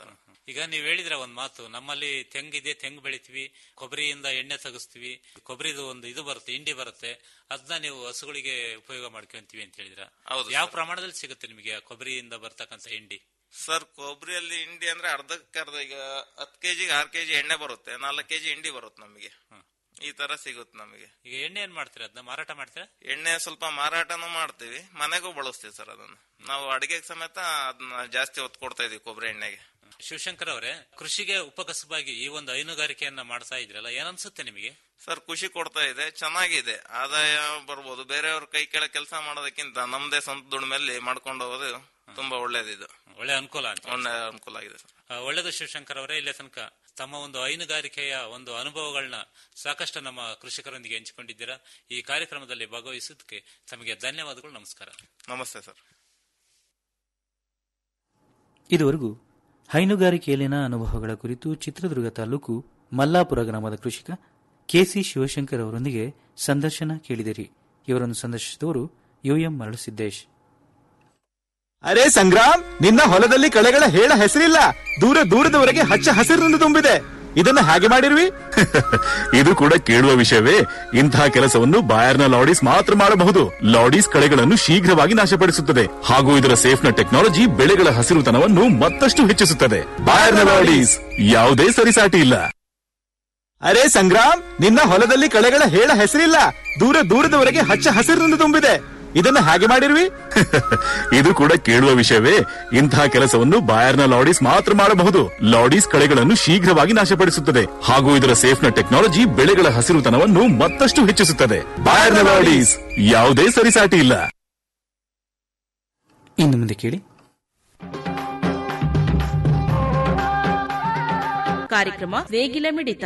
ಈಗ ನೀವ್ ಹೇಳಿದ್ರೆ ಒಂದ್ ಮಾತು ನಮ್ಮಲ್ಲಿ ತೆಂಗಿದೆ ತೆಂಗು ಬೆಳಿತೀವಿ ಕೊಬ್ಬರಿಯಿಂದ ಎಣ್ಣೆ ತೆಗಿಸ್ತೀವಿ ಕೊಬ್ಬರಿದು ಒಂದು ಇದು ಬರುತ್ತೆ ಹಿಂಡಿ ಬರುತ್ತೆ ಅದನ್ನ ನೀವು ಹಸುಗಳಿಗೆ ಉಪಯೋಗ ಮಾಡ್ಕೊಂತೀವಿ ಅಂತ ಹೇಳಿದ್ರ ಹೌದು ಯಾವ ಪ್ರಮಾಣದಲ್ಲಿ ಸಿಗುತ್ತೆ ನಿಮಗೆ ಆ ಕೊಬ್ಬರಿಯಿಂದ ಬರ್ತಕ್ಕಂಥ ಹಿಂಡಿ ಸರ್ ಕೊಬ್ಬರಿಯಲ್ಲಿ ಹಿಂಡಿ ಅಂದ್ರೆ ಅರ್ಧಕ್ಕೆ ಅರ್ಧ ಈಗ ಹತ್ತು ಕೆಜಿಗೆ ಆರು ಕೆಜಿ ಎಣ್ಣೆ ಬರುತ್ತೆ ನಾಲ್ಕು ಕೆಜಿ ಹಿಂಡಿ ಬರುತ್ತೆ ನಮಗೆ ಈ ತರ ಸಿಗುತ್ತೆ ನಮಗೆ ಈಗ ಎಣ್ಣೆ ಏನ್ ಮಾಡ್ತೀರಾ ಅದನ್ನ ಮಾರಾಟ ಮಾಡ್ತೀರಾ ಎಣ್ಣೆ ಸ್ವಲ್ಪ ಮಾರಾಟನೂ ಮಾಡ್ತೀವಿ ಮನೆಗೂ ಬಳಸ್ತೀವಿ ಸರ್ ಅದನ್ನ ನಾವು ಅಡಿಗೆಗೆ ಸಮೇತ ಅದನ್ನ ಜಾಸ್ತಿ ಒತ್ತು ಕೊಡ್ತಾ ಇದೀವಿ ಕೊಬ್ಬರಿ ಎಣ್ಣೆಗೆ ಶಿವಶಂಕರ್ ಅವರೇ ಕೃಷಿಗೆ ಉಪಕಸಬಾಗಿ ಈ ಒಂದು ಹೈನುಗಾರಿಕೆಯನ್ನ ಮಾಡ್ತಾ ಇದ್ರಲ್ಲ ಏನನ್ಸುತ್ತೆ ನಿಮಗೆ ಸರ್ ಖುಷಿ ಕೊಡ್ತಾ ಇದೆ ಚೆನ್ನಾಗಿದೆ ಆದಾಯ ಬರ್ಬೋದು ಬೇರೆಯವ್ರ ಕೈ ಕೆಳಗೆ ಕೆಲಸ ಮಾಡೋದಕ್ಕಿಂತ ನಮ್ದೇ ಸ್ವಂತ ದುಡಿಮೆಯಲ್ಲಿ ಮಾಡ್ಕೊಂಡು ಹೋಗೋದು ತುಂಬಾ ಒಳ್ಳೇದಿದು ಒಳ್ಳೆ ಅನುಕೂಲ ಅಂತ ಒಳ್ಳೆ ಅನುಕೂಲ ಆಗಿದೆ ಸರ್ ಆ, ಒಳ್ಳೆದು ಶಿವಶಂಕರ್ ಅವರೇ ಇಲ್ಲೇ ತನಕ ತಮ್ಮ ಒಂದು ಹೈನುಗಾರಿಕೆಯ ಒಂದು ಅನುಭವಗಳನ್ನ ಸಾಕಷ್ಟು ನಮ್ಮ ಕೃಷಿಕರೊಂದಿಗೆ ಹಂಚಿಕೊಂಡಿದ್ದೀರಾ ಈ ಕಾರ್ಯಕ್ರಮದಲ್ಲಿ ಭಾಗವಹಿಸೋದಕ್ಕೆ ತಮಗೆ ಧನ್ಯವಾದಗಳು ನಮಸ್ಕಾರ ನಮಸ್ತೆ ಸರ್ ಇದುವರೆಗೂ ಹೈನುಗಾರಿಕೆಯಲ್ಲಿನ ಅನುಭವಗಳ ಕುರಿತು ಚಿತ್ರದುರ್ಗ ತಾಲೂಕು ಮಲ್ಲಾಪುರ ಗ್ರಾಮದ ಕೃಷಿಕ ಕೆಸಿ ಶಿವಶಂಕರ್ ಅವರೊಂದಿಗೆ ಸಂದರ್ಶನ ಕೇಳಿದಿರಿ ಇವರನ್ನು ಸಂದರ್ಶಿಸಿದವರು ಯುಎಂ ಮರಳುಸಿದ್ದೇಶ್ ಅರೆ ಸಂಗ್ರಾಮ್ ನಿನ್ನ ಹೊಲದಲ್ಲಿ ಕಳೆಗಳ ಹೇಳ ಹೆಸರಿಲ್ಲ ದೂರ ದೂರದವರೆಗೆ ಹಚ್ಚ ಹಸಿರಿನಿಂದ ತುಂಬಿದೆ ಇದನ್ನ ಹಾಗೆ ಮಾಡಿರ್ವಿ ಇದು ಕೂಡ ಕೇಳುವ ವಿಷಯವೇ ಇಂತಹ ಕೆಲಸವನ್ನು ಬಾಯರ್ನ ಲಾಡೀಸ್ ಮಾತ್ರ ಮಾಡಬಹುದು ಲಾಡೀಸ್ ಕಳೆಗಳನ್ನು ಶೀಘ್ರವಾಗಿ ನಾಶಪಡಿಸುತ್ತದೆ ಹಾಗೂ ಇದರ ಸೇಫ್ನ ಟೆಕ್ನಾಲಜಿ ಬೆಳೆಗಳ ಹಸಿರುತನವನ್ನು ಮತ್ತಷ್ಟು ಹೆಚ್ಚಿಸುತ್ತದೆ ಬಾಯರ್ನ ಲಾಡೀಸ್ ಯಾವುದೇ ಸರಿಸಾಟಿ ಇಲ್ಲ ಅರೆ ಸಂಗ್ರಾಮ್ ನಿನ್ನ ಹೊಲದಲ್ಲಿ ಕಳೆಗಳ ಹೇಳ ಹೆಸರಿಲ್ಲ ದೂರ ದೂರದವರೆಗೆ ಹಚ್ಚ ಹಸಿರಿನಿಂದ ತುಂಬಿದೆ ಇದನ್ನ ಹಾಗೆ ಮಾಡಿರ್ವಿ ಇದು ಕೂಡ ಕೇಳುವ ವಿಷಯವೇ ಇಂತಹ ಕೆಲಸವನ್ನು ಬಾಯರ್ನ ಲಾಡೀಸ್ ಮಾತ್ರ ಮಾಡಬಹುದು ಲಾಡೀಸ್ ಕಳೆಗಳನ್ನು ಶೀಘ್ರವಾಗಿ ನಾಶಪಡಿಸುತ್ತದೆ ಹಾಗೂ ಇದರ ಸೇಫ್ನ ಟೆಕ್ನಾಲಜಿ ಬೆಳೆಗಳ ಹಸಿರುತನವನ್ನು ಮತ್ತಷ್ಟು ಹೆಚ್ಚಿಸುತ್ತದೆ ಬಾಯರ್ನ ಲಾಡೀಸ್ ಯಾವುದೇ ಸರಿಸಾಟಿ ಇಲ್ಲ ಇನ್ನು ಮುಂದೆ ಕೇಳಿ ಕಾರ್ಯಕ್ರಮ ನೇಗಿಲ ಮಿಡಿತ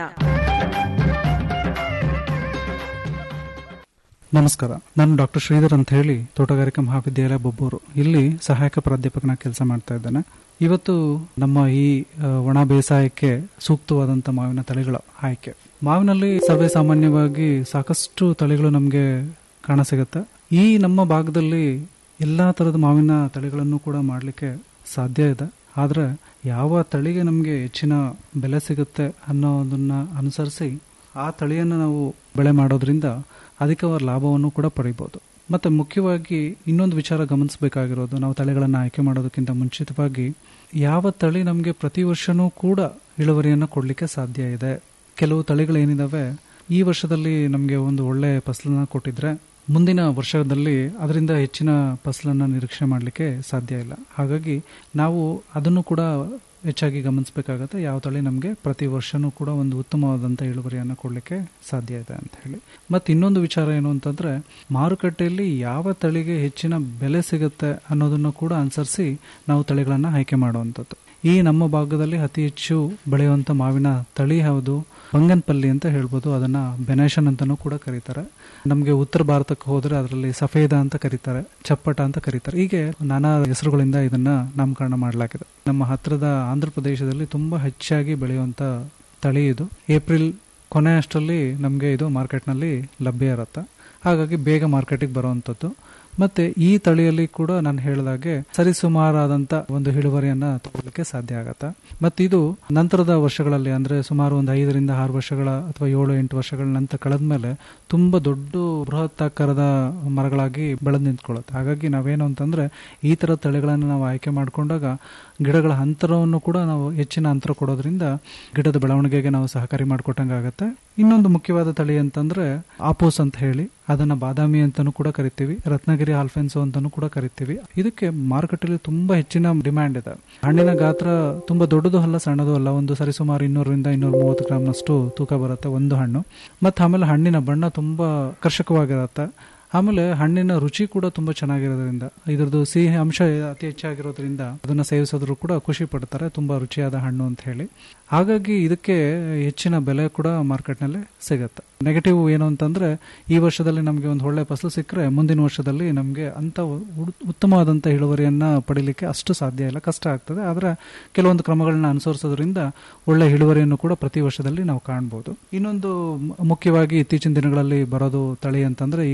ನಮಸ್ಕಾರ ನಾನು ಡಾಕ್ಟರ್ ಶ್ರೀಧರ್ ಅಂತ ಹೇಳಿ ತೋಟಗಾರಿಕಾ ಮಹಾವಿದ್ಯಾಲಯ ಬೊಬ್ಬೂರು ಇಲ್ಲಿ ಸಹಾಯಕ ಪ್ರಾಧ್ಯಾಪಕನ ಕೆಲಸ ಮಾಡ್ತಾ ಇದ್ದೇನೆ ಇವತ್ತು ನಮ್ಮ ಈ ಆ, ಒಣ ಬೇಸಾಯಕ್ಕೆ ಸೂಕ್ತವಾದಂತ ಮಾವಿನ ತಳಿಗಳ ಆಯ್ಕೆ ಮಾವಿನಲ್ಲಿ ಸರ್ವೇ ಸಾಮಾನ್ಯವಾಗಿ ಸಾಕಷ್ಟು ತಳಿಗಳು ನಮಗೆ ಕಾಣಸಿಗುತ್ತೆ ಈ ನಮ್ಮ ಭಾಗದಲ್ಲಿ ಎಲ್ಲಾ ತರದ ಮಾವಿನ ತಳಿಗಳನ್ನು ಕೂಡ ಮಾಡಲಿಕ್ಕೆ ಸಾಧ್ಯ ಇದೆ ಆದ್ರೆ ಯಾವ ತಳಿಗೆ ನಮಗೆ ಹೆಚ್ಚಿನ ಬೆಲೆ ಸಿಗುತ್ತೆ ಅನ್ನೋದನ್ನ ಅನುಸರಿಸಿ ಆ ತಳಿಯನ್ನು ನಾವು ಬೆಳೆ ಮಾಡೋದ್ರಿಂದ ಅಧಿಕವಾದ ಲಾಭವನ್ನು ಕೂಡ ಪಡಿಬಹುದು ಮತ್ತೆ ಮುಖ್ಯವಾಗಿ ಇನ್ನೊಂದು ವಿಚಾರ ಗಮನಿಸಬೇಕಾಗಿರೋದು ನಾವು ತಳಿಗಳನ್ನು ಆಯ್ಕೆ ಮಾಡೋದಕ್ಕಿಂತ ಮುಂಚಿತವಾಗಿ ಯಾವ ತಳಿ ನಮಗೆ ಪ್ರತಿ ವರ್ಷನೂ ಕೂಡ ಇಳುವರಿಯನ್ನು ಕೊಡಲಿಕ್ಕೆ ಸಾಧ್ಯ ಇದೆ ಕೆಲವು ತಳಿಗಳೇನಿದಾವೆ ಈ ವರ್ಷದಲ್ಲಿ ನಮಗೆ ಒಂದು ಒಳ್ಳೆ ಫಸಲನ್ನ ಕೊಟ್ಟಿದ್ರೆ ಮುಂದಿನ ವರ್ಷದಲ್ಲಿ ಅದರಿಂದ ಹೆಚ್ಚಿನ ಫಸಲನ್ನು ನಿರೀಕ್ಷೆ ಮಾಡಲಿಕ್ಕೆ ಸಾಧ್ಯ ಇಲ್ಲ ಹಾಗಾಗಿ ನಾವು ಅದನ್ನು ಕೂಡ ಹೆಚ್ಚಾಗಿ ಗಮನಿಸಬೇಕಾಗತ್ತೆ ಯಾವ ತಳಿ ನಮಗೆ ಪ್ರತಿ ವರ್ಷನೂ ಕೂಡ ಒಂದು ಉತ್ತಮವಾದಂಥ ಇಳುವರಿಯನ್ನು ಕೊಡಲಿಕ್ಕೆ ಸಾಧ್ಯ ಇದೆ ಅಂತ ಹೇಳಿ ಮತ್ತು ಇನ್ನೊಂದು ವಿಚಾರ ಏನು ಅಂತಂದ್ರೆ ಮಾರುಕಟ್ಟೆಯಲ್ಲಿ ಯಾವ ತಳಿಗೆ ಹೆಚ್ಚಿನ ಬೆಲೆ ಸಿಗುತ್ತೆ ಅನ್ನೋದನ್ನು ಕೂಡ ಅನುಸರಿಸಿ ನಾವು ತಳಿಗಳನ್ನು ಆಯ್ಕೆ ಮಾಡುವಂಥದ್ದು ಈ ನಮ್ಮ ಭಾಗದಲ್ಲಿ ಅತಿ ಹೆಚ್ಚು ಬೆಳೆಯುವಂಥ ಮಾವಿನ ತಳಿ ಯಾವುದು ಬಂಗನ್ಪಲ್ಲಿ ಅಂತ ಹೇಳ್ಬೋದು ಅದನ್ನ ಬೆನೇಶನ್ ಅಂತಾನೂ ಕೂಡ ಕರೀತಾರೆ ನಮಗೆ ಉತ್ತರ ಭಾರತಕ್ಕೆ ಹೋದ್ರೆ ಅದರಲ್ಲಿ ಸಫೇದ ಅಂತ ಕರೀತಾರೆ ಚಪ್ಪಟ ಅಂತ ಕರೀತಾರೆ ಹೀಗೆ ನಾನಾ ಹೆಸರುಗಳಿಂದ ಇದನ್ನ ನಾಮಕರಣ ಮಾಡಲಾಗಿದೆ ನಮ್ಮ ಹತ್ತಿರದ ಆಂಧ್ರ ಪ್ರದೇಶದಲ್ಲಿ ತುಂಬಾ ಹೆಚ್ಚಾಗಿ ಬೆಳೆಯುವಂತ ತಳಿ ಇದು ಏಪ್ರಿಲ್ ಕೊನೆ ಅಷ್ಟರಲ್ಲಿ ನಮಗೆ ಇದು ಮಾರ್ಕೆಟ್ನಲ್ಲಿ ಲಭ್ಯ ಇರುತ್ತೆ ಹಾಗಾಗಿ ಬೇಗ ಮಾರ್ಕೆಟಿಗೆ ಬರುವಂಥದ್ದು ಮತ್ತೆ ಈ ತಳಿಯಲ್ಲಿ ಕೂಡ ನಾನು ಹೇಳಿದಾಗೆ ಸರಿಸುಮಾರಾದಂತ ಒಂದು ಇಳುವರಿಯನ್ನ ತಗೊಳ್ಳಿಕ್ಕೆ ಸಾಧ್ಯ ಆಗತ್ತೆ ಮತ್ತೆ ಇದು ನಂತರದ ವರ್ಷಗಳಲ್ಲಿ ಅಂದ್ರೆ ಸುಮಾರು ಒಂದು ಐದರಿಂದ ಆರು ವರ್ಷಗಳ ಅಥವಾ ಏಳು ಎಂಟು ವರ್ಷಗಳ ನಂತರ ಕಳೆದ್ಮೇಲೆ ತುಂಬಾ ದೊಡ್ಡ ಬೃಹತ್ತಾಕಾರದ ಮರಗಳಾಗಿ ಬೆಳೆದು ನಿಂತ್ಕೊಳ್ಳುತ್ತೆ ಹಾಗಾಗಿ ನಾವೇನು ಅಂತಂದ್ರೆ ಈ ತರ ತಳಿಗಳನ್ನು ನಾವು ಆಯ್ಕೆ ಮಾಡಿಕೊಂಡಾಗ ಗಿಡಗಳ ಅಂತರವನ್ನು ಕೂಡ ನಾವು ಹೆಚ್ಚಿನ ಅಂತರ ಕೊಡೋದ್ರಿಂದ ಗಿಡದ ಬೆಳವಣಿಗೆಗೆ ನಾವು ಸಹಕಾರಿ ಮಾಡಿಕೊಟ್ಟಂಗಾಗತ್ತೆ ಇನ್ನೊಂದು ಮುಖ್ಯವಾದ ತಳಿ ಅಂತಂದ್ರೆ ಆಪೋಸ್ ಅಂತ ಹೇಳಿ ಅದನ್ನ ಬಾದಾಮಿ ಅಂತಾನೂ ಕೂಡ ಕರಿತೀವಿ ರತ್ನಗಿರಿ ಆಲ್ಫೆನ್ಸೋ ಅಂತಾನೂ ಕೂಡ ಕರಿತೀವಿ ಇದಕ್ಕೆ ಮಾರುಕಟ್ಟೆಯಲ್ಲಿ ತುಂಬಾ ಹೆಚ್ಚಿನ ಡಿಮ್ಯಾಂಡ್ ಇದೆ ಹಣ್ಣಿನ ಗಾತ್ರ ತುಂಬಾ ದೊಡ್ಡದು ಅಲ್ಲ ಸಣ್ಣದು ಅಲ್ಲ ಒಂದು ಸರಿಸುಮಾರು ಇನ್ನೂರರಿಂದ ಇನ್ನೂರ ಮೂವತ್ತು ಗ್ರಾಮ್ನಷ್ಟು ತೂಕ ಬರುತ್ತೆ ಒಂದು ಹಣ್ಣು ಮತ್ತೆ ಆಮೇಲೆ ಹಣ್ಣಿನ ಬಣ್ಣ ತುಂಬಾ ಆಕರ್ಷಕವಾಗಿರುತ್ತೆ ಆಮೇಲೆ ಹಣ್ಣಿನ ರುಚಿ ಕೂಡ ತುಂಬಾ ಚೆನ್ನಾಗಿರೋದ್ರಿಂದ ಇದ್ರದ್ದು ಸಿಹಿ ಅಂಶ ಅತಿ ಹೆಚ್ಚಾಗಿರೋದ್ರಿಂದ ಅದನ್ನ ಸೇವಿಸೋದ್ರು ಕೂಡ ಖುಷಿ ಪಡ್ತಾರೆ ತುಂಬಾ ರುಚಿಯಾದ ಹಣ್ಣು ಅಂತ ಹೇಳಿ ಹಾಗಾಗಿ ಇದಕ್ಕೆ ಹೆಚ್ಚಿನ ಬೆಲೆ ಕೂಡ ಮಾರ್ಕೆಟ್ನಲ್ಲಿ ಸಿಗುತ್ತೆ ನೆಗೆಟಿವ್ ಏನು ಅಂತಂದ್ರೆ ಈ ವರ್ಷದಲ್ಲಿ ನಮಗೆ ಒಂದು ಒಳ್ಳೆ ಫಸಲು ಸಿಕ್ಕರೆ ಮುಂದಿನ ವರ್ಷದಲ್ಲಿ ನಮಗೆ ಅಂತ ಉಡ್- ಉತ್ತಮವಾದಂಥ ಇಳುವರಿಯನ್ನ ಪಡಿಲಿಕ್ಕೆ ಅಷ್ಟು ಸಾಧ್ಯ ಇಲ್ಲ ಕಷ್ಟ ಆಗ್ತದೆ ಆದರೆ ಕೆಲವೊಂದು ಕ್ರಮಗಳನ್ನ ಅನುಸರಿಸೋದ್ರಿಂದ ಒಳ್ಳೆ ಇಳುವರಿಯನ್ನು ಕೂಡ ಪ್ರತಿ ವರ್ಷದಲ್ಲಿ ನಾವು ಕಾಣಬಹುದು ಇನ್ನೊಂದು ಮ- ಮುಖ್ಯವಾಗಿ ಇತ್ತೀಚಿನ ದಿನಗಳಲ್ಲಿ ಬರೋದು ತಳಿ ಅಂತಂದ್ರೆ ಈ ಕೇಸರ್ ಅಂತ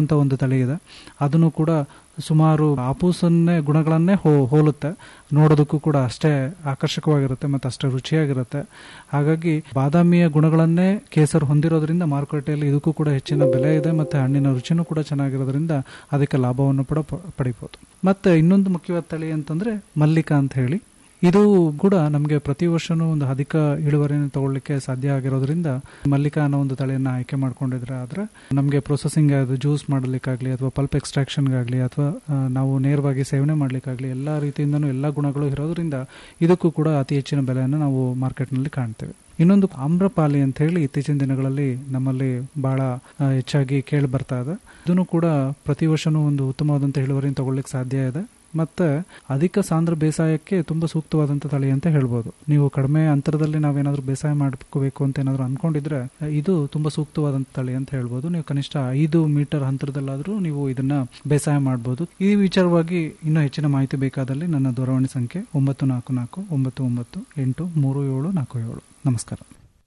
ಅಂತ ಒಂದು ತಳಿ ಇದೆ ಅದನ್ನು ಕೂಡ ಸುಮಾರು ಆಪೂಸನ್ನೇ ಗುಣಗಳನ್ನೇ ಹೋ ಹೋಲುತ್ತೆ ನೋಡೋದಕ್ಕೂ ಕೂಡ ಅಷ್ಟೇ ಆಕರ್ಷಕವಾಗಿರುತ್ತೆ ಮತ್ತು ಅಷ್ಟೇ ರುಚಿಯಾಗಿರುತ್ತೆ ಹಾಗಾಗಿ ಬಾದಾಮಿಯ ಗುಣಗಳನ್ನೇ ಕೇಸರ್ ಹೊಂದಿರೋದ್ರಿಂದ ಮಾರುಕಟ್ಟೆಯಲ್ಲಿ ಇದಕ್ಕೂ ಕೂಡ ಹೆಚ್ಚಿನ ಬೆಲೆ ಇದೆ ಮತ್ತು ಹಣ್ಣಿನ ರುಚಿನೂ ಕೂಡ ಚೆನ್ನಾಗಿರೋದ್ರಿಂದ ಅದಕ್ಕೆ ಲಾಭವನ್ನು ಕೂಡ ಪ- ಪಡಿಬೋದು ಮತ್ತೆ ಇನ್ನೊಂದು ಮುಖ್ಯವಾದ ತಳಿ ಅಂತಂದ್ರೆ ಮಲ್ಲಿಕಾ ಅಂತ ಹೇಳಿ ಇದು ಕೂಡ ನಮಗೆ ಪ್ರತಿ ವರ್ಷನೂ ಒಂದು ಅಧಿಕ ಇಳುವರಿಯನ್ನು ತಗೊಳ್ಳಿಕ್ಕೆ ಸಾಧ್ಯ ಆಗಿರೋದ್ರಿಂದ ಮಲ್ಲಿಕಾ ಅನ್ನೋ ಒಂದು ತಳಿಯನ್ನು ಆಯ್ಕೆ ಮಾಡ್ಕೊಂಡಿದ್ರೆ ಆದ್ರೆ ನಮಗೆ ಪ್ರೊಸೆಸಿಂಗ್ ಅದು ಜ್ಯೂಸ್ ಮಾಡಲಿಕ್ಕಾಗಲಿ ಅಥವಾ ಪಲ್ಪ್ ಎಕ್ಸ್ಟ್ರಾಕ್ಷನ್ಗಾಗಲಿ ಅಥವಾ ಆ, ನಾವು ನೇರವಾಗಿ ಸೇವನೆ ಮಾಡಲಿಕ್ಕಾಗಲಿ ಎಲ್ಲ ರೀತಿಯಿಂದನೂ ಎಲ್ಲ ಗುಣಗಳು ಇರೋದ್ರಿಂದ ಇದಕ್ಕೂ ಕೂಡ ಅತಿ ಹೆಚ್ಚಿನ ಬೆಲೆಯನ್ನು ನಾವು ಮಾರ್ಕೆಟ್ನಲ್ಲಿ ಕಾಣ್ತೇವೆ ಇನ್ನೊಂದು ಆಮ್ರಪಾಲಿ ಅಂತ ಹೇಳಿ ಇತ್ತೀಚಿನ ದಿನಗಳಲ್ಲಿ ನಮ್ಮಲ್ಲಿ ಬಹಳ ಆ, ಹೆಚ್ಚಾಗಿ ಕೇಳಿ ಬರ್ತಾ ಇದೆ ಇದನ್ನು ಕೂಡ ಪ್ರತಿ ವರ್ಷನೂ ಒಂದು ಉತ್ತಮವಾದಂಥ ಇಳುವರಿಯನ್ನು ತಗೊಳ್ಳಿಕ್ಕೆ ಸಾಧ್ಯ ಇದೆ ಮತ್ತೆ ಅಧಿಕ ಸಾಂದ್ರ ಬೇಸಾಯಕ್ಕೆ ತುಂಬಾ ಸೂಕ್ತವಾದಂಥ ತಳಿ ಅಂತ ಹೇಳ್ಬೋದು ನೀವು ಕಡಿಮೆ ಅಂತರದಲ್ಲಿ ನಾವೇನಾದ್ರೂ ಬೇಸಾಯ ಮಾಡ್ಕೋಬೇಕು ಅಂತ ಏನಾದ್ರು ಅನ್ಕೊಂಡಿದ್ರೆ ಇದು ತುಂಬಾ ಸೂಕ್ತವಾದಂಥ ತಳಿ ಅಂತ ಹೇಳ್ಬೋದು ನೀವು ಕನಿಷ್ಠ ಐದು ಮೀಟರ್ ಅಂತರದಲ್ಲಾದ್ರೂ ನೀವು ಇದನ್ನ ಬೇಸಾಯ ಮಾಡಬಹುದು ಈ ವಿಚಾರವಾಗಿ ಇನ್ನೂ ಹೆಚ್ಚಿನ ಮಾಹಿತಿ ಬೇಕಾದಲ್ಲಿ ನನ್ನ ದೂರವಾಣಿ ಸಂಖ್ಯೆ ಒಂಬತ್ತು ನಾಲ್ಕು ನಾಲ್ಕು ಒಂಬತ್ತು ಒಂಬತ್ತು ಎಂಟು ಮೂರು ಏಳು ನಾಲ್ಕು ಏಳು ನಮಸ್ಕಾರ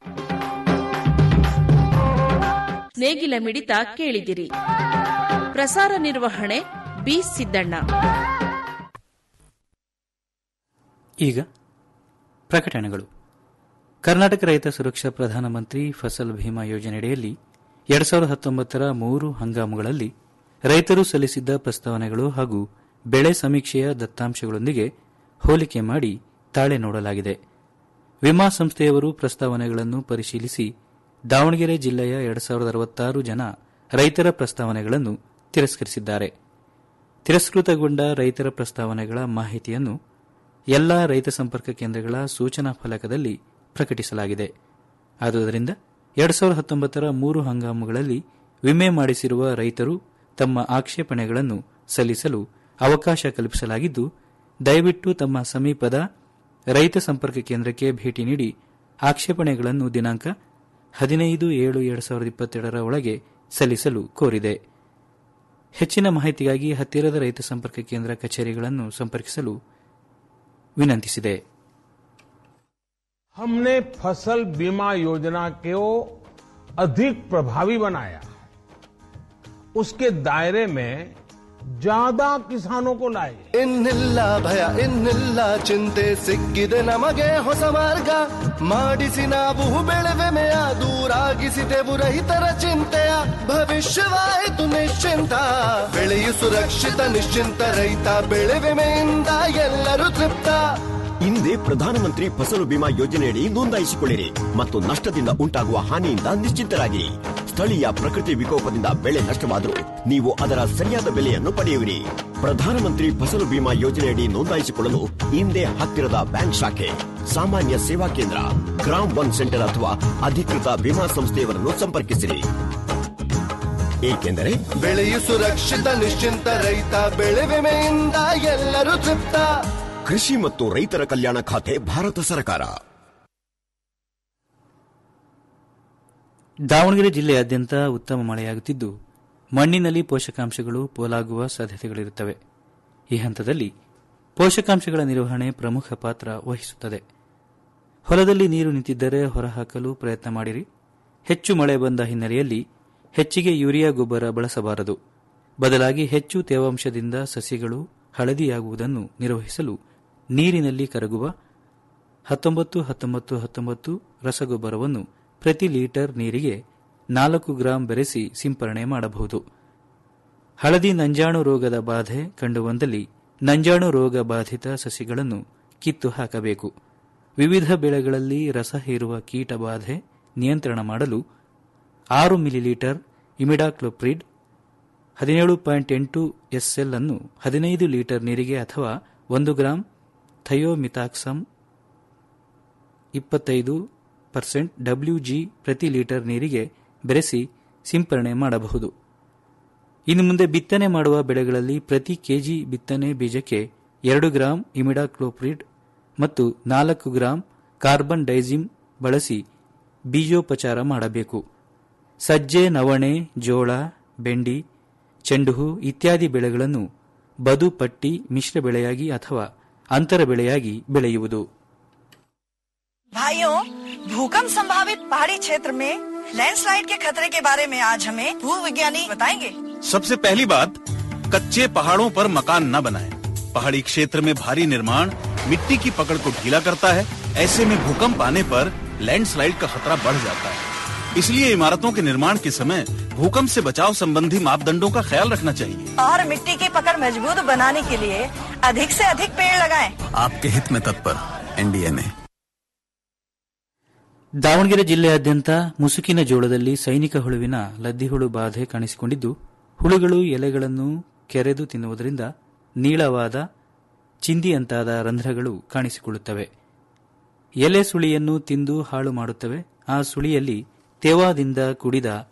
ನೇಗಿಲ ಮಿಡಿತ ಕೇಳಿದಿರಿ ಪ್ರಸಾರ ನಿರ್ವಹಣೆ ಬಿ ಸಿದ್ದಣ್ಣ ಈಗ ಪ್ರಕಟಣೆಗಳು ಕರ್ನಾಟಕ ರೈತ ಸುರಕ್ಷಾ ಪ್ರಧಾನಮಂತ್ರಿ ಫಸಲ್ ಭೀಮಾ ಯೋಜನೆಯಡಿಯಲ್ಲಿ ಎರಡ್ ಸಾವಿರದ ಹತ್ತೊಂಬತ್ತರ ಮೂರು ಹಂಗಾಮುಗಳಲ್ಲಿ ರೈತರು ಸಲ್ಲಿಸಿದ್ದ ಪ್ರಸ್ತಾವನೆಗಳು ಹಾಗೂ ಬೆಳೆ ಸಮೀಕ್ಷೆಯ ದತ್ತಾಂಶಗಳೊಂದಿಗೆ ಹೋಲಿಕೆ ಮಾಡಿ ತಾಳೆ ನೋಡಲಾಗಿದೆ ವಿಮಾ ಸಂಸ್ಥೆಯವರು ಪ್ರಸ್ತಾವನೆಗಳನ್ನು ಪರಿಶೀಲಿಸಿ ದಾವಣಗೆರೆ ಜಿಲ್ಲೆಯ ಎರಡ್ ಸಾವಿರದ ಅರವತ್ತಾರು ಜನ ರೈತರ ಪ್ರಸ್ತಾವನೆಗಳನ್ನು ತಿರಸ್ಕರಿಸಿದ್ದಾರೆ ತಿರಸ್ಕೃತಗೊಂಡ ರೈತರ ಪ್ರಸ್ತಾವನೆಗಳ ಮಾಹಿತಿಯನ್ನು ಎಲ್ಲಾ ರೈತ ಸಂಪರ್ಕ ಕೇಂದ್ರಗಳ ಸೂಚನಾ ಫಲಕದಲ್ಲಿ ಪ್ರಕಟಿಸಲಾಗಿದೆ ಆದುದರಿಂದ ಎರಡ್ ಸಾವಿರದ ಹತ್ತೊಂಬತ್ತರ ಮೂರು ಹಂಗಾಮುಗಳಲ್ಲಿ ವಿಮೆ ಮಾಡಿಸಿರುವ ರೈತರು ತಮ್ಮ ಆಕ್ಷೇಪಣೆಗಳನ್ನು ಸಲ್ಲಿಸಲು ಅವಕಾಶ ಕಲ್ಪಿಸಲಾಗಿದ್ದು ದಯವಿಟ್ಟು ತಮ್ಮ ಸಮೀಪದ ರೈತ ಸಂಪರ್ಕ ಕೇಂದ್ರಕ್ಕೆ ಭೇಟಿ ನೀಡಿ ಆಕ್ಷೇಪಣೆಗಳನ್ನು ದಿನಾಂಕ ಹದಿನೈದು ಏಳು ಎರಡು ಸಾವಿರದ ಇಪ್ಪತ್ತೆರಡರ ಒಳಗೆ ಸಲ್ಲಿಸಲು ಕೋರಿದೆ ಹೆಚ್ಚಿನ ಮಾಹಿತಿಗಾಗಿ ಹತ್ತಿರದ ರೈತ ಸಂಪರ್ಕ ಕೇಂದ್ರ ಕಚೇರಿಗಳನ್ನು ಸಂಪರ್ಕಿಸಲು ವಿನಂತಿಸಿದೆ हमने फसल बीमा योजना को अधिक प्रभावी बनाया उसके दायरे में ज्यादा किसानों को लाए ಇನ್ನಿಲ್ಲ ಭಯ ಇನ್ನಿಲ್ಲ ಚಿಂತೆ ಸಿಕ್ಕಿದೆ ನಮಗೆ ಹೊಸ ಮಾರ್ಗ ಮಾಡಿಸಿ ನಾವು ಬೆಳೆವೆಮೆಯ ದೂರಾಗಿಸಿದೆವು ರೈತರ ಚಿಂತೆಯ ಭವಿಷ್ಯವಾಯಿತು ನಿಶ್ಚಿಂತ ಬೆಳೆಯು ಸುರಕ್ಷಿತ ನಿಶ್ಚಿಂತ ರೈತ ಬೆಳೆ ವಿಮೆಯಿಂದ ಎಲ್ಲರೂ ತೃಪ್ತ ಹಿಂದೆ ಪ್ರಧಾನಮಂತ್ರಿ ಫಸಲು ಬಿಮಾ ಯೋಜನೆಯಡಿ ನೋಂದಾಯಿಸಿಕೊಳ್ಳಿರಿ ಮತ್ತು ನಷ್ಟದಿಂದ ಉಂಟಾಗುವ ಹಾನಿಯಿಂದ ನಿಶ್ಚಿಂತರಾಗಿರಿ ಸ್ಥಳೀಯ ಪ್ರಕೃತಿ ವಿಕೋಪದಿಂದ ಬೆಳೆ ನಷ್ಟವಾದರೂ ನೀವು ಅದರ ಸರಿಯಾದ ಬೆಲೆಯನ್ನು ಪಡೆಯುವಿರಿ ಪ್ರಧಾನಮಂತ್ರಿ ಫಸಲು ಬಿಮಾ ಯೋಜನೆಯಡಿ ನೋಂದಾಯಿಸಿಕೊಳ್ಳಲು ಹಿಂದೆ ಹತ್ತಿರದ ಬ್ಯಾಂಕ್ ಶಾಖೆ ಸಾಮಾನ್ಯ ಸೇವಾ ಕೇಂದ್ರ ಗ್ರಾಮ್ ಒನ್ ಸೆಂಟರ್ ಅಥವಾ ಅಧಿಕೃತ ವಿಮಾ ಸಂಸ್ಥೆಯವರನ್ನು ಸಂಪರ್ಕಿಸಿರಿ ಏಕೆಂದರೆ ಬೆಳೆಯು ಸುರಕ್ಷಿತ ನಿಶ್ಚಿಂತ ರೈತ ಬೆಳೆ ವಿಮೆಯಿಂದ ಎಲ್ಲರೂ ತೃಪ್ತ ಕೃಷಿ ಮತ್ತು ರೈತರ ಕಲ್ಯಾಣ ಖಾತೆ ಭಾರತ ಸರ್ಕಾರ ದಾವಣಗೆರೆ ಜಿಲ್ಲೆಯಾದ್ಯಂತ ಉತ್ತಮ ಮಳೆಯಾಗುತ್ತಿದ್ದು ಮಣ್ಣಿನಲ್ಲಿ ಪೋಷಕಾಂಶಗಳು ಪೋಲಾಗುವ ಸಾಧ್ಯತೆಗಳಿರುತ್ತವೆ ಈ ಹಂತದಲ್ಲಿ ಪೋಷಕಾಂಶಗಳ ನಿರ್ವಹಣೆ ಪ್ರಮುಖ ಪಾತ್ರ ವಹಿಸುತ್ತದೆ ಹೊಲದಲ್ಲಿ ನೀರು ನಿಂತಿದ್ದರೆ ಹೊರಹಾಕಲು ಪ್ರಯತ್ನ ಮಾಡಿರಿ ಹೆಚ್ಚು ಮಳೆ ಬಂದ ಹಿನ್ನೆಲೆಯಲ್ಲಿ ಹೆಚ್ಚಿಗೆ ಯೂರಿಯಾ ಗೊಬ್ಬರ ಬಳಸಬಾರದು ಬದಲಾಗಿ ಹೆಚ್ಚು ತೇವಾಂಶದಿಂದ ಸಸಿಗಳು ಹಳದಿಯಾಗುವುದನ್ನು ನಿರ್ವಹಿಸಲು ನೀರಿನಲ್ಲಿ ಕರಗುವ ಹತ್ತೊಂಬತ್ತು ಹತ್ತೊಂಬತ್ತು ಹತ್ತೊಂಬತ್ತು ರಸಗೊಬ್ಬರವನ್ನು ಪ್ರತಿ ಲೀಟರ್ ನೀರಿಗೆ ನಾಲ್ಕು ಗ್ರಾಂ ಬೆರೆಸಿ ಸಿಂಪರಣೆ ಮಾಡಬಹುದು ಹಳದಿ ನಂಜಾಣು ರೋಗದ ಬಾಧೆ ಕಂಡುಬಂದಲ್ಲಿ ನಂಜಾಣು ರೋಗ ಬಾಧಿತ ಸಸಿಗಳನ್ನು ಕಿತ್ತು ಹಾಕಬೇಕು ವಿವಿಧ ಬೆಳೆಗಳಲ್ಲಿ ರಸ ಹೀರುವ ಕೀಟ ಬಾಧೆ ನಿಯಂತ್ರಣ ಮಾಡಲು ಆರು ಮಿಲಿಲೀಟರ್ ಇಮಿಡಾಕ್ಲೋಪ್ರಿಡ್ ಹದಿನೇಳು ಪಾಯಿಂಟ್ ಎಂಟು ಎಸ್ಎಲ್ ಅನ್ನು ಹದಿನೈದು ಲೀಟರ್ ನೀರಿಗೆ ಅಥವಾ ಒಂದು ಗ್ರಾಂ ಥಯೋಮಿತಾಕ್ಸಮ್ ಇಪ್ಪತ್ತೈದು ಪರ್ಸೆಂಟ್ ಡಬ್ಲ್ಯೂಜಿ ಪ್ರತಿ ಲೀಟರ್ ನೀರಿಗೆ ಬೆರೆಸಿ ಸಿಂಪರಣೆ ಮಾಡಬಹುದು ಇನ್ನು ಮುಂದೆ ಬಿತ್ತನೆ ಮಾಡುವ ಬೆಳೆಗಳಲ್ಲಿ ಪ್ರತಿ ಕೆಜಿ ಬಿತ್ತನೆ ಬೀಜಕ್ಕೆ ಎರಡು ಗ್ರಾಂ ಇಮಿಡಾಕ್ಲೋಪ್ರಿಡ್ ಮತ್ತು ನಾಲ್ಕು ಗ್ರಾಂ ಕಾರ್ಬನ್ ಡೈಸಿಮ್ ಬಳಸಿ ಬೀಜೋಪಚಾರ ಮಾಡಬೇಕು ಸಜ್ಜೆ ನವಣೆ ಜೋಳ ಬೆಂಡಿ ಚೆಂಡುಹೂ ಇತ್ಯಾದಿ ಬೆಳೆಗಳನ್ನು ಬದು ಪಟ್ಟಿ ಮಿಶ್ರ ಬೆಳೆಯಾಗಿ ಅಥವಾ ಅಂತರ ಬೆಳೆಯಾಗಿ ಬೆಳೆಯುವುದು भाइयों भूकंप संभावित पहाड़ी क्षेत्र में लैंडस्लाइड के खतरे के बारे में आज हमें भू विज्ञानी बताएंगे सबसे पहली बात कच्चे पहाड़ों पर मकान न बनाएं। पहाड़ी क्षेत्र में भारी निर्माण मिट्टी की पकड़ को ढीला करता है ऐसे में भूकंप आने पर लैंडस्लाइड का खतरा बढ़ जाता है इसलिए इमारतों के निर्माण के समय भूकंप से बचाव संबंधी मापदंडों का ख्याल रखना चाहिए और मिट्टी की पकड़ मजबूत बनाने के लिए अधिक से अधिक पेड़ लगाएं। आपके हित में तत्पर एनडीए में ದಾವಣಗೆರೆ ಜಿಲ್ಲೆಯಾದ್ಯಂತ ಮುಸುಕಿನ ಜೋಳದಲ್ಲಿ ಸೈನಿಕ ಹುಳುವಿನ ಲದ್ದಿಹುಳು ಬಾಧೆ ಕಾಣಿಸಿಕೊಂಡಿದ್ದು ಹುಳುಗಳು ಎಲೆಗಳನ್ನು ಕೆರೆದು ತಿನ್ನುವುದರಿಂದ ನೀಳವಾದ ಚಿಂದಿಯಂತಾದ ರಂಧ್ರಗಳು ಕಾಣಿಸಿಕೊಳ್ಳುತ್ತವೆ ಎಲೆ ಸುಳಿಯನ್ನು ತಿಂದು ಹಾಳು ಮಾಡುತ್ತವೆ ಆ ಸುಳಿಯಲ್ಲಿ ತೇವಾದಿಂದ ಕುಡಿದ